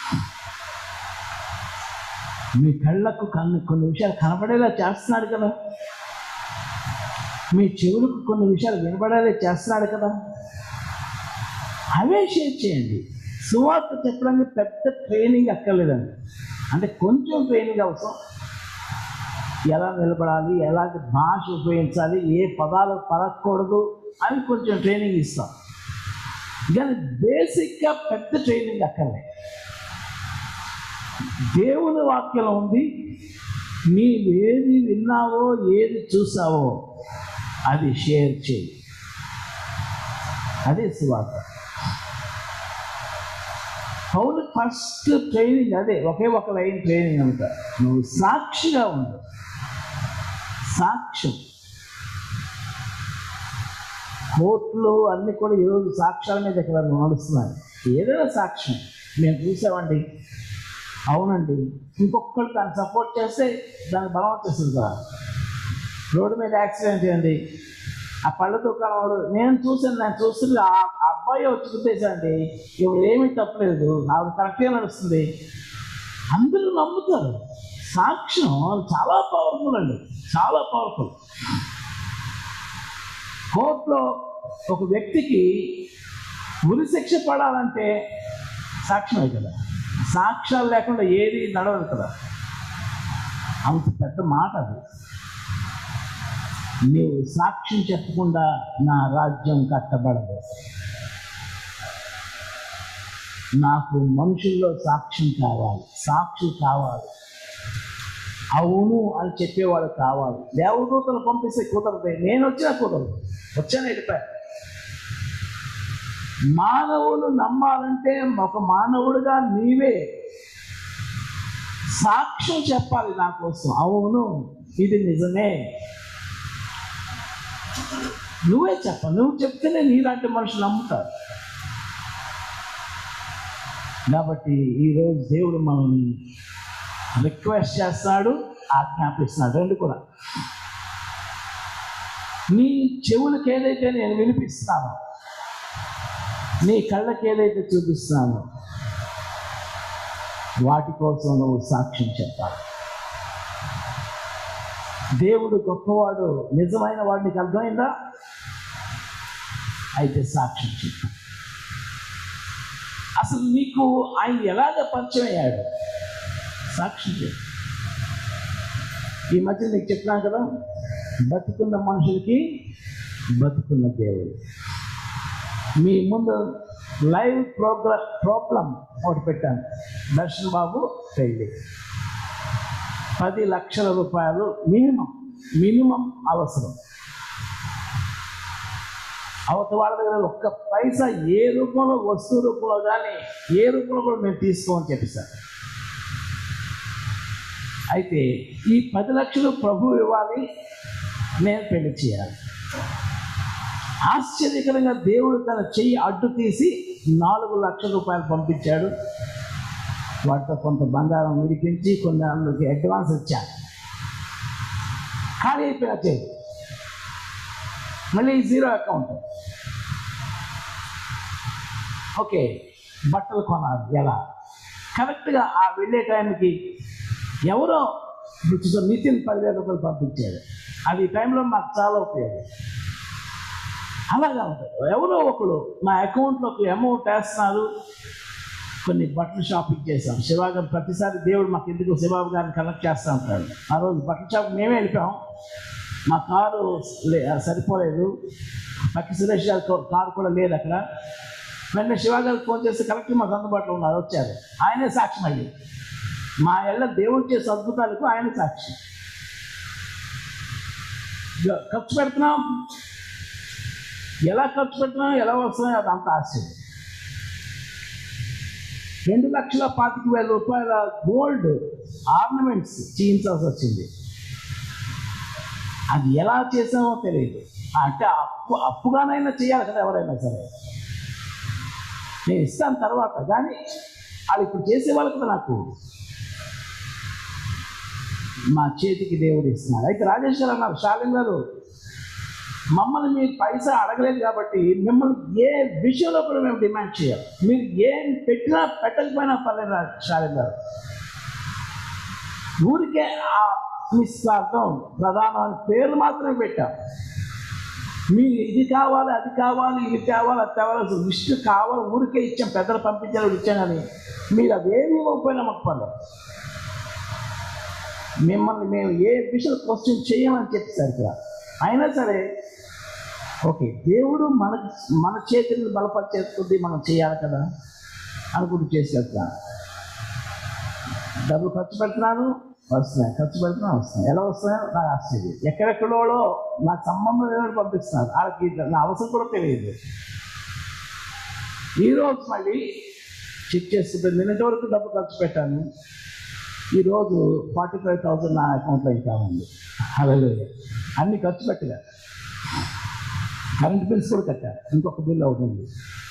మీ కళ్ళకు కన్ను కొన్ని విషయాలు కనబడేలా చేస్తున్నాడు కదా మీ చెవులకు కొన్ని విషయాలు వినబడేలా చేస్తున్నాడు కదా అవే షేర్ చేయండి సువార్త చెప్పడానికి పెద్ద ట్రైనింగ్ అక్కర్లేదండి అంటే కొంచెం ట్రైనింగ్ అవసరం ఎలా నిలబడాలి ఎలాంటి భాష ఉపయోగించాలి ఏ పదాలు పలకూడదు అని కొంచెం ట్రైనింగ్ ఇస్తాం కానీ బేసిక్గా పెద్ద ట్రైనింగ్ అక్కర్లే దేవుని వాక్యం ఉంది నీవేది విన్నావో ఏది చూసావో అది షేర్ చేయి అదే సువార్త పౌలు ఫస్ట్ ట్రైనింగ్ అదే ఒకే ఒక లైన్ ట్రైనింగ్ అంట నువ్వు సాక్షిగా ఉండు సాక్ష్యం కోర్టులు అన్నీ కూడా ఈరోజు సాక్ష్యాల మీద ఇక్కడ నడుస్తున్నాయి ఏదైనా సాక్ష్యం మేము చూసామండి అవునండి ఇంకొకరు దాన్ని సపోర్ట్ చేస్తే దానికి బలం వచ్చేస్తుంది కదా రోడ్డు మీద యాక్సిడెంట్ అయింది ఆ పళ్ళ దుకాణం వాడు నేను చూసాను నేను చూస్తుంది ఆ ఆ అబ్బాయి వచ్చి గుర్తేసండి ఇప్పుడు ఏమీ తప్పలేదు ఆవిడ కరెక్ట్గా నడుస్తుంది అందరూ నమ్ముతారు సాక్ష్యం చాలా పవర్ఫుల్ అండి చాలా పవర్ఫుల్ కోర్టులో ఒక వ్యక్తికి ఉరి శిక్ష పడాలంటే సాక్ష్యమే కదా సాక్ష్యాలు లేకుండా ఏది నడవదు కదా అంత పెద్ద మాట అది నీవు సాక్ష్యం చెప్పకుండా నా రాజ్యం కట్టబడదు నాకు మనుషుల్లో సాక్ష్యం కావాలి సాక్షులు కావాలి అవును అని చెప్పేవాడు కావాలి దేవదూతలు పంపిస్తే కుదరదు నేను వచ్చినా కుదరదు వచ్చాను వెళ్ళిపోయా మానవులు నమ్మాలంటే ఒక మానవుడిగా నీవే సాక్ష్యం చెప్పాలి నా కోసం అవును ఇది నిజమే నువ్వే చెప్ప నువ్వు చెప్తేనే నీలాంటి మనుషులు నమ్ముతారు కాబట్టి ఈరోజు దేవుడు మనల్ని రిక్వెస్ట్ చేస్తాడు ఆజ్ఞాపిస్తున్నాడు రెండు కూడా నీ చెవులకు ఏదైతే నేను వినిపిస్తానో నీ కళ్ళకి ఏదైతే చూపిస్తున్నానో వాటి కోసం నువ్వు సాక్ష్యం చెప్పాలి దేవుడు గొప్పవాడు నిజమైన వాడు నీకు అర్థమైందా అయితే సాక్ష్యం చెప్పు అసలు నీకు ఆయన ఎలాగ పరిచయం అయ్యాడు సాక్ష్యం చెప్పు ఈ మధ్య నీకు చెప్పినాను కదా బతుకున్న మనుషులకి బతుకున్న దేవుడు మీ ముందు లైవ్ ప్రోగ్రా ప్రాబ్లం ఒకటి పెట్టాను దర్శన్ బాబు పెళ్ళి పది లక్షల రూపాయలు మినిమం మినిమం అవసరం అవత వాళ్ళ దగ్గర ఒక్క పైసా ఏ రూపంలో వస్తువు రూపంలో కానీ ఏ రూపంలో కూడా మేము తీసుకోమని చెప్పేశారు అయితే ఈ పది లక్షలు ప్రభు ఇవ్వాలి నేను పెళ్లి చేయాలి ఆశ్చర్యకరంగా దేవుడు తన చెయ్యి అడ్డు తీసి నాలుగు లక్షల రూపాయలు పంపించాడు వాటితో కొంత బంగారం విడిపించి కొన్ని అందుకు అడ్వాన్స్ ఇచ్చాను ఖాళీ అయిపోయిన చెయ్యి మళ్ళీ జీరో అకౌంట్ ఓకే బట్టలు కొనాలి ఎలా కరెక్ట్గా ఆ వెళ్ళే టైంకి ఎవరో ఇప్పుడు నితిన్ పదివేల రూపాయలు పంపించాడు అది ఈ టైంలో మాకు చాలా ఉపయోగం అలాగా ఉంటుంది ఎవరో ఒకడు నా అకౌంట్లోకి అమౌంట్ వేస్తున్నారు కొన్ని బట్టల షాపింగ్ చేసాం శివ గారు ప్రతిసారి దేవుడు మాకు ఎందుకు శివబాబు గారిని కనెక్ట్ చేస్తూ ఉంటాడు ఆ రోజు బట్టల షాప్ మేమే వెళ్ళిపోయాం మా కారు లే- సరిపోలేదు పక్కి సురేష్ గారి కా- కారు కూడా లేదు అక్కడ వెంటనే శివ గారికి ఫోన్ చేస్తే కరెక్ట్ మాకు అందుబాటులో ఉన్నారు వచ్చారు ఆయనే సాక్షి మళ్ళీ మా ఎళ్ళ దేవుడు చేసే అద్భుతాలకు ఆయన సాక్షి ఇక ఖర్చు పెడుతున్నాం ఎలా ఖర్చు పెడుతున్నాం ఎలా వస్తున్నాయో అదంత ఆశ్చర్యం రెండు లక్షల పాతిక వేల రూపాయల గోల్డ్ ఆర్నమెంట్స్ చేయించాల్సి వచ్చింది అది ఎలా చేసామో తెలియదు అంటే అప్పు అప్పుగానైనా చేయాలి కదా ఎవరైనా సరే నేను ఇస్తాను తర్వాత కానీ వాళ్ళు ఇప్పుడు చేసేవాళ్ళు కూడా నాకు మా చేతికి దేవుడు ఇస్తున్నారు అయితే రాజేష్ గారు అన్నారు శాలిన్ గారు మమ్మల్ని మీరు పైసా అడగలేదు కాబట్టి మిమ్మల్ని ఏ విషయంలో కూడా మేము డిమాండ్ చేయాలి మీరు ఏం పెట్టినా పెట్టకపోయినా పర్లేదు రా- శాలిన్ గారు ఊరికే ఆ నిస్వార్థం ప్రధానం అని పేర్లు మాత్రమే పెట్టాం మీరు ఇది కావాలి అది కావాలి ఇది కావాలి అది కావాలి లిస్టు కావాలి ఊరికే ఇచ్చాం పెద్దలు పంపించారు ఇచ్చాం కానీ మీరు అవేమీ ఇవ్వకపోయినా మాకు పర్లేదు మిమ్మల్ని మేము ఏ విషయం క్వశ్చన్ చేయమని చెప్పేశారు ఇక్కడ అయినా సరే ఓకే దేవుడు మన మన చేతులను బలపరిచేస్తుంది మనం చేయాలి కదా అనుకుంటూ చేసేస్తాను డబ్బులు ఖర్చు పెడుతున్నాను వస్తున్నాయి ఖర్చు పెడుతున్నా వస్తున్నాయి ఎలా వస్తున్నాయో నాకు ఆశ్చర్యం ఎక్కడెక్కడో నాకు సంబంధం లేదని పంపిస్తున్నారు వాళ్ళకి నా అవసరం కూడా తెలియదు ఈరోజు మళ్ళీ చెక్ చేసుకుంటే నిన్నటి వరకు డబ్బు ఖర్చు పెట్టాను ఈరోజు ఫార్టీ ఫైవ్ థౌసండ్ నా అకౌంట్లో ఇంకా ఉంది అలాగే అన్ని ఖర్చు పెట్టగా కరెంట్ బిల్స్ కూడా కట్టారు ఇంకొక బిల్ అవుతుంది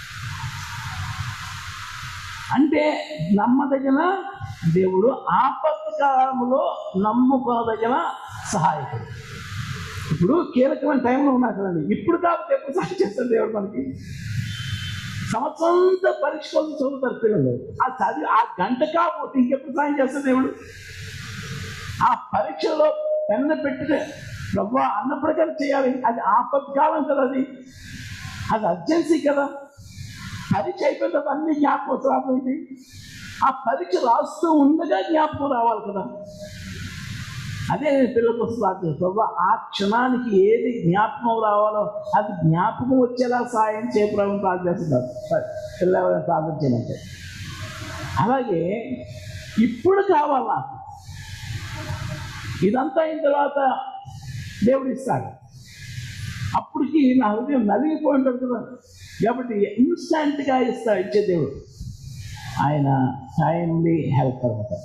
అంటే నమ్మదగిన దేవుడు ఆపత్తు కాలంలో నమ్ముకోదగిన సహాయకుడు ఇప్పుడు కీలకమైన టైంలో ఉన్నా కదండి ఇప్పుడు కాబట్టి ఎప్పుడు సహాయం చేస్తాడు దేవుడు మనకి సంవత్సరం అంతా పరీక్ష కోసం చదువుతారు పిల్లలు ఆ చదివి ఆ గంట కాకపోతే ఇంకెప్పుడు సాయం చేస్తాడు దేవుడు ఆ పరీక్షలో పెన్న పెట్టిన ప్రభు అన్నప్పటికీ చేయాలి అది ఆపత్కాలం కదా అది అది అర్జెన్సీ కదా పరీక్ష అయిపోయిన తర్వాత అన్ని జ్ఞాపకం రాబోయింది ఆ పరీక్ష రాస్తూ ఉండగా జ్ఞాపకం రావాలి కదా అదే నేను పిల్లల కోసం ప్రార్థన ప్రభా ఆ క్షణానికి ఏది జ్ఞాపకం రావాలో అది జ్ఞాపకం వచ్చేలా సాయం చేయ ప్రభు ప్రార్థిస్తున్నారు పిల్లలు ప్రార్థన చేయమంటే అలాగే ఇప్పుడు కావాలి నాకు ఇదంతా అయిన తర్వాత దేవుడు ఇస్తాడు అప్పటికి నా హృదయం నలిగిపోయి ఉంటుంది కదా కాబట్టి ఇన్స్టంట్గా ఇస్తా ఇచ్చే దేవుడు ఆయన టైమ్లీ హెల్ప్ అవుతాడు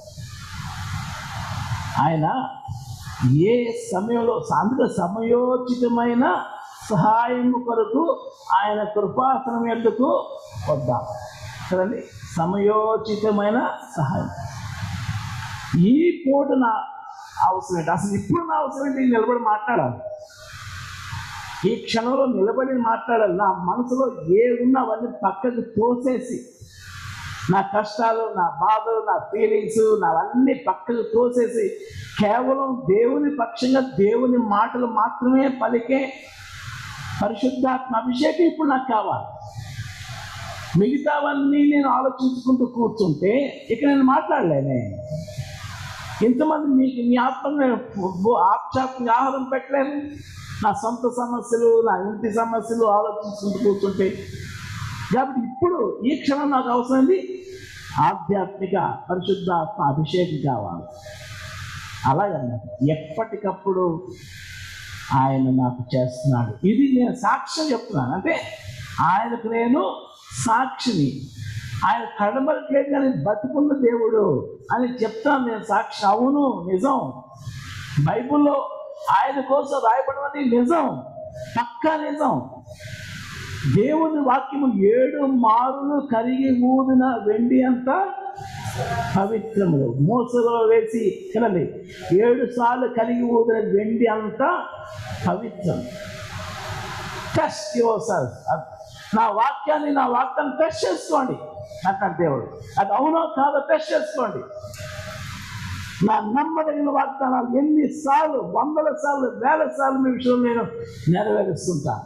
ఆయన ఏ సమయంలో అందుకే సమయోచితమైన సహాయం కొరకు ఆయన కృపాసనం ఎందుకు వద్దాం కదండి సమయోచితమైన సహాయం ఈ పూట నా అవసరం ఏంటి అసలు ఇప్పుడు నా అవసరం ఏంటి నిలబడి మాట్లాడాలి ఈ క్షణంలో నిలబడి మాట్లాడాలి నా మనసులో ఏ ఉన్నా అవన్నీ పక్కకు తోసేసి నా కష్టాలు నా బాధలు నా ఫీలింగ్స్ నావన్నీ పక్కకు తోసేసి కేవలం దేవుని పక్షంగా దేవుని మాటలు మాత్రమే పలికే పరిశుద్ధాత్మ అభిషేకం ఇప్పుడు నాకు కావాలి మిగతావన్నీ నేను ఆలోచించుకుంటూ కూర్చుంటే ఇక నేను మాట్లాడలేనే ఇంతమంది మీకు మీ ఆత్మను నేను ఆప్చాత్మక ఆహారం పెట్టలేను నా సొంత సమస్యలు నా ఇంటి సమస్యలు ఆలోచించుకుంటూ కూర్చుంటే కాబట్టి ఇప్పుడు ఈ క్షణం నాకు అవసరమైంది ఆధ్యాత్మిక పరిశుద్ధాత్మ అభిషేకం కావాలి అలాగన్నమాట ఎప్పటికప్పుడు ఆయన నాకు చేస్తున్నాడు ఇది నేను సాక్ష్యం చెప్తున్నాను అంటే ఆయనకు నేను సాక్షిని ఆయన కడమరట్లేదు కానీ బతుకున్న దేవుడు అని చెప్తాను నేను సాక్షి అవును నిజం బైబిల్లో ఆయన కోసం రాయబడమని నిజం పక్కా నిజం దేవుని వాక్యము ఏడు మారులు కరిగి ఊదిన వెండి అంతా పవిత్రములు మోసలో వేసి కదండి ఏడు సార్లు కలిగి ఊదిన వెండి అంతా పవిత్రం టెస్ట్ యువర్ సెల్ఫ్ నా వాక్యాన్ని నా వాక్యాన్ని టెస్ట్ చేసుకోండి అంటాడు దేవుడు అది అవునో కాదో టెస్ట్ చేసుకోండి నా నమ్మదగిన వాగ్దానాలు ఎన్నిసార్లు వందల సార్లు వేల సార్లు మీ విషయంలో నేను నెరవేరుస్తుంటాను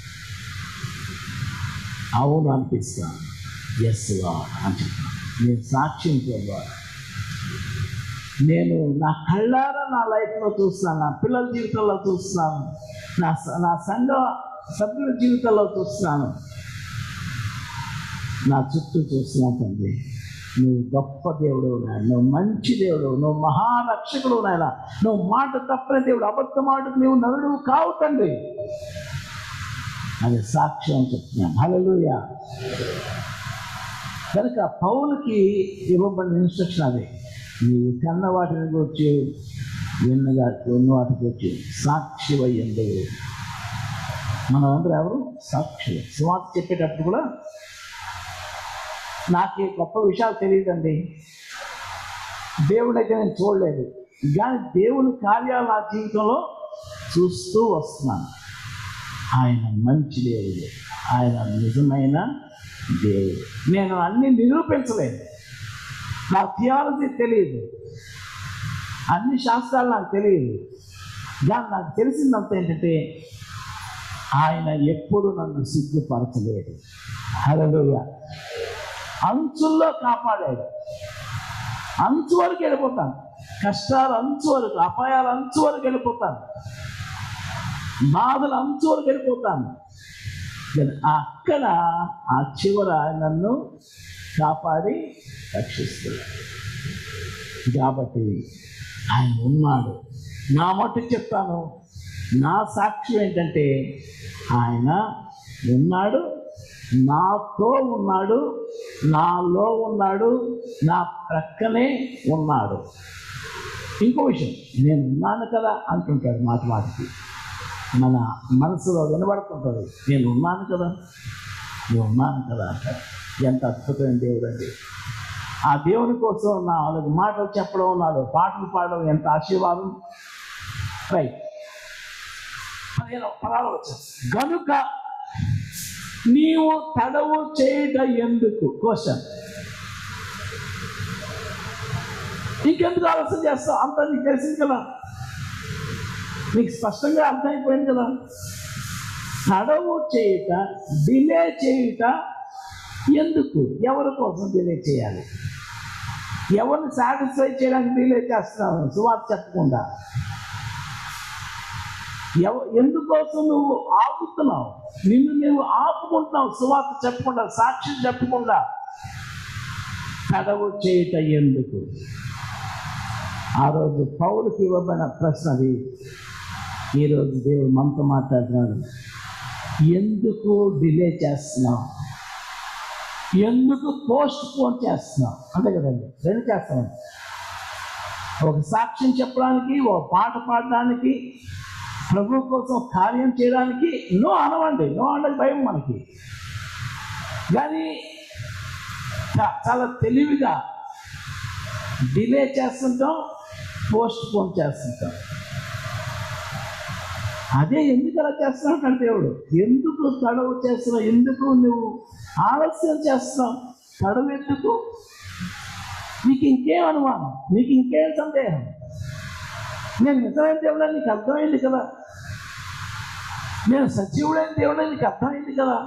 అవును అనిపిస్తాను ఎస్ అని చెప్తాను నేను సాక్ష్యం చెప్పాలి నేను నా కళ్ళారా నా లైఫ్లో చూస్తాను నా పిల్లల జీవితంలో చూస్తున్నాను నా స- నా సంఘ సభ్యుల జీవితంలో చూస్తున్నాను నా చుట్టూ చూస్తున్నాను తండ్రి నువ్వు గొప్ప దేవుడు నాయన నువ్వు మంచి దేవుడు నువ్వు మహారక్షకుడు నాయన నువ్వు మాట తప్పని దేవుడు అబద్ధ మాటకు నువ్వు నరుడు కావు తండ్రి అది సాక్ష్యం చెప్తున్నాను హల్లెలూయా కనుక పౌలకి ఇవ్వబడిన ఇన్స్ట్రక్షన్ అది నీవు కన్న వాటిని గురించి విన్నగా విన్న వాటి గురించి సాక్షి అయ్యండు మనం అందరూ ఎవరు సాక్షులు సువార్త చెప్పేటప్పుడు కూడా నాకు ఈ గొప్ప విషయాలు తెలియదండి దేవుడైతే నేను చూడలేదు కానీ దేవుని కార్యాలు నా జీవితంలో చూస్తూ వస్తున్నాను ఆయన మంచి దేవుడు ఆయన నిజమైన దేవుడు నేను అన్ని నిరూపించలేను నా థియాలజీ తెలియదు అన్ని శాస్త్రాలు నాకు తెలియదు కానీ నాకు తెలిసిందంత ఏంటంటే ఆయన ఎప్పుడు నన్ను సిగ్గుపరచలేదు హల్లెలూయా అంచుల్లో కాపాడాడు అంచు వరకు వెళ్ళిపోతాను కష్టాలు అంచు వరకు అపాయాలు అంచు వరకు వెళ్ళిపోతాను బాధలు అంచు వరకు వెళ్ళిపోతాను కానీ అక్కడ ఆ చివర నన్ను కాపాడి రక్షిస్తున్నాడు కాబట్టి ఆయన ఉన్నాడు నా మట్టుకు చెప్తాను నా సాక్ష్యం ఏంటంటే ఆయన ఉన్నాడు నాతో ఉన్నాడు నాలో ఉన్నాడు నా ప్రక్కనే ఉన్నాడు ఇంకో విషయం నేను ఉన్నాను కదా అంటుంటాడు మాట మాటికి మన మనసులో వినబడుతుంటుంది నేను ఉన్నాను కదా నేను ఉన్నాను కదా అంటాడు ఎంత అద్భుతమైన దేవుడు అండి ఆ దేవుని కోసం నాలుగు మాటలు చెప్పడం నాలుగు పాటలు పాడడం ఎంత ఆశీర్వాదం రైట్ పదిహేను పదాలు వచ్చాయి గనుక నీవు తడవు చేయట ఎందుకు క్వశ్చన్ ఇంకెందుకు ఆలోచన చేస్తావు అంత నీకు తెలిసింది కదా నీకు స్పష్టంగా అర్థమైపోయింది కదా తడవు చేయుట డిలే చేయుట ఎందుకు ఎవరి కోసం డిలే చేయాలి ఎవరిని సాటిస్ఫై చేయడానికి డిలే చేస్తున్నావు సువార్త చెప్పకుండా ఎవ ఎందుకోసం నువ్వు ఆపుతున్నావు నిన్ను నువ్వు ఆపుకుంటున్నావు సువార్త చెప్పకుండా సాక్ష్యం చెప్పకుండా కడవు చేయుట ఎందుకు ఆ రోజు పౌరుకి ఇవ్వబడిన ప్రశ్న అది ఈరోజు దేవుడు మనతో మాట్లాడుతున్నాడు ఎందుకు డిలే చేస్తున్నావు ఎందుకు పోస్ట్ పోన్ చేస్తున్నావు అంతే కదండి రెండు చేస్తామండి ఒక సాక్ష్యం చెప్పడానికి ఒక పాట పాడడానికి ప్రభు కోసం కార్యం చేయడానికి నో అనవండి నో అనడానికి భయం మనకి కానీ చా- చాలా తెలివిగా డిలే చేస్తుంటాం పోస్ట్ పోన్ చేస్తుంటాం అదే ఎందుకు అలా చేస్తున్నాడు దేవుడు ఎందుకు తడవు చేస్తున్నావు ఎందుకు నువ్వు ఆలస్యం చేస్తున్నావు తడవు ఎందుకు నీకు ఇంకేం అనుమానం నీకు ఇంకేం సందేహం నేను నిజమైన దేవుడా నీకు అర్థమైంది కదా నేను సజీవుడైన దేవుడా నీకు అర్థమైంది కదా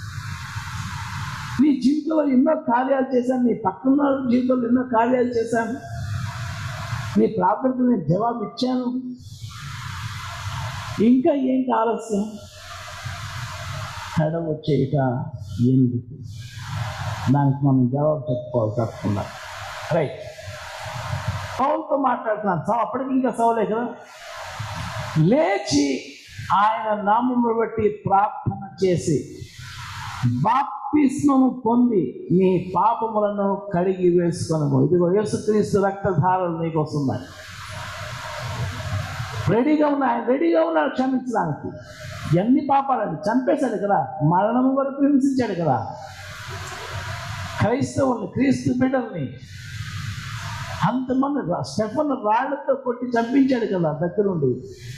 నీ జీవితంలో ఎన్నో కార్యాలు చేశాను నీ పక్కన వాళ్ళ జీవితంలో ఎన్నో కార్యాలు చేశాను నీ ప్రార్థనకు నేను జవాబు ఇచ్చాను ఇంకా ఏంటి ఆలస్యం తడవ చేయట ఎందుకు దానికి మనం జవాబు చెప్పుకోవాలి తప్పకుండా రైట్ పౌలతో మాట్లాడుతున్నాను సౌ అప్పటికి ఇంకా సౌలే కదా లేచి ఆయన నామమును బట్టి ప్రార్థన చేసి బాప్తిస్మము పొంది నీ పాపములను కడిగి వేసుకొనము ఇదిగో యేసుక్రీస్తు రక్తధారలు నీకు వస్తున్నాయి రెడీగా ఉన్నాయి ఆయన రెడీగా ఉన్నాడు క్షమించడానికి ఎన్ని పాపాలండి చంపేశాడు కదా మరణం వరకు హింసించాడు కదా క్రైస్తవుల్ని క్రీస్తు బిడ్డల్ని అంతమంది రా- స్టెఫన్ రాళ్లతో కొట్టి చంపించాడు కదా దగ్గరుండి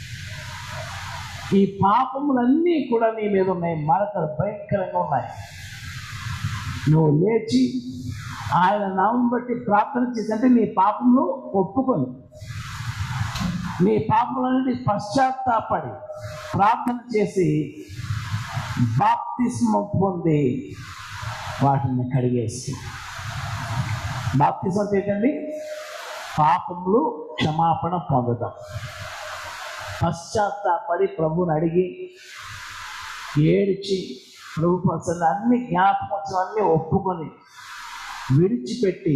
ఈ పాపములన్నీ కూడా నీ మీద ఉన్నాయి మరకలు భయంకరంగా ఉన్నాయి నువ్వు లేచి ఆయన నామం బట్టి ప్రార్థన చేసి అంటే నీ పాపములు ఒప్పుకొని నీ పాపములన్నిటి పశ్చాత్తాపడి ప్రార్థన చేసి బాప్తిస్మ పొంది వాటిని కడిగేసి బాప్తిజం అంటే ఏంటండి పాపములు క్షమాపణ పొందడం పశ్చాత్తాపడి ప్రభుని అడిగి ఏడిచి ప్రభు పసలు అన్ని జ్ఞాపకం వచ్చినవన్నీ ఒప్పుకొని విడిచిపెట్టి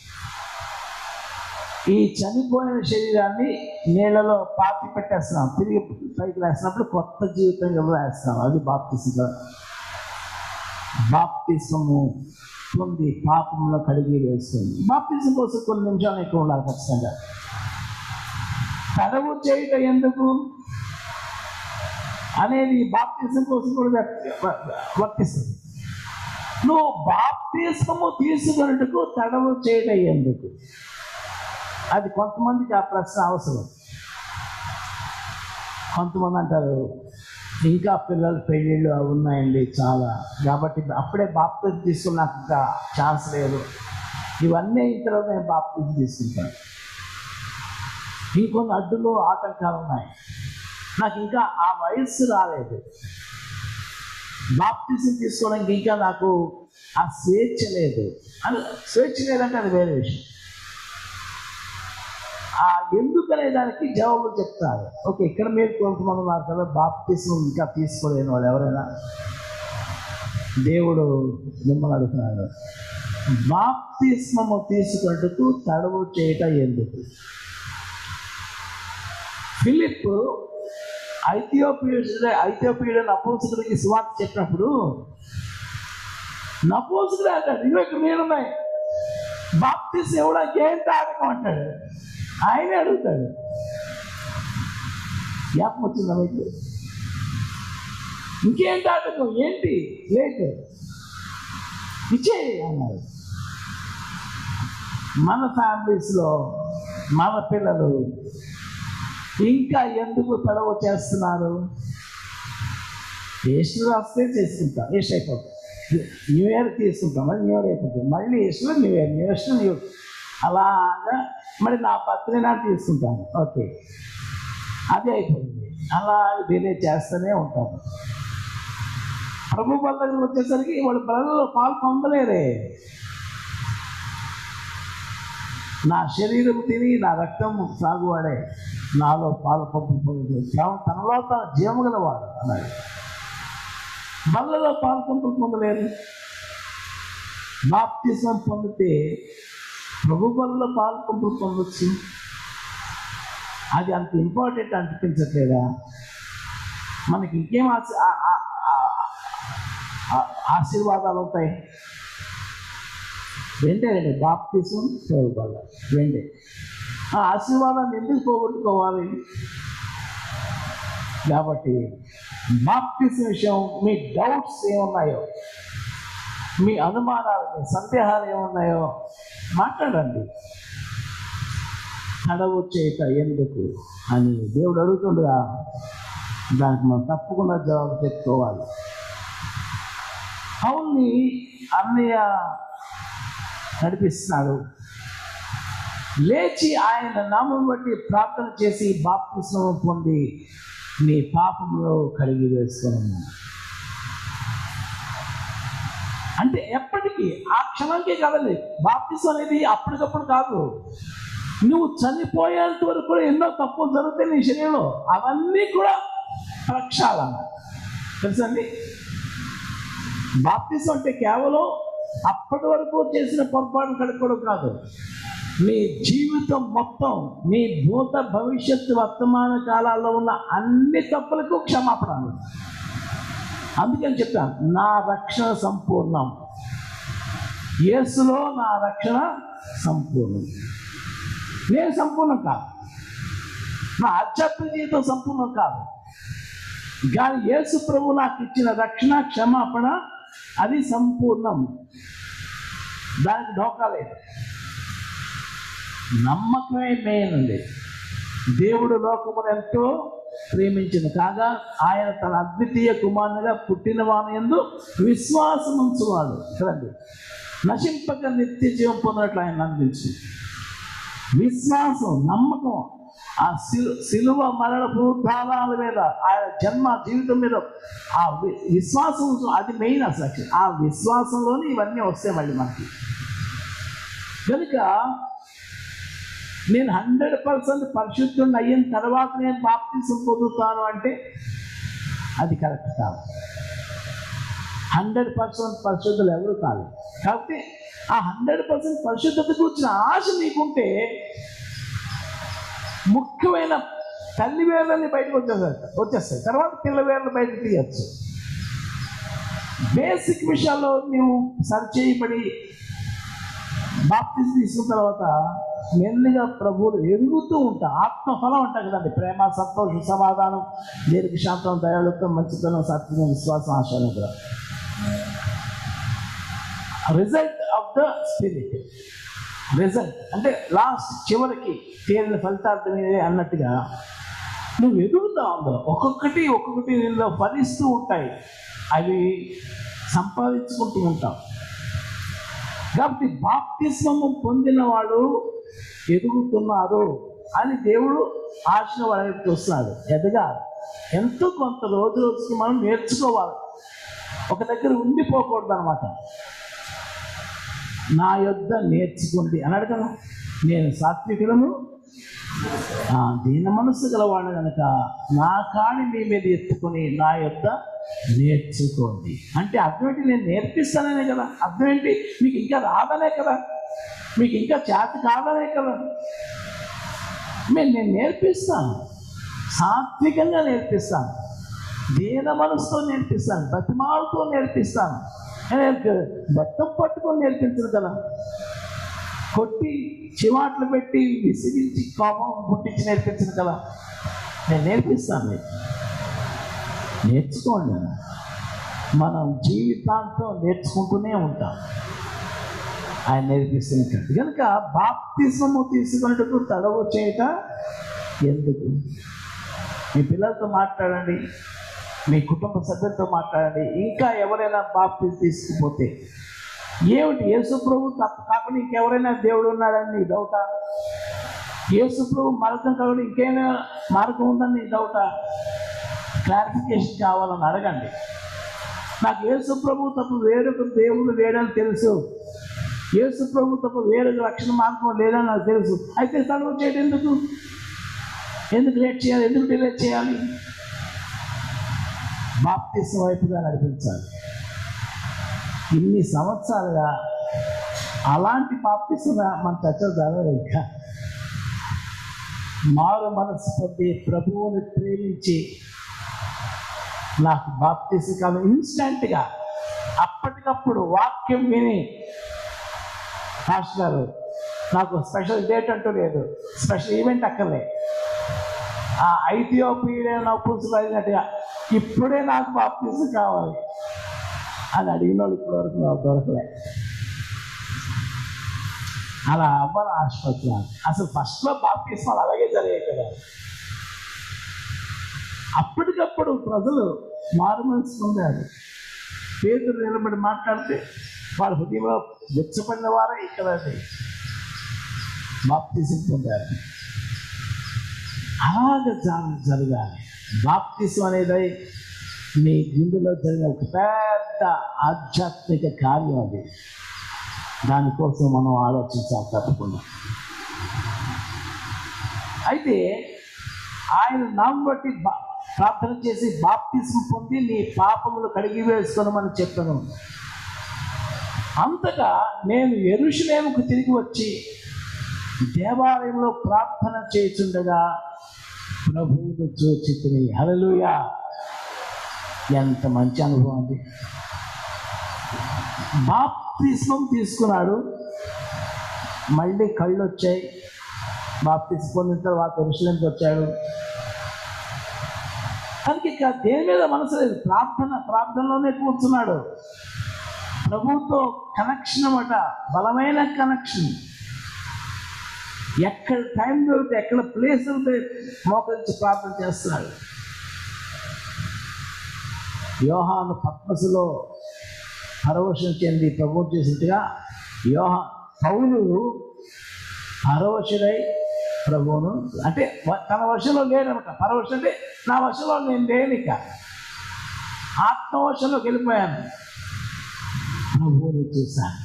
ఈ చనిపోయిన శరీరాన్ని నీళ్ళలో పాతి పెట్టేస్తున్నాం తిరిగి పైకి వేసినప్పుడు కొత్త జీవితంగా వేస్తున్నాం అది బాప్తిసం బాప్తిసము పొంది పాపంలో కడిగి వేస్తుంది బాప్తిజం కోసం కొన్ని నిమిషాలు ఎక్కువ ఉండాలి ఖచ్చితంగా తడవు చేయట ఎందుకు అనేది బాప్తిజం కోసం కూడా వ్యక్తి- వ- వర్తిస్తుంది నువ్వు బాప్తిజము తీసుకున్నట్టుకు తడవు చేయట ఎందుకు అది కొంతమందికి ఆ ప్రశ్న అవసరం కొంతమంది అంటారు ఇంకా పిల్లల పెళ్ళిళ్ళు అవి ఉన్నాయండి చాలా కాబట్టి అప్పుడే బాప్తిజం తీసుకుని నాకు ఇంకా ఛాన్స్ లేదు ఇవన్నీ అయిన తర్వాత నేను బాప్తిజం తీసుకుంటాను ఇంకొన్ని అడ్డులు ఆటంకాలు ఉన్నాయి నాకు ఇంకా ఆ వయస్సు రాలేదు బాప్తిజం తీసుకోవడానికి ఇంకా నాకు ఆ స్వేచ్ఛ లేదు అని స్వేచ్ఛ లేదంటే అది వేరే విషయం ఆ ఎందుకనే దానికి జవాబు చెప్తారు ఓకే ఇక్కడ మీరు కొంతమంది ఉన్నారు కదా బాప్తిజం ఇంకా తీసుకోలేని వాళ్ళు ఎవరైనా దేవుడు మిమ్మల్ని అడుగుతున్నాడు బాప్తిస్మము తీసుకున్నట్టుకు తడవు చేయట ఎందుకు ఫిలిప్ ఐథియోపియుడు ఐథియోపియుడు నపూంసకుడికి సువార్త చెప్పినప్పుడు నపూంసకుడు అంటాడు ఇవి ఇక్కడ నేనున్నాయి బాప్తిస్ ఇవ్వడానికి ఏం తాగకం అంటాడు ఆయనే అడుగుతాడు జ్ఞాపకం వచ్చిందా మీకు ఇంకేం తాగకం ఏంటి లేట్ ఇచ్చేయి అన్నారు మన ఫ్యామిలీస్లో మన పిల్లలు ఇంకా ఎందుకు తడవ చేస్తున్నారు ఈస్టర్ వస్తే చేసుకుంటాం ఈస్టర్ అయిపోతుంది న్యూ ఇయర్ తీసుకుంటాం మళ్ళీ న్యూ ఇయర్ అయిపోతుంది మళ్ళీ Easter new year new year new అలాగా మరి నా బర్త్డే నాడు తీసుకుంటాను ఓకే అదే అయిపోయింది అలా డిలే చేస్తూనే ఉంటాను ప్రభు వాళ్ళ దగ్గరికి వచ్చేసరికి వాళ్ళ పిల్లలు పాలు పొందలేరే నా శరీరం తిని నా రక్తం సాగువాడే నాలో పాలు పంపు పొందుతుంది తనలో తన జీవము గలవాడు అన్నాడు బల్లలో పాలు పంపు పొందలేరు బాప్తిజం పొందితే ప్రభు బలలో పాలు పంపు పొందొచ్చు అది అంత ఇంపార్టెంట్ అనిపించట్లేదా మనకి ఇంకేం ఆశ- ఆ- ఆ- ఆ- ఆ- ఆశీర్వాదాలు ఉంటాయి రెండే రెండే బాప్తిజం ప్రభు బల రెండే ఆ ఆశీర్వాదాన్ని ఎందుకు పోగొట్టుకోవాలి కాబట్టి బాప్తిజం విషయం మీ డౌట్స్ ఏమున్నాయో మీ అనుమానాలు మీ సందేహాలు ఏమున్నాయో మాట్లాడండి తడవు చేయట ఎందుకు అని దేవుడు అడుగుతుండగా దానికి మనం తప్పకుండా జవాబు చెప్పుకోవాలి పౌల్ని అన్నయ్య నడిపిస్తున్నాడు లేచి ఆయన నామం బట్టి ప్రార్థన చేసి బాప్తిస్మం పొంది నీ పాపంలో కడిగి వేసుకున్నాము అంటే ఎప్పటికీ ఆ క్షణంకే కాదండి బాప్తిసం అనేది అప్పటికప్పుడు కాదు నువ్వు చనిపోయేంత వరకు కూడా ఎన్నో తప్పులు జరుగుతాయి నీ శరీరంలో అవన్నీ కూడా ప్రక్షాళన తెలుసండి బాప్తిసం అంటే కేవలం అప్పటి వరకు చేసిన పొరపాటు కడుక్కోవడం కాదు నీ జీవితం మొత్తం నీ భూత భవిష్యత్తు వర్తమాన కాలాల్లో ఉన్న అన్ని తప్పులకు క్షమాపణ అందుకని చెప్పాను నా రక్షణ సంపూర్ణం యేసులో నా రక్షణ సంపూర్ణం నేను సంపూర్ణం కాదు నా ఆధ్యాత్మిక జీవితం సంపూర్ణం కాదు కానీ యేసు ప్రభు నాకు ఇచ్చిన రక్షణ క్షమాపణ అది సంపూర్ణం దానికి ఢోకా లేదు నమ్మకమే మెయిన్ అండి దేవుడు లోకమును ఎంతో ప్రేమించింది కాగా ఆయన తన అద్వితీయ కుమారునిగా పుట్టిన వాని ఎందు విశ్వాసం ఉంచువాడు చూడండి నశింపక నిత్య జీవం పొందినట్లు ఆయన అందించి విశ్వాసం నమ్మకం ఆ సిలు సిలువ మరణ భూతాల మీద ఆయన జన్మ జీవితం మీద ఆ వి- విశ్వాసం అది మెయిన్ అసలు ఆ విశ్వాసంలోనే ఇవన్నీ వస్తాయి మళ్ళీ మనకి కనుక నేను హండ్రెడ్ పర్సెంట్ పరిశుద్ధుని అయిన తర్వాత నేను బాప్తిసం పొందుతాను అంటే అది కరెక్ట్ కాదు హండ్రెడ్ పర్సెంట్ పరిశుద్ధులు ఎవరు కాదు కాబట్టి ఆ హండ్రెడ్ పర్సెంట్ పరిశుద్ధత గురించిన ఆశ నీకుంటే ముఖ్యమైన తల్లి వేర్లని బయటకు వచ్చేస్తాయి వచ్చేస్తాయి తర్వాత పిల్ల వేర్లు బయటకు తీయచ్చు బేసిక్ విషయాల్లో నీవు సరిచేయబడి బాప్తిజం తీసుకున్న తర్వాత మెల్లిగా ప్రభువులు ఎదుగుతూ ఉంటా ఆత్మఫలం ఉంటాయి కదండి ప్రేమ సంతోషం సమాధానం దీనికి శాంతం దయాళుత్వం మంచితనం సత్యం విశ్వాసం ఆశయం కూడా result of the spirit result అంటే లాస్ట్ చివరికి తేలిన ఫలితార్థం ఇదే అన్నట్టుగా నువ్వు ఎదుగుతావు అందులో ఒక్కొక్కటి ఒక్కొక్కటి నీలో ఫలిస్తూ ఉంటాయి అవి సంపాదించుకుంటూ ఉంటావు కాబట్టి బాప్తిస్మము పొందినవాడు ఎదుగుతున్నారు అని దేవుడు ఆశను వైపు చూస్తున్నాడు ఎదగాలి ఎంతో కొంత రోజు రోజుకి మనం నేర్చుకోవాలి ఒక దగ్గర ఉండిపోకూడదు అనమాట నా యొద్ద నేర్చుకోండి అన్నాడు కదా నేను సాత్వికులను ఆ, దీన మనస్సు గలవాడు కనుక నా కాడి మీ మీద ఎత్తుకొని నా యొద్ద నేర్చుకోండి అంటే అర్థం ఏంటి నేను నేర్పిస్తాననే కదా అర్థం ఏంటి మీకు ఇంకా రాదనే కదా మీకు ఇంకా చేత కాదనే కదా మేము నేను నేర్పిస్తాను సాత్వికంగా నేర్పిస్తాను దీన మనసుతో నేర్పిస్తాను బతిమాలతో నేర్పిస్తాను నేను బెత్తం పట్టుకొని నేర్పించను కదా కొట్టి చివాట్లు పెట్టి విసిగించి కోపం పుట్టించి నేర్పించను కదా నేను నేర్పిస్తాను మీకు నేర్చుకోండి మనం జీవితాంతం నేర్చుకుంటూనే ఉంటాం ఆయన నేర్పిస్తున్నట్టు కనుక బాప్తిజము తీసుకున్నట్టుకు తడవు చేయట ఎందుకు మీ పిల్లలతో మాట్లాడండి మీ కుటుంబ సభ్యులతో మాట్లాడండి ఇంకా ఎవరైనా బాప్తి తీసుకుపోతే ఏమిటి యేసు ప్రభు తప్ప కాకుండా ఇంకెవరైనా దేవుడు ఉన్నాడని నీ డౌటా యేసు ప్రభు మార్గం కాకుండా ఇంకేమైనా మార్గం ఉందని నీ డౌటా క్లారిఫికేషన్ కావాలని అడగండి నాకు యేసు ప్రభు తప్ప వేరొక దేవుడు లేడని తెలుసు యేసు ప్రభు తప్ప వేరొక రక్షణ మార్గం లేదని నాకు తెలుసు అయితే తడవ చేయడం ఎందుకు ఎందుకు లేట్ చేయాలి ఎందుకు డిలే చేయాలి బాప్తిసం వైపుగా నడిపించాలి ఇన్ని సంవత్సరాలుగా అలాంటి బాప్తిసం మన చర్చలు జరగదు ఇంకా మారు మనసు పొంది ప్రభువుని ప్రేమించి నాకు బాప్తిసి కాదు ఇన్స్టెంట్గా అప్పటికప్పుడు వాక్యం విని పాస్టర్ గారు నాకు స్పెషల్ డేట్ అంటూ లేదు స్పెషల్ ఈవెంట్ అక్కర్లే ఆ ఐథియోపియా నా పులుసులు అయినట్టుగా ఇప్పుడే నాకు బాప్తిసం కావాలి అని అడిగిన వాళ్ళు ఇప్పటి వరకు నాకు దొరకలే అలా అవ్వాలి ఆసుపత్రి అసలు ఫస్ట్లో బాప్తిస్మాలు అలాగే జరిగాయి కదా అప్పటికప్పుడు ప్రజలు మారుమనసు పొందారు పేదలు నిలబడి మాట్లాడితే వాళ్ళ హృదయంలో వెచ్చబడిన వారే ఇక్కడ బాప్తిసం పొందారు అలాగ జ- జరగాలి బాప్తిసం అనేది మీ గుండెలో జరిగిన ఒక పెద్ద ఆధ్యాత్మిక కార్యం అది దానికోసం మనం ఆలోచించాలి తప్పకుండా అయితే ఆయన నామం బట్టి బా- ప్రార్థన చేసి బాప్తిసం పొంది నీ పాపములు కడిగి వేసుకోనమని చెప్పాను అంతటా నేను ఎరుషులేముకు తిరిగి వచ్చి దేవాలయంలో ప్రార్థన చేస్తుండగా ప్రభువును చూచితిని హల్లెలూయా ఎంత మంచి అనుభవం అండి బాప్తిస్మం తీసుకున్నాడు మళ్ళీ కళ్ళు వచ్చాయి బాప్తిస్మం పొందిన తర్వాత ఎరుసలేంకి వచ్చాడు తనకి ఇక దేని మీద మనసు లేదు ప్రార్థన ప్రార్థనలోనే కూర్చున్నాడు ప్రభువుతో కనెక్షన్ అన్నమాట బలమైన కనెక్షన్ ఎక్కడ టైం దొరికితే ఎక్కడ ప్లేస్ దొరికితే మోకరించి ప్రార్థన చేస్తున్నాడు యోహాను పద్మసులో పరవశం చెంది ప్రభు చేసినట్టుగా యోహా పౌలు పరవశుడై ప్రభువును అంటే వ- తన వశంలో లేనమాట పరవశం అంటే నా వశంలో నేను లేనిక ఆత్మవశంలోకి వెళ్ళిపోయాను ప్రభువుని చూశాను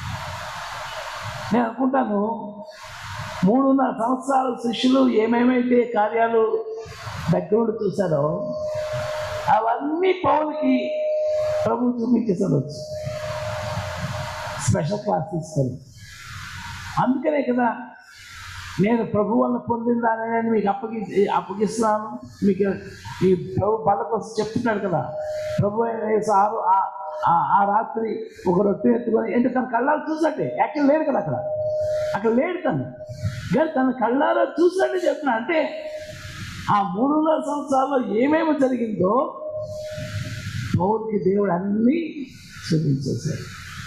నేను అనుకుంటాను మూడున్నర సంవత్సరాలు శిష్యులు ఏమేమైతే కార్యాలు దగ్గరుండి చూశారో అవన్నీ పౌలకి ప్రభు చూపించేసాడొచ్చు స్పెషల్ క్లాస్ తీసుకొని అందుకనే కదా నేను ప్రభు వల్ల పొందిన దాన్ని నేను మీకు అప్పగి అప్పగిస్తున్నాను మీకు ఈ ప్రభు బల కోసం చెప్తున్నాడు కదా ప్రభు అయిన యేసు ఆరు ఆ- ఆ- ఆ రాత్రి ఒక రొట్టె ఎత్తుకొని అంటే తన కళ్ళారు చూసినట్టే యాక్చువల్ లేడు కదా అక్కడ అక్కడ లేడు తను కానీ తన కళ్ళారా చూసినట్టే చెప్తున్నా అంటే ఆ మూడున్నర సంవత్సరాల్లో ఏమేమి జరిగిందో పౌరుకి దేవుడు అన్నీ చూపించేశాడు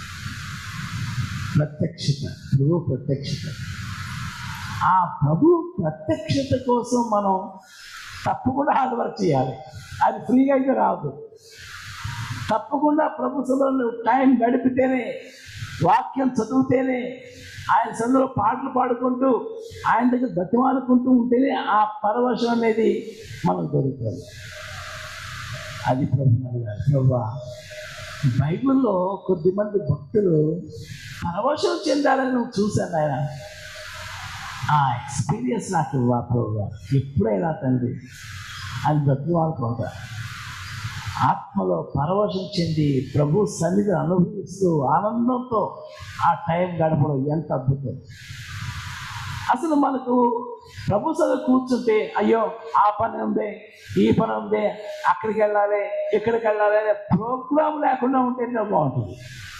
ప్రత్యక్షత ప్రభు ప్రత్యక్షత ఆ ప్రభు ప్రత్యక్షత కోసం మనం తప్పకుండా హార్డ్ వర్క్ చేయాలి అది ఫ్రీగా అయితే రాదు తప్పకుండా ప్రభు సభలో టైం గడిపితేనే వాక్యం చదివితేనే ఆయన సందులో పాటలు పాడుకుంటూ ఆయన దగ్గర బతిమాలుకుంటూ ఉంటేనే ఆ పరవశం అనేది మనకు దొరుకుతుంది అది ప్రభు అడిగారు ప్రభా బైబిల్లో కొద్దిమంది భక్తులు పరవశం చెందాలని నువ్వు చూశాను ఆయన ఆ ఎక్స్పీరియన్స్ నాకు ఇవ్వా ప్రభు ఎప్పుడైనా తండ్రి అని బ్రతిమాలుకుంటా ఆత్మలో పరవశం చెంది ప్రభు సన్నిధిని అనుభవిస్తూ ఆనందంతో ఆ టైం గడపడం ఎంత అద్భుతం అసలు మనకు ప్రభు సభ కూర్చుంటే అయ్యో ఆ పని ఉంది ఈ పని ఉంది అక్కడికి వెళ్ళాలి ఇక్కడికి వెళ్ళాలి అనే ప్రోగ్రాం లేకుండా ఉంటేనే బాగుంటుంది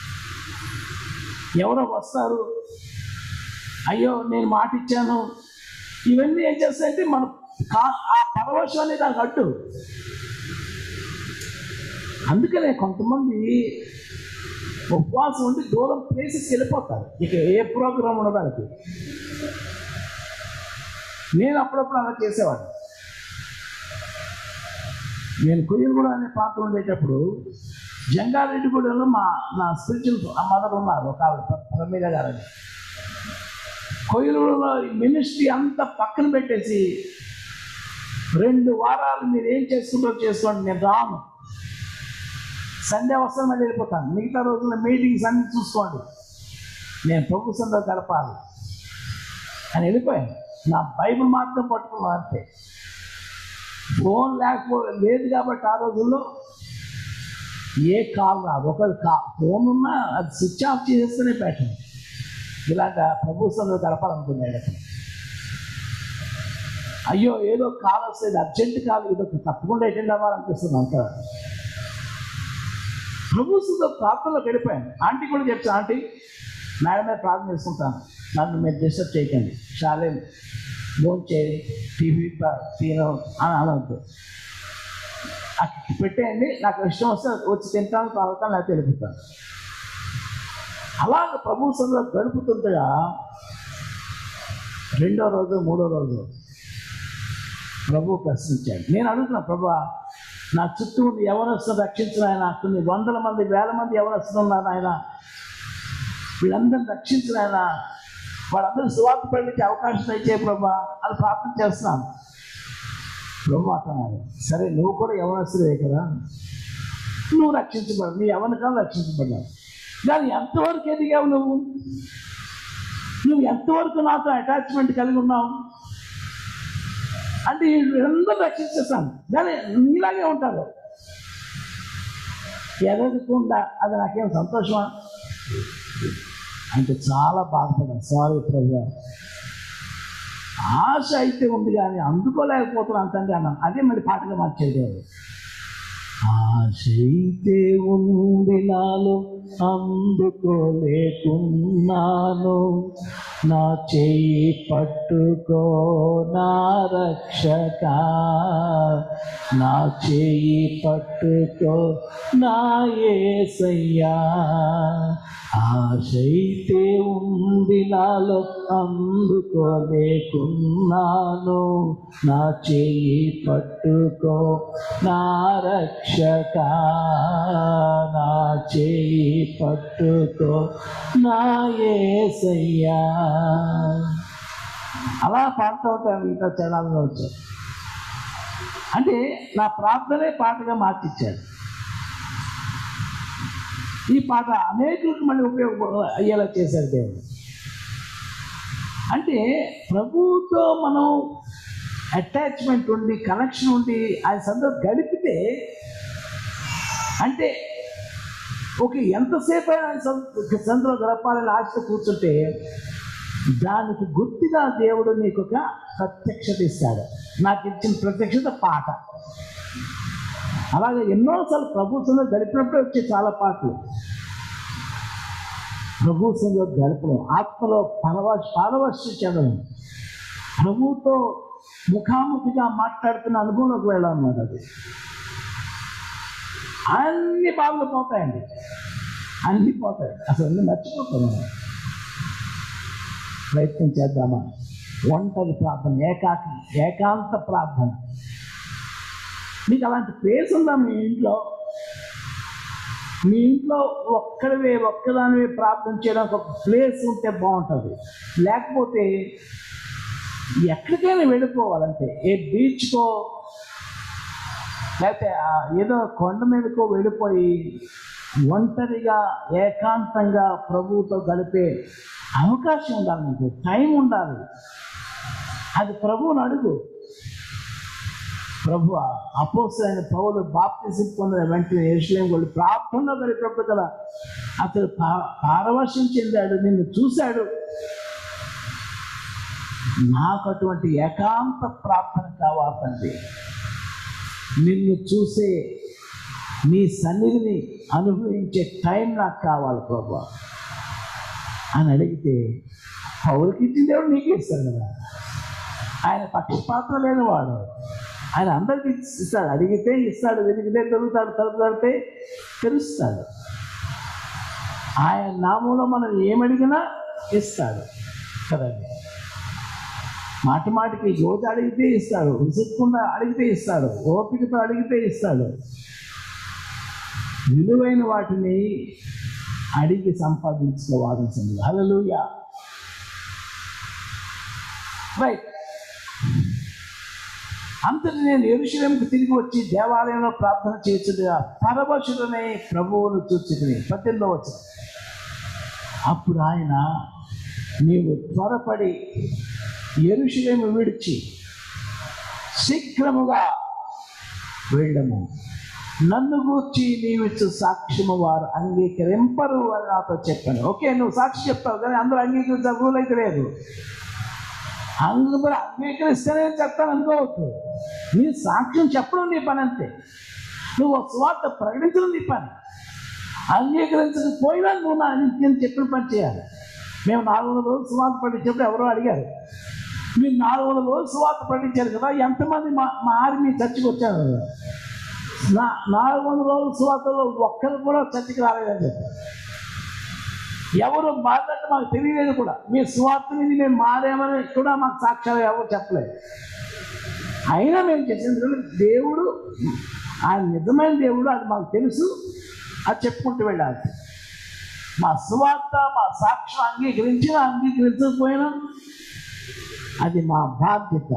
ఎవరో వస్తారు అయ్యో నేను మాట ఇచ్చాను ఇవన్నీ ఏం చేస్తాయంటే మన కా- ఆ పరవశం అనేది దానికి అడ్డు అందుకనే కొంతమంది ఉపవాసం ఉండి దూరం ప్లేసెస్కి వెళ్ళిపోతారు ఇక ఏ ప్రోగ్రామ్ ఉండడానికి నేను అప్పుడప్పుడు అలా చేసేవాడిని నేను కొయ్యలగూడ అనే ప్రాంతం ఉండేటప్పుడు జంగారెడ్డిగూడలో మా నా స్పిరిచువల్ మదర్ ఉన్నారు ఒక ఆవిడ ప్ర- ప్రమీల గారని కొయ్యలగూడలో మినిస్ట్రీ అంతా పక్కన పెట్టేసి రెండు వారాలు మీరు ఏం చేసుకుంటారో చేసుకోండి నేను రాను సండే వస్తాను మళ్ళీ వెళ్ళిపోతాను మిగతా రోజుల్లో మీటింగ్స్ అన్ని చూసుకోండి నేను ప్రభు సందో గడపాలి అని వెళ్ళిపోయాను నా బైబిల్ మాత్రం పట్టుకున్నా అంతే ఫోన్ లేకపో లేదు కాబట్టి ఆ రోజుల్లో ఏ కాల్ రాదు ఒక కా ఫోన్ ఉన్నా అది స్విచ్ ఆఫ్ చేసేస్తేనే పెట్టండి ఇలాంటి ప్రభుత్వంలో గడపాలనుకున్నాడు అతను అయ్యో ఏదో కాల్ వస్తుంది అర్జెంట్ కాల్ ఇది ఒక తప్పకుండా అటెండ్ అవ్వాలనిపిస్తుంది అంత ప్రభుత్వంతో ప్రార్థనలో గడిపాను ఆంటీ కూడా చెప్తాను ఆంటీ మేడం మీద ప్రార్థన చేసుకుంటాను నన్ను మీరు డిస్టర్బ్ చేయకండి చాలే ఫోన్ చేయి టీవీ తిను అని అనవద్దు అక్కడికి పెట్టేయండి నాకు ఇష్టం వస్తే వచ్చి తింటాను తాగుతాను లేకపోతే వెళ్ళిపోతాను అలాగ ప్రభుత్వంలో గడుపుతుండగా రెండో రోజు మూడో రోజు ప్రభు ప్రశ్నించాడు నేను అడుగుతున్నా ప్రభు నా చుట్టూ ఉన్న యవనస్తులు రక్షించిన ఆయన కొన్ని వందల మంది వేల మంది యవనస్తులు ఉన్నారు ఆయన వీళ్ళందరిని రక్షించిన ఆయన వాళ్ళందరూ సువార్త పడికి అవకాశం ఇచ్చే ప్రభా అని ప్రార్థన చేస్తున్నాను ప్రభు అంటున్నారు సరే నువ్వు కూడా యవనస్తుడే కదా నువ్వు రక్షించబడు నీ యవనకాలం రక్షించబడ్డావు కానీ ఎంతవరకు ఎదిగావు నువ్వు నువ్వు ఎంతవరకు నాతో అటాచ్మెంట్ కలిగి ఉన్నావు అంటే వీళ్ళందరూ రక్షించేస్తాను కానీ నీలాగే ఉంటారు ఎదగకుండా అది నాకేం సంతోషమా అంటే చాలా బాధపడ్డాను సారీ ప్రభు ఆశ అయితే ఉంది కానీ అందుకోలేకపోతున్నాను అంతండి అన్నాను అదే మళ్ళీ పాటగా మార్చేది వాడు. ఆశైతే ఉంది నాలో అందుకోలేకున్నాను నా చెయ్యి పట్టుకో నా రక్షక నా చెయ్యి పట్టుకో నా ఏసయ్యా ఆశైతే ఉంది నాలో అందుకోలేకున్నాను నా చెయ్యి పట్టుకో నా రక్షక నా చెయ్యి పట్టుకో నా ఏసయ్యా అలా పాడుతూ ఉంటాను ఇంకా చరణాలలో వచ్చారు అంటే నా ప్రార్థనే పాటగా మార్చిచ్చాడు ఈ పాట అనేకులకు మళ్ళీ ఉపయోగ అయ్యేలా చేశారు దేవుడు అంటే ప్రభువుతో మనం అటాచ్మెంట్ ఉండి కనెక్షన్ ఉండి ఆయన సందర్భం గడిపితే అంటే ఒక ఎంతసేపు అయినా ఆయన సంద- సందులో గడపాలని ఆశతో కూర్చుంటే దానికి గుర్తుగా దేవుడు నీకు ఒక ప్రత్యక్షత ఇస్తాడు నాకు ఇచ్చిన ప్రత్యక్షత పాట అలాగే ఎన్నోసార్లు ప్రభుత్వంలో గడిపినప్పుడే వచ్చే చాలా పాటలు ప్రభుత్వంలో గడపడం ఆత్మలో పరవశ పారవశ్య చెందడం ప్రభుతో ముఖాముఖిగా మాట్లాడుతున్న అనుభవంలోకి వెళ్ళాలన్నమాట అది అన్ని బాధలు పోతాయండి అన్ని పోతాయి అసలు అన్ని మర్చిపోతాం మనం ప్రయత్నం చేద్దామా ఒంటరి ప్రార్థన ఏకాకి ఏకాంత ప్రార్థన మీకు అలాంటి ప్లేస్ ఉందా మీ ఇంట్లో మీ ఇంట్లో ఒక్కడివే ఒక్కదానివే ప్రార్థన చేయడానికి ఒక ప్లేస్ ఉంటే బాగుంటుంది లేకపోతే ఎక్కడికైనా వెళ్ళిపోవాలంటే ఏ బీచ్కో లేకపోతే ఆ ఏదో కొండ మీదకో వెళ్ళిపోయి ఒంటరిగా ఏకాంతంగా ప్రభువుతో గడిపే అవకాశం ఉండాలి మీకు టైం ఉండాలి అది ప్రభువుని అడుగు ప్రభు అపోసైన పౌలు బాప్తిజం పొందిన వెంటనే ఎరుసలేం వెళ్ళి ప్రార్థనలో గడిపినప్పుడు కదా అతడు పా- పారవశ్యం చెందాడు నిన్ను చూశాడు నాకు అటువంటి ఏకాంత ప్రార్థన కావాలి తండ్రి నిన్ను చూసే నీ సన్నిధిని అనుభవించే టైం నాకు కావాలి ప్రభు అని అడిగితే పౌరుకి ఇచ్చిన దేవుడు నీకే ఇస్తాడు కదా ఆయన పక్షపాతం లేనివాడు ఆయన అందరికి ఇస్తాడు అడిగితే ఇస్తాడు వెతికితే దొరుకుతాడు తలుపు తడితే తెలుస్తాడు ఆయన నామంలో మనం ఏమడిగినా ఇస్తాడు కదండి మాటి మాటికి యోధ అడిగితే ఇస్తాడు విసుక్కుండా అడిగితే ఇస్తాడు ఓపికతో అడిగితే ఇస్తాడు విలువైన వాటిని అడిగి సంపాదించుకోవాల్సింది హల్లెలూయా రైట్ అంతటి నేను ఎరుశలంకి తిరిగి వచ్చి దేవాలయంలో ప్రార్థన చేస్తుండగా పరవశుడనే ప్రభువును చూచుకుని పద్దెనిమిదో వచ్చిన అప్పుడు ఆయన నీవు త్వరపడి ఎరుశలేము విడిచి శీఘ్రముగా వెళ్ళము నన్ను గూర్చి నీవిచ్చు సాక్ష్యము వారు అంగీకరింపరు అని నాతో చెప్పాను ఓకే నువ్వు సాక్షి చెప్తావు కానీ అందరూ అంగీకరించే రూల్ అయితే లేదు అందరూ అంగీకరిస్తేనే చెప్తాను అనుకోవద్దు నీ సాక్ష్యం చెప్పడం నీ పని అంతే నువ్వు ఒక స్వార్థ ప్రకటించడం నీ పని అంగీకరించకపోయినా నువ్వు నా నేను చెప్పిన పని చేయాలి మేము నాలుగు వందల రోజులు సువార్త ప్రకటించినప్పుడు ఎవరో అడిగారు మీరు నాలుగు వందల రోజులు సువార్త ప్రకటించారు కదా ఎంతమంది మా మా ఆర్మీ చర్చకి వచ్చారు కదా నా నాలుగు వందల రోజుల సువార్తలో ఒక్కరు కూడా చర్చకి రాలేదని చెప్పారు ఎవరు మారినట్టు మాకు తెలియలేదు కూడా మీ సువార్త మీద మేము మారామని కూడా మాకు సాక్ష్యాలు ఎవరు చెప్పలేదు అయినా మేము చేసింది ఎందుకంటే దేవుడు ఆయన నిజమైన దేవుడు అది మాకు తెలుసు అది చెప్పుకుంటూ వెళ్ళాలి మా సువార్త మా సాక్ష్యం అంగీకరించినా అంగీకరించకపోయినా అది మా బాధ్యత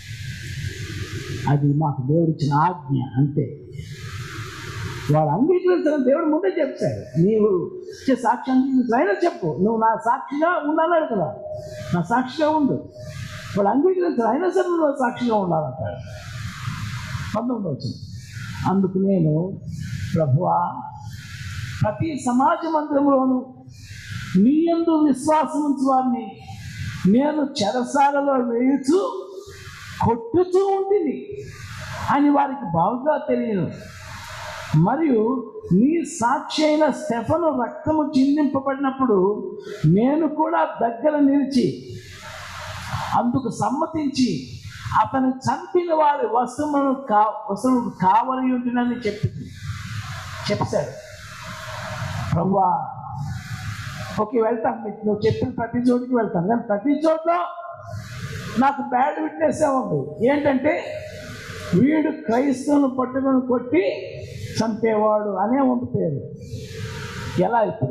అది మాకు దేవుడు ఇచ్చిన ఆజ్ఞ అంతే వాడు అంగీకరించడం దేవుడు ముందే చెప్తాడు నీవు ఇచ్చే సాక్షి అంగీకరించైనా చెప్పు నువ్వు నా సాక్షిగా ఉండాలన్నాడు కదా నా సాక్షిగా ఉండు వాడు అంగీకరించారు అయినా సరే నువ్వు సాక్షిగా ఉండాలంటాడు పంతొమ్మిది వచ్చింది అందుకు నేను ప్రభువా ప్రతి సమాజ మందిరంలోనూ నీ యందు విశ్వాసం ఉంచు వారిని నేను చెరసాలలో వేయుచు కొట్టుతూ ఉంటుంది అని వారికి బాగుగా తెలియను మరియు నీ సాక్షి అయిన స్టెఫను రక్తము చిందింపబడినప్పుడు నేను కూడా దగ్గర నిలిచి అందుకు సమ్మతించి అతను చంపిన వారి వస్తువులను కా వస్తువులకు కావలి ఉంటుందని చెప్పింది చెప్పాడు ప్రభువా ఓకే వెళ్తాను మీకు నువ్వు చెప్పిన ప్రతి చోటికి వెళ్తాను కానీ ప్రతి చోట నాకు బ్యాడ్ విట్నెస్ ఉంది ఏంటంటే వీడు క్రైస్తవుని పట్టుకొని కొట్టి చంపేవాడు అనే ఉంది పేరు ఎలా ఇప్పుడు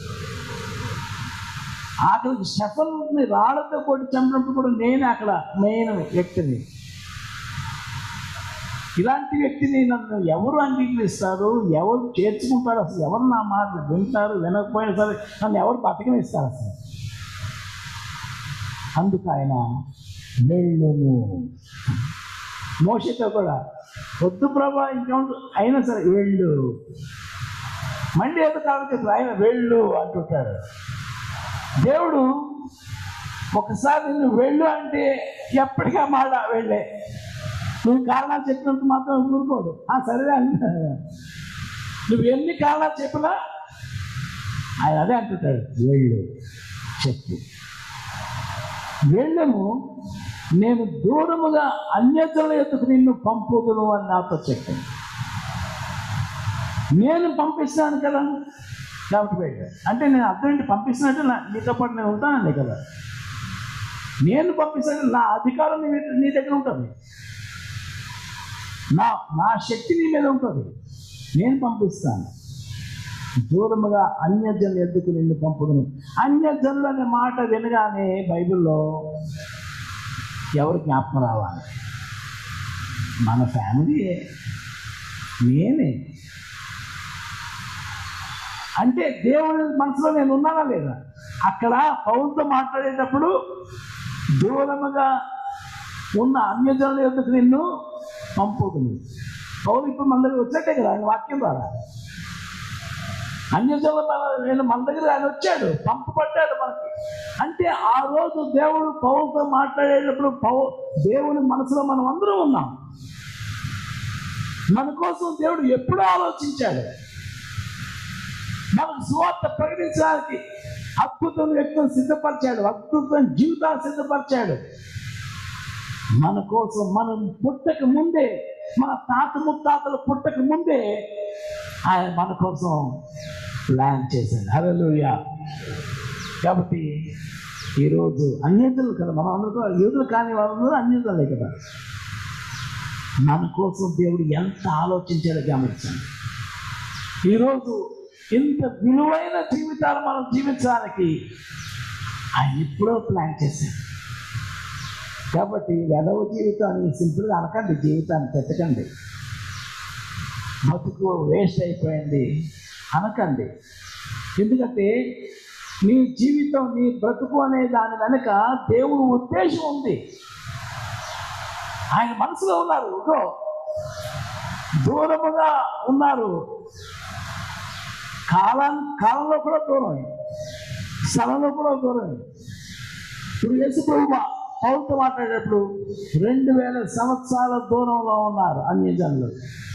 ఆఖరికి షఫల్ని రాళ్లతో కొట్టి చంపినప్పుడు కూడా నేను అక్కడ మెయిన్ వ్యక్తిని ఇలాంటి వ్యక్తిని నన్ను ఎవరు అంగీకరిస్తారు ఎవరు చేర్చుకుంటారు అసలు ఎవరు నా మాట వింటారు వినకపోయినా సరే నన్ను ఎవరు బతకనిస్తారు అసలు అందుకు ఆయన వెళ్ళుము మోసతో కూడా వద్దు ప్రభా ఇంకా అయినా సరే వెళ్ళు మళ్ళీ ఏదో కాబట్టి ఆయన వెళ్ళు అంటుంటాడు దేవుడు ఒకసారి నువ్వు వెళ్ళు అంటే ఎప్పటికీ ఆ మాట వెళ్ళే నువ్వు కారణాలు చెప్పినంత మాత్రం ఊరుకోడు ఆ సరే అంట నువ్వు ఎన్ని కారణాలు చెప్పినా ఆయన అదే అంటుంటాడు వెళ్ళు చెప్పు వెళ్ళము నేను దూరముగా అన్యతల ఎత్తుకు నిన్ను పంపుదును అని నాతో చెప్పాను నేను పంపిస్తాను కదా కాబట్టి వెళ్ళాడు అంటే నేను అర్థం ఏంటి పంపిస్తున్నట్టు నా నీతో పాటు నేను ఉంటానండి కదా నేను పంపిస్తాను నా అధికారం నీ మీద- నీ దగ్గర ఉంటుంది నా నా శక్తి నీ మీద ఉంటుంది నేను పంపిస్తాను దూరముగా అన్యజనులు ఎద్దుకు నిన్ను పంపుదును అన్యజనులు అనే మాట వినగానే బైబిల్లో ఎవరు జ్ఞాపకం రావాలి మన ఫ్యామిలీ నేనే అంటే దేవుడి మనసులో నేను ఉన్నానా లేదా అక్కడ పౌరుతో మాట్లాడేటప్పుడు దూరముగా ఉన్న అన్యజనుల యొక్కకు నిన్ను పంపుతుంది పౌరు ఇప్పుడు మన దగ్గర వచ్చేట్టే కదా ఆయన వాక్యం ద్వారా అన్యజనుల మన- నేను మన దగ్గర ఆయన వచ్చాడు పంపబడ్డాడు మనకి అంటే ఆ రోజు దేవుడు పౌరుతో మాట్లాడేటప్పుడు పౌ దేవుని మనసులో మనం అందరం ఉన్నాం మన కోసం దేవుడు ఎప్పుడూ ఆలోచించాడు మనకు సువార్త ప్రకటించడానికి అద్భుతం వ్యక్తులను సిద్ధపరిచాడు అద్భుతం జీవితాలు సిద్ధపరిచాడు మన కోసం మనం పుట్టక ముందే మన తాత ముత్తాతలు పుట్టక ముందే ఆయన మన కోసం ప్లాన్ చేశాడు హల్లెలూయా కాబట్టి ఈరోజు అన్యతలు కదా మనం అందరూ యూదులు కాని వాళ్ళు అన్యతలే కదా మన కోసం దేవుడు ఎంత ఆలోచించాడో గమనించండి ఈరోజు ఇంత విలువైన జీవితాలు మనం జీవించడానికి ఆయన ఎప్పుడో ప్లాన్ చేశాడు కాబట్టి వెదవ జీవితాన్ని సింపుల్గా అనకండి జీవితాన్ని పెట్టకండి బతుకు వేస్ట్ అయిపోయింది అనకండి ఎందుకంటే నీ జీవితం నీ బ్రతుకు అనే దాని వెనుక దేవుడు ఉద్దేశం ఉంది ఆయన మనసులో ఉన్నారు ఇగో దూరముగా ఉన్నారు కాలం కాలంలో కూడా దూరం స్థలంలో కూడా దూరం ఇప్పుడు యేసు ప్రభు మా- పౌరుతో మాట్లాడేటప్పుడు రెండు వేల సంవత్సరాల దూరంలో ఉన్నారు అన్ని జనులు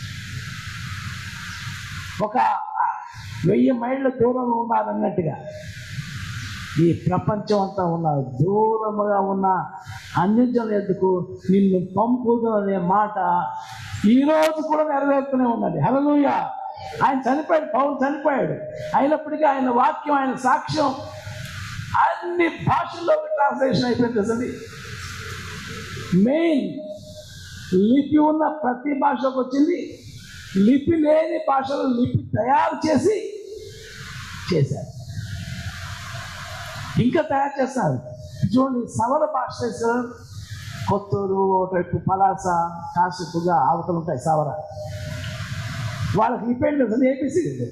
ఒక వెయ్యి మైళ్ళ దూరంలో ఉన్నారు అన్నట్టుగా ఈ ప్రపంచం అంతా ఉన్నారు దూరముగా ఉన్న అన్యజనుల ఎందుకు నిన్ను పంపుదు అనే మాట ఈ రోజు కూడా నెరవేరుతూనే ఉన్నది హలలుయ ఆయన చనిపోయాడు పౌరు చనిపోయాడు అయినప్పటికీ ఆయన వాక్యం ఆయన సాక్ష్యం అన్ని భాషల్లో ట్రాన్స్లేషన్ అయిపోయింది అసలు మెయిన్ లిపి ఉన్న ప్రతి భాషలోకి వచ్చింది లిపి లేని భాషలో లిపి తయారు చేసి చేశారు ఇంకా తయారు చేస్తారు చూడండి సవర భాష చేస్తారు కొత్తూరు ఒకవైపు పలాస కాసేపుగా అవతలు ఉంటాయి సవర వాళ్ళకి లిపి ఏంటి అసలు ఏపీసీడీ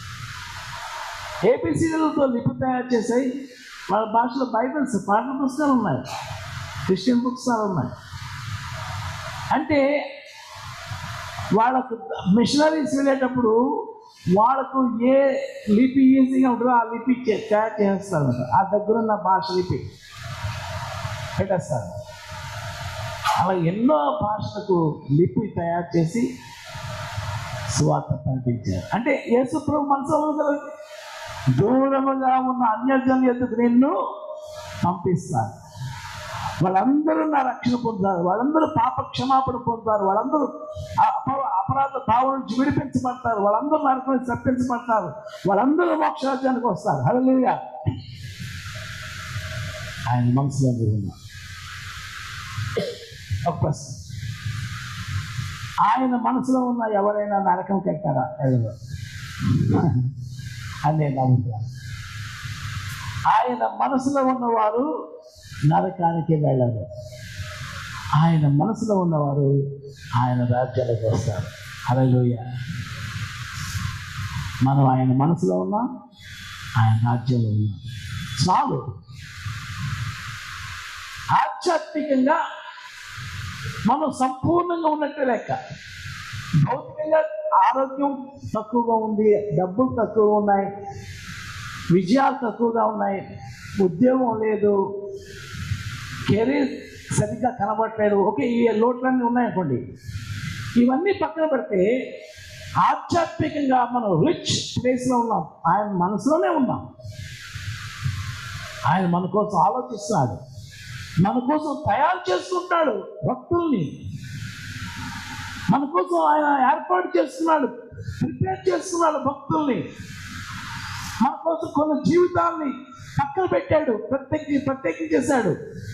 ఏపీసీడీలతో లిపి తయారు చేసాయి వాళ్ళ భాషలో బైబిల్స్ పాఠ్య పుస్తకాలు ఉన్నాయి క్రిస్టియన్ పుస్తకాలు ఉన్నాయి అంటే వాళ్ళకు మిషనరీస్ వెళ్ళేటప్పుడు వాళ్ళకు ఏ లిపి ఈజీగా ఉంటుందో ఆ లిపి చే- తయారు చేస్తారు ఆ దగ్గరున్న భాష లిపి పెట్టేస్తారు అలా ఎన్నో భాషలకు లిపి తయారు చేసి సువార్త పంపించారు అంటే యేసు ప్రభు మనసులో ఉంది కదా దూరముగా ఉన్న అన్యజనుల ఎదుగు నిన్ను పంపిస్తాను వాళ్ళందరూ నా రక్షణ పొందుతారు వాళ్ళందరూ పాప క్షమాపణ పొందుతారు వాళ్ళందరూ ఆ అప- అపరాధ భావం నుంచి విడిపించబడతారు వాళ్ళందరూ నరకం నుంచి తప్పించబడతారు వాళ్ళందరూ మోక్షరాజ్యానికి వస్తారు హల్లెలూయా ఆయన మనసులో ఉన్నారు ఒక ప్రశ్న ఆయన మనసులో ఉన్న ఎవరైనా నరకం కెట్టారా ఎవరు అని నేను నమ్ముతున్నాను ఆయన మనసులో ఉన్నవారు నరకానికి వెళ్ళరు ఆయన మనసులో ఉన్నవారు ఆయన రాజ్యానికి వస్తారు హల్లెలూయా మనం ఆయన మనసులో ఉన్నాం ఆయన రాజ్యంలో ఉన్నాం చాలు ఆధ్యాత్మికంగా మనం సంపూర్ణంగా ఉన్నట్టే లెక్క భౌతికంగా ఆరోగ్యం తక్కువగా ఉంది డబ్బులు తక్కువగా ఉన్నాయి విజయాలు తక్కువగా ఉన్నాయి ఉద్యోగం లేదు కెరీర్ సరిగ్గా కనబడట్లేదు ఓకే ఈ లోట్లన్నీ ఉన్నాయనుకోండి ఇవన్నీ పక్కన పెడితే ఆధ్యాత్మికంగా మనం రిచ్ ప్లేస్లో ఉన్నాం ఆయన మనసులోనే ఉన్నాం ఆయన మన కోసం ఆలోచిస్తున్నాడు మన కోసం తయారు చేసుకుంటాడు భక్తుల్ని మన కోసం ఆయన ఏర్పాటు చేస్తున్నాడు ప్రిపేర్ చేస్తున్నాడు భక్తుల్ని మన కోసం కొన్ని జీవితాల్ని పక్కన పెట్టాడు ప్రత్యేకి ప్రత్యేకించేశాడు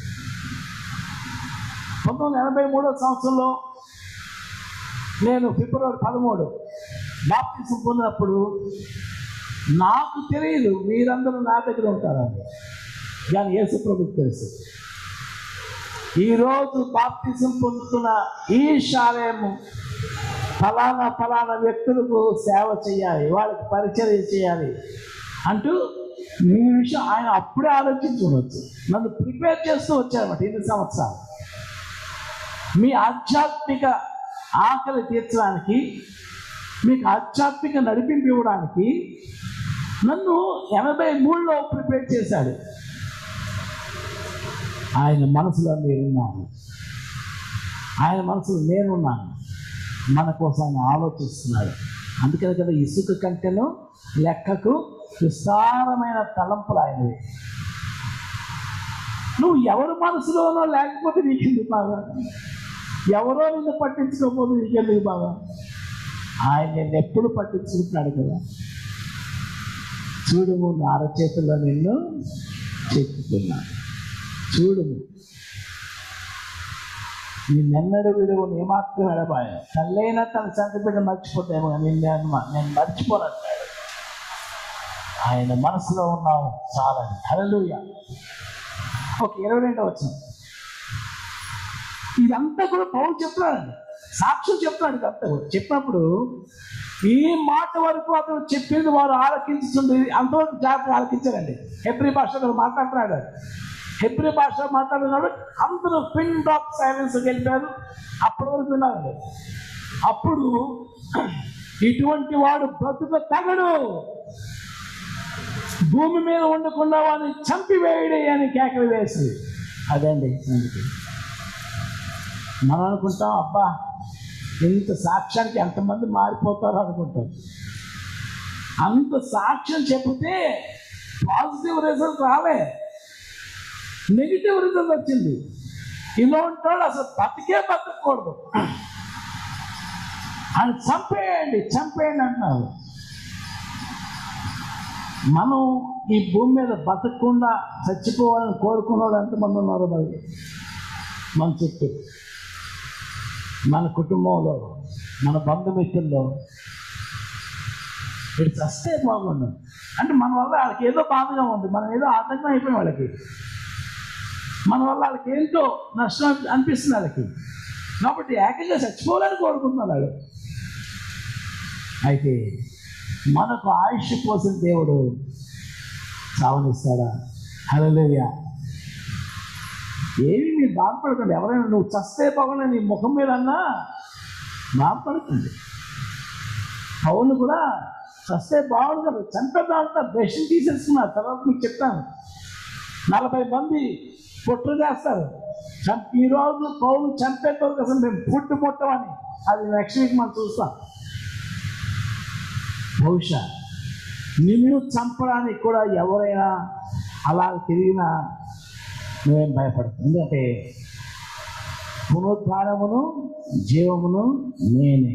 పంతొమ్మిది వందల ఎనభై మూడో సంవత్సరంలో నేను ఫిబ్రవరి పదమూడు బాప్తిసం పొందినప్పుడు నాకు తెలియదు మీరందరూ నా దగ్గర ఉంటారని కానీ యేసు ప్రభుకి తెలుసు ఈరోజు బాప్తిజం పొందుతున్న ఈ శాలయము ఫలానా ఫలానా వ్యక్తులకు సేవ చేయాలి వాళ్ళకి పరిచయం చేయాలి అంటూ మీ విషయం ఆయన అప్పుడే ఆలోచించవచ్చు నన్ను ప్రిపేర్ చేస్తూ వచ్చారన్నమాట ఇన్ని సంవత్సరాలు మీ ఆధ్యాత్మిక ఆకలి తీర్చడానికి మీకు ఆధ్యాత్మిక నడిపింపు ఇవ్వడానికి నన్ను ఎనభై మూడులో ప్రిపేర్ చేశాడు ఆయన మనసులో మీరున్నారు ఆయన మనసులో నేనున్నాను మన కోసం ఆయన ఆలోచిస్తున్నాడు అందుకని కదా ఇసుక కంటెను లెక్కకు విస్తారమైన తలంపులు ఆయనవి నువ్వు ఎవరి మనసులోనో లేకపోతే నీకెందుకు బాగా ఎవరో నిన్ను పట్టించుకోకపోతే నీకెందుకు బాగా ఆయన నిన్ను ఎప్పుడు పట్టించుకుంటున్నాడు కదా చూడుము నా అరచేతుల్లో నిన్ను చెక్కుతున్నాను చూడుము నిన్నెన్నడు విడువు నీ మాత్రం ఎడబాయ తల్లైనా తన సంత బిడ్డ మర్చిపోతామో కానీ నేను నేను మర్చిపోనంటాడు ఆయన మనసులో ఉన్నావు చాలని హల్లెలూయా ఓకే ఇరవై రెండో వచ్చిన ఇదంతా కూడా పౌరు చెప్తున్నాడండి సాక్ష్యం చెప్తున్నాడు ఇదంతా కూడా చెప్పినప్పుడు ఈ మాట వరకు అతను చెప్పింది వారు ఆలకించుతుంది అంతవరకు జాగ్రత్తగా ఆలకించారండి హెబ్రి భాషలో మాట్లాడుతున్నాడు హెబ్రి భాష మాట్లాడుతున్నాడు అందరూ పిన్ డ్రాప్ సైలెన్స్ వెళ్ళిపోయారు అప్పటి వరకు విన్నారండి అప్పుడు ఇటువంటి వాడు బ్రతుకు తగడు భూమి మీద ఉండకుండా వాడిని చంపివేయడే అని కేకలు వేసి అదండి సంగతి మనం అనుకుంటాం అబ్బా ఇంత సాక్ష్యానికి ఎంతమంది మారిపోతారో అనుకుంటాం అంత సాక్ష్యం చెబితే పాజిటివ్ రిజల్ట్ రాలే నెగిటివ్ రిజల్ట్ వచ్చింది ఇలా ఉంటాడు అసలు బతికే బతకూడదు అని చంపేయండి చంపేయండి అంటున్నారు మనం ఈ భూమి మీద బతకకుండా చచ్చిపోవాలని కోరుకున్నవాడు ఎంతమంది ఉన్నారు మరి మన చుట్టూ మన కుటుంబంలో మన బంధుమిత్రుల్లో వీడు చస్తే బాగుండు అంటే మన వల్ల వాళ్ళకి ఏదో బాధగా ఉంది మనం ఏదో ఆటంకం అయిపోయింది వాళ్ళకి మన వల్ల వాళ్ళకి ఏంటో నష్టం అనిపి- అనిపిస్తుంది వాళ్ళకి కాబట్టి ఏకంగా చచ్చిపోవాలని కోరుకుంటున్నారు వాళ్ళు అయితే మనకు ఆయుష్ పోసిన దేవుడు చావనిస్తాడా హల్లెలూయా ఏమి మీరు బాధపడకండి ఎవరైనా నువ్వు చస్తే బాగున్నా నీ ముఖం మీద అన్నా బాధపడకండి పౌలు కూడా చస్తే బాగుంది కదా చంపేద్దామంటే బ్రష్ని తీసేసుకున్నారు తర్వాత మీకు చెప్తాను నలభై మంది పొట్టు చేస్తారు చంప ఈరోజు పౌలు చంపేటోరు అసలు మేము పుట్టు ముట్టమని అది నెక్స్ట్ వీక్ మనం చూస్తాం బహుశా నిన్ను చంపడానికి కూడా ఎవరైనా అలా తిరిగినా నువ్వేం భయపడదు ఎందుకంటే పునరుద్ధానమును జీవమును నేనే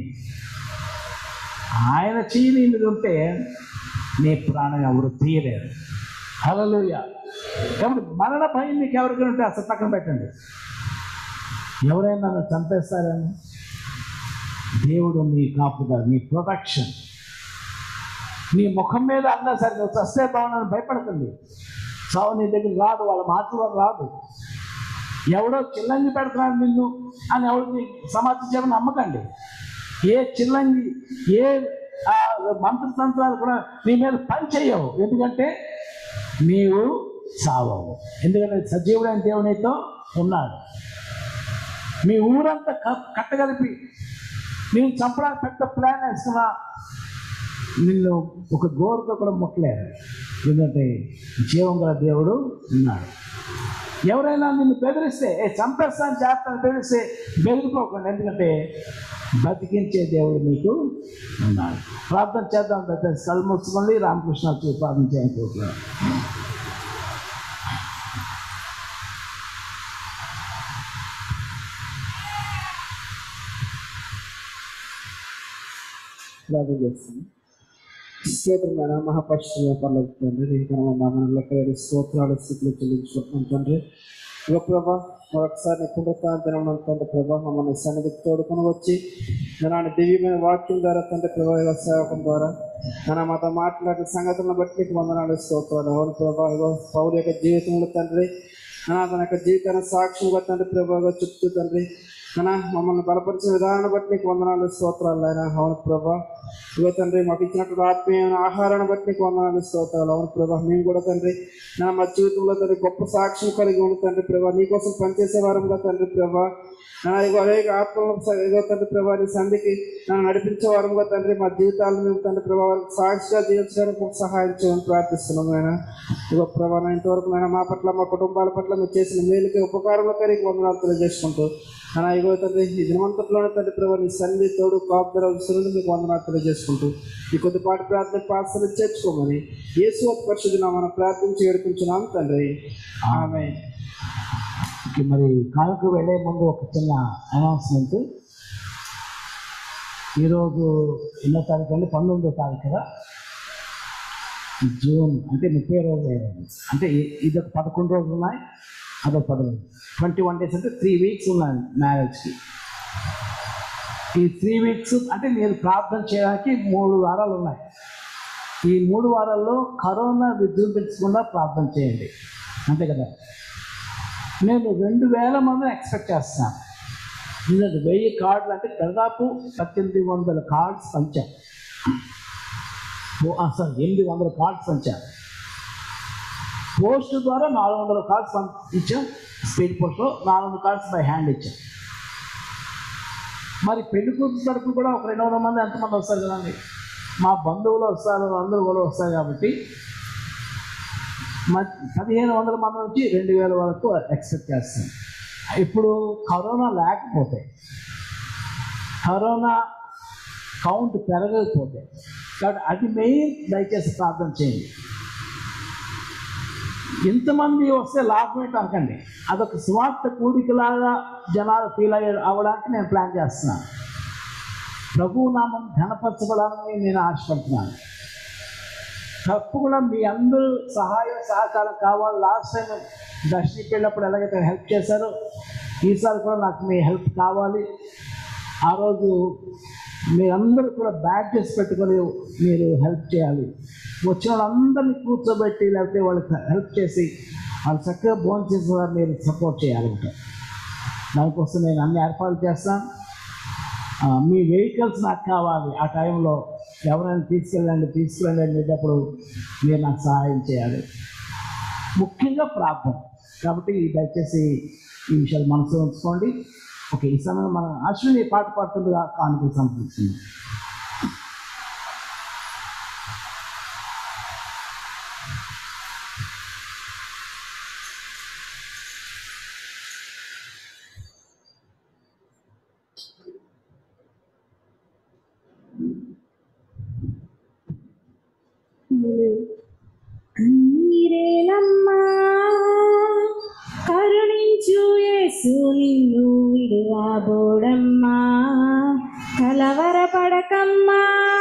ఆయన చెయ్యి నీ మీద ఉంటే నీ ప్రాణం ఎవరు తీయలేరు హలలుయ కాబట్టి మరణ భయం నీకు ఎవరికైనా ఉంటే అసలు పక్కన పెట్టండి ఎవరైనా నన్ను చంపేస్తారని దేవుడు నీ కాపుదల నీ ప్రొటెక్షన్ నీ ముఖం మీద అన్నా సరే నువ్వు చస్తే బాగున్నాను భయపడకండి చావు నీ దగ్గర రాదు వాళ్ళ మాటలో రాదు ఎవడో చిల్లంగి పెడుతున్నాడు నిన్ను అని ఎవరికి సమాచారం చెప్పని నమ్మకండి ఏ చిల్లంగి ఏ ఆ, మంత్రతంత్రాలు కూడా నీ మీద పని చేయవు ఎందుకంటే నీవు చావవు ఎందుకంటే సజీవుడైన దేవునితో ఉన్నాడు మీ ఊరంతా క- కట్టగలిపి నేను చంపడానికి పెద్ద ప్లాన్ వేస్తున్నా నిన్ను ఒక గోరుతో కూడా ముట్టలేరు ఎందుకంటే జీవం గల దేవుడు ఉన్నాడు ఎవరైనా నిన్ను బెదిరిస్తే ఏ చంపేస్తాను చేస్తాను బెదిరిస్తే బెదిరిపోకండి ఎందుకంటే బతికించే దేవుడు మీకు ఉన్నాడు ప్రార్థన చేద్దాం దయచేసి కళ్ళు మూసుకోండి రామకృష్ణ వచ్చి ప్రార్థన చేయకపోతున్నాడు ప్రార్థన చేస్తాను స్తోత్రమైన మహాపరిశ్రమ పర్లేదు తండ్రి నీ నామంలో పేరు స్తోత్రాలు స్థితిలో చెల్లించుకుంటున్నాం తండ్రి ఇక ప్రభా మరొకసారి నీ పునరుత్నం తండ్రి ప్రభా మమ్మల్ని సన్నిధికి తోడుకొని వచ్చి నాన్న దివ్యమైన వాక్యం ద్వారా తండ్రి ప్రభా ఇగో సేవకం ద్వారా నాన్న మాతో మాట్లాడిన సంగతులను బట్టి నీకు వందనాలు స్తోత్రాలు అవును ప్రభా ఇగో పౌరు యొక్క జీవితంలో తండ్రి నాన్న తన యొక్క జీవితాన్ని సాక్ష్యంగా తండ్రి ప్రభా ఇగో చెప్తూ తండ్రి నాన్న మమ్మల్ని బలపరిచిన విధానాన్ని బట్టి నీకు వందనాలు స్తోత్రాలు ఆయన అవును ప్రభా ఇగో తండ్రి మాకు ఇచ్చినటువంటి ఆత్మీయమైన ఆహారాన్ని బట్టి నీకు వందనాలు స్తోత్రాలు అవును ప్రభా మేము కూడా తండ్రి నా మా జీవితంలో తండ్రి గొప్ప సాక్ష్యం కలిగి ఉంది తండ్రి ప్రభా నీకోసం పనిచేసే వారంగా తండ్రి ప్రభా నా ఇగో అనేక ఆత్మలను స- ఇగో తండ్రి ప్రభా నీ సంధికి నన్ను నడిపించే వారంగా తండ్రి మా జీవితాలను మేము తండ్రి ప్రభా వారికి సాక్షిగా జీవించడానికి మాకు సహాయం చేయమని ప్రార్థిస్తున్నాం ఆయన ఇగో ప్రభా నా ఇంతవరకు నాయన మా పట్ల మా కుటుంబాల పట్ల మీరు చేసిన మేలుకి ఉపకారంలో కలిగి వందనాలు తెలియజేసుకుంటూ నా ఇగో తండ్రి ఈ దినవంతట్లోనే తండ్రి ప్రభా నీ సన్నిధి తోడు కాపుదల విసురుని మీకు వందనాలు తెలియజేసుకుంటూ ఈ కొద్దిపాటి ప్రార్థన పాత్రలు చేర్చుకోమని యేసు అతి పరిశుద్ధి నామన ప్రార్థించి ఏడుకుంటున్నాం తండ్రి ఆమె ఓకే, మరి కానుక వెళ్ళే ముందు ఒక చిన్న అనౌన్స్మెంట్ ఈరోజు ఎన్నో తారీఖు అండి పంతొమ్మిదో తారీఖు కదా జూన్ అంటే ముప్పై రోజులు అయ్యింది అంటే ఇ- ఇదొక పదకొండు రోజులు ఉన్నాయి అదొక పది రోజులు ట్వంటీ వన్ డేస్ అంటే త్రీ వీక్స్ ఉన్నాయి మ్యారేజ్కి ఈ త్రీ వీక్స్ అంటే నేను ప్రార్థన చేయడానికి మూడు వారాలు ఉన్నాయి ఈ మూడు వారాల్లో కరోనా విజృంభించకుండా ప్రార్థన చేయండి అంతే కదా నేను రెండు వేల మందిని ఎక్స్పెక్ట్ చేస్తున్నాను ఎందుకంటే వెయ్యి కార్డులు అంటే దాదాపు పద్దెనిమిది వందల కార్డ్స్ పంచాం ఓ, ఆ, సారీ ఎనిమిది వందల కార్డ్స్ పంచాం పోస్ట్ ద్వారా నాలుగు వందల కార్డ్స్ పంపించాం స్పీడ్ పోస్ట్లో నాలుగు వందల కార్డ్స్ బై హ్యాండ్ ఇచ్చాం మరి పెళ్లి కూతురు తరపు కూడా ఒక రెండు వందల మంది ఎంతమంది వస్తారు కదండి మా బంధువులు వస్తారు అందరూ కూడా వస్తారు కాబట్టి మ పదిహేను వందల మంది నుంచి రెండు వేల వరకు ఎక్స్పెక్ట్ చేస్తాం ఇప్పుడు కరోనా లేకపోతే కరోనా కౌంట్ పెరగకపోతే కాబట్టి అది మెయిన్ దయచేసి ప్రార్థన చేయండి ఇంతమంది వస్తే లాభం ఏంటో అనకండి అదొక స్వార్థ కూడికలాగా జనాలు ఫీల్ అయ్యే అవ్వడానికి నేను ప్లాన్ చేస్తున్నాను ప్రభు నామం ఘనపరచబడాలని నేను ఆశపడుతున్నాను తప్పకుండా మీ అందరూ సహాయ సహకారం కావాలి లాస్ట్ టైం దర్శనకి వెళ్ళినప్పుడు ఎలాగైతే హెల్ప్ చేశారో ఈసారి కూడా నాకు మీ హెల్ప్ కావాలి ఆ రోజు మీరందరూ కూడా బ్యాడ్జెస్ పెట్టుకొని మీరు హెల్ప్ చేయాలి వచ్చిన వాళ్ళందరినీ కూర్చోబెట్టి లేకపోతే వాళ్ళకి హెల్ప్ చేసి వాళ్ళు చక్కగా భోజనం చేసేవారు మీరు సపోర్ట్ చేయాలంట దానికోసం నేను అన్ని ఏర్పాట్లు చేస్తాను ఆ, మీ వెహికల్స్ నాకు కావాలి ఆ టైంలో ఎవరైనా తీసుకెళ్ళండి తీసుకెళ్ళండి అనేటప్పుడు మీరు నాకు సహాయం చేయాలి ముఖ్యంగా ప్రార్థన కాబట్టి దయచేసి ఈ విషయాలు మనసులో ఉంచుకోండి ఓకే ఈ సమయంలో మన అశ్విని పాట పాడుతుండగా కానుకలు సమర్పిస్తుంది కన్నీరేలమ్మా కరుణించు యేసు నిన్ను విడువాబోడమ్మా కలవరపడకమ్మా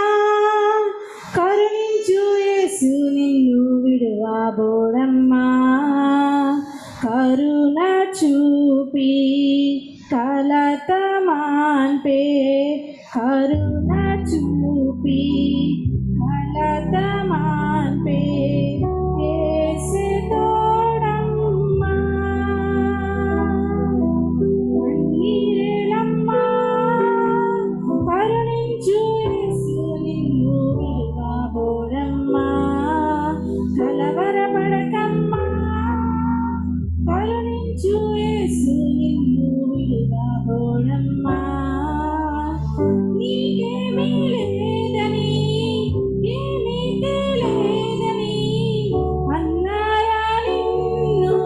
కరుణించు యేసు నిన్ను విడువాబోడమ్మా కరుణ చూపి కలత మాన్పే కరుణ చూపి కలత మాన్పే యేసు తోడమ్మా కన్నీరేలమ్మా కరుణించు యేసు నిన్ను విడువబోడమ్మా కలవరపడకమ్మా కరుణించు యేసు నిన్ను విడువబోడమ్మా నీకేమీ లేదని ఏమీ తెలియదని అన్నారా నిన్ను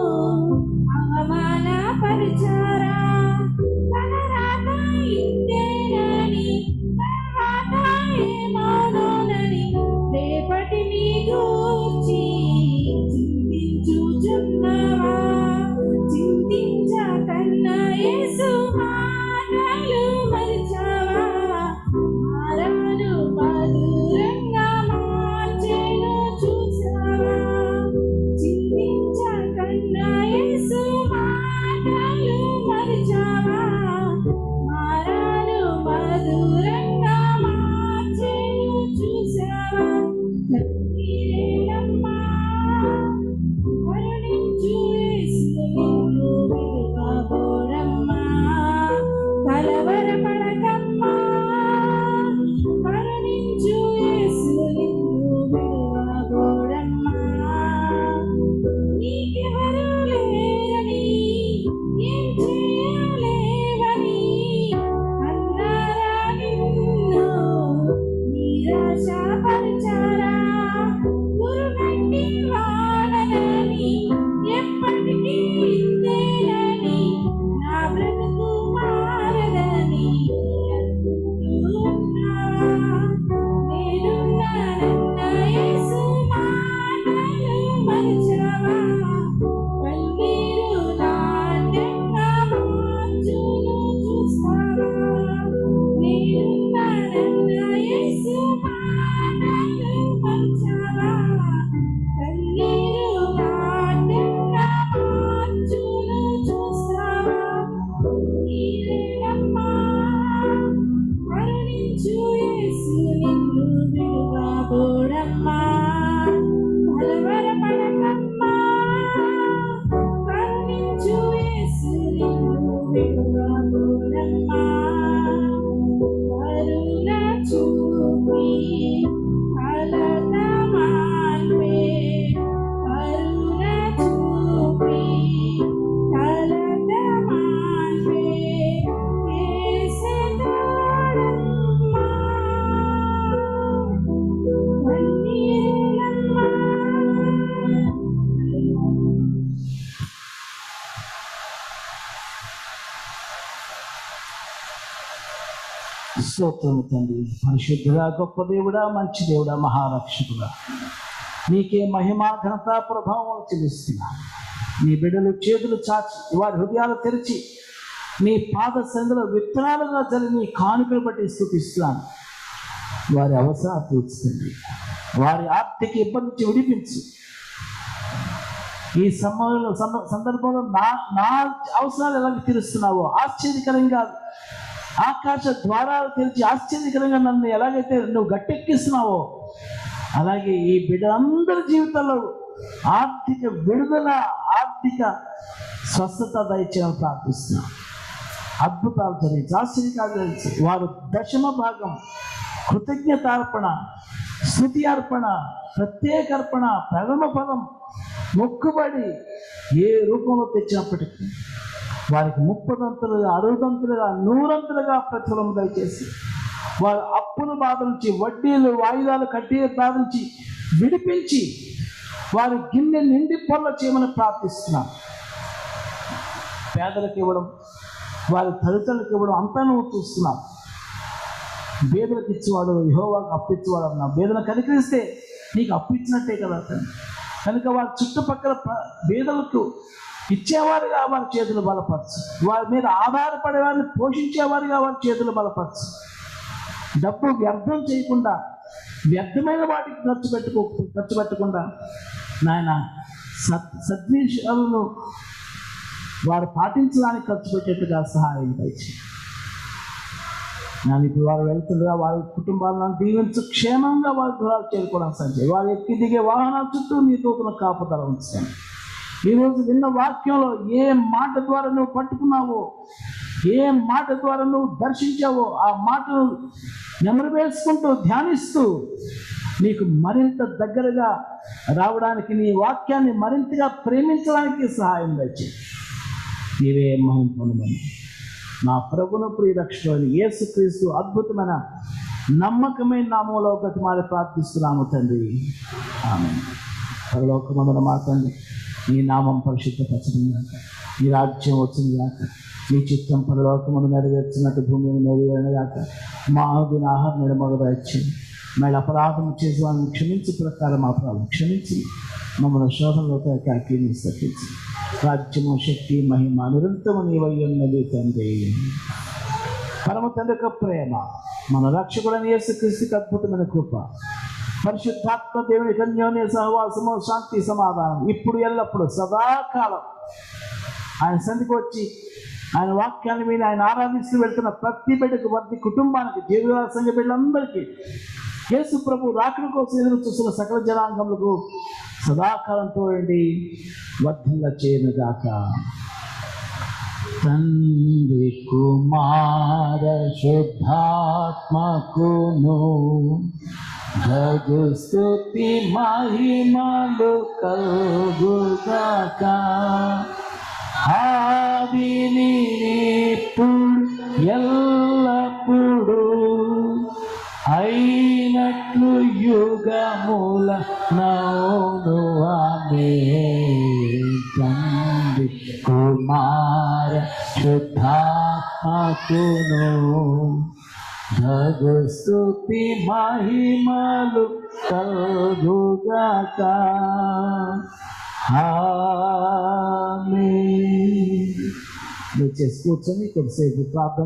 అవమానపరిచారా తన రాత ఇంతేనని తర్వాత ఏమవునోనని రేపటి నీ గూర్చి చింతించుచున్నావా చింతించకన్నా యేసు మాటలు మరిచావా మారాను మధురంగా మార్చెను చూసావా చింతించకన్నా యేసు మాటలు మరిచావా మారాను మధురంగా మార్చెను చూసావా కన్నీరేలమ్మా కరుణించు యేసు నిన్ను విడువబోడమ్మా కలవరపడకమ్మా కరుణించు యేసు నిన్ను విడువబోడమ్మా నీకెవరు లేరని ఏం చేయలేవని అన్నారా నిన్ను నిరాశపరిచారా గురుగంటి వాడనని ఎప్పటికీ ఇంతేనని నా బ్రతుకు మారదని అనుకుంటున్నావా? నేనున్నానన్న యేసు మాటలు మరిచావా? కన్నీరు నాట్యంగా మార్చును చూస్తావా? నేనున్నానన్న యేసు మాటలు స్తోత్రము తండ్రి పరిశుద్ధుడా గొప్ప దేవుడా మంచి దేవుడా మహారక్షకుడా నీకే మహిమ ఘనత ప్రభావం చెల్లిస్తున్నా నీ బిడ్డలు చేతులు చాచి వారి హృదయాలు తెరిచి నీ పాద సందులో విత్తనాలుగా జరి నీ కానుకలు బట్టి స్థుతిస్తున్నాను వారి అవసరాలు తీర్చుతుంది వారి ఆర్థిక ఇబ్బంది నుంచి విడిపించు ఈ సమయంలో సంద- సందర్భంలో నా నా అవసరాలు ఎలా తీరుస్తున్నావో ఆశ్చర్యకరంగా ఆకాశ ద్వారాలు తెరిచి ఆశ్చర్యకరంగా నన్ను ఎలాగైతే నువ్వు గట్టెక్కిస్తున్నావో అలాగే ఈ బిడ్డలందరి జీవితంలో ఆర్థిక విడుదల ఆర్థిక స్వస్థత దయచేయని ప్రార్థిస్తున్నాను అద్భుతాలు జరిగించి ఆశ్చర్యకాలు జరిగించి వారు దశమ భాగం కృతజ్ఞతార్పణ స్థుతి అర్పణ ప్రత్యేక అర్పణ ప్రథమ ఫలం మొక్కుబడి ఏ రూపంలో తెచ్చినప్పటికీ వారికి ముప్పదంతులుగా అరుదంతులుగా నూరంతులుగా ప్రతిఫలం దయచేసి వారి అప్పుల బాధ నుంచి వడ్డీలు వాయిదాలు కట్టే బాధ నుంచి విడిపించి వారి గిన్నె నిండి పొల్ల చేయమని ప్రార్థిస్తున్నాం పేదలకు ఇవ్వడం వారి తల్లిదండ్రులకు ఇవ్వడం అంతా నువ్వు చూస్తున్నాం బేదలకు ఇచ్చేవాడు యహోవాకు అప్పిచ్చేవాడు అన్నా బేదలను కనికరిస్తే నీకు అప్పిచ్చినట్టే కదా తండ్రి కనుక వారి చుట్టుపక్కల ప్ర- బేదలకు ఇచ్చేవారుగా వారి చేతులు బలపరచు వారి మీద ఆధారపడే వారిని పోషించేవారుగా వారి చేతులు బలపరచు డబ్బు వ్యర్థం చేయకుండా వ్యర్థమైన వాటికి ఖర్చు పెట్టుకో ఖర్చు పెట్టకుండా నాయన సత్ సద్విషయాలను వారు పాటించడానికి ఖర్చు పెట్టేట్టుగా సహాయం దయచేయి నేను ఇప్పుడు వారు వెళ్తుండగా వారి కుటుంబాలను దీవించు క్షేమంగా వారి గృహాలు చేరుకోవడం సంచయి వారు ఎక్కి దిగే వాహనాల చుట్టూ నీ తోతున్న కాపుదల ఉంచుతాను ఈరోజు విన్న వాక్యంలో ఏ మాట ద్వారా నువ్వు పట్టుకున్నావో ఏ మాట ద్వారా నువ్వు దర్శించావో ఆ మాటను నెమరు వేసుకుంటూ ధ్యానిస్తూ నీకు మరింత దగ్గరగా రావడానికి నీ వాక్యాన్ని మరింతగా ప్రేమించడానికి సహాయం దయచేయి నీవే మహిమ పొందమని నా ప్రభును ప్రియరక్షకుడు యేసుక్రీస్తు అద్భుతమైన నమ్మకమైన నామంలో ప్రతిమారి ప్రార్థిస్తున్నాము తండ్రి ఆమె పరలోకమందున మా తండ్రి నీ నామం పరిశుద్ధపరచడం గాక నీ రాజ్యం వచ్చింది గాక నీ చిత్తం పరలోకమందు నెరవేర్చినట్టు భూమిని నెరవేరను గాక మా ఆదిన ఆహార నిడమగ ఇచ్చింది మళ్ళీ అపరాధం చేసి వాళ్ళని క్షమించి ప్రకారం అపరాధం క్షమించి మమ్మల్ని శోధనలోకి కాకీని సత్యించి రాజ్యము శక్తి మహిమ నిరంతరము నీవై ఉన్నది తండ్రి పరమ తండ్రి యొక్క ప్రేమ మన రక్షకుడని యేసుక్రీస్తుకి అద్భుతమైన కృప పరిశుద్ధాత్మ దేవుని కన్యోన్య సహవాసము శాంతి సమాధానం ఇప్పుడు ఎల్లప్పుడు సదాకాలం ఆయన సంధికి వచ్చి ఆయన వాక్యాన్ని మీద ఆయన ఆరాధిస్తూ వెళ్తున్న ప్రతి బిడ్డకు ప్రతి కుటుంబానికి జీవిత సంఘ బిడ్డలందరికీ యేసు ప్రభు రాకడ కోసం ఎదురు చూస్తున్న సకల జనాంగములకు సదాకాలంతో ఉండి వర్ధంగా చేయను గాక తండ్రి కుమార శుద్ధాత్మకును జగు స్తుతి మహిమలు కలుగుగాక ఆదిని ఇప్పుడు ఎల్లప్పుడు అయినట్లు యుగముల నౌను ఆమె తండ్రి కుమార శుద్ధాత్మకును జగు స్తుతి మహిమలు కలుగుగాక ఆమేన్. మీరు చేసి కూర్చొని కొద్దిసేపు ప్రార్థన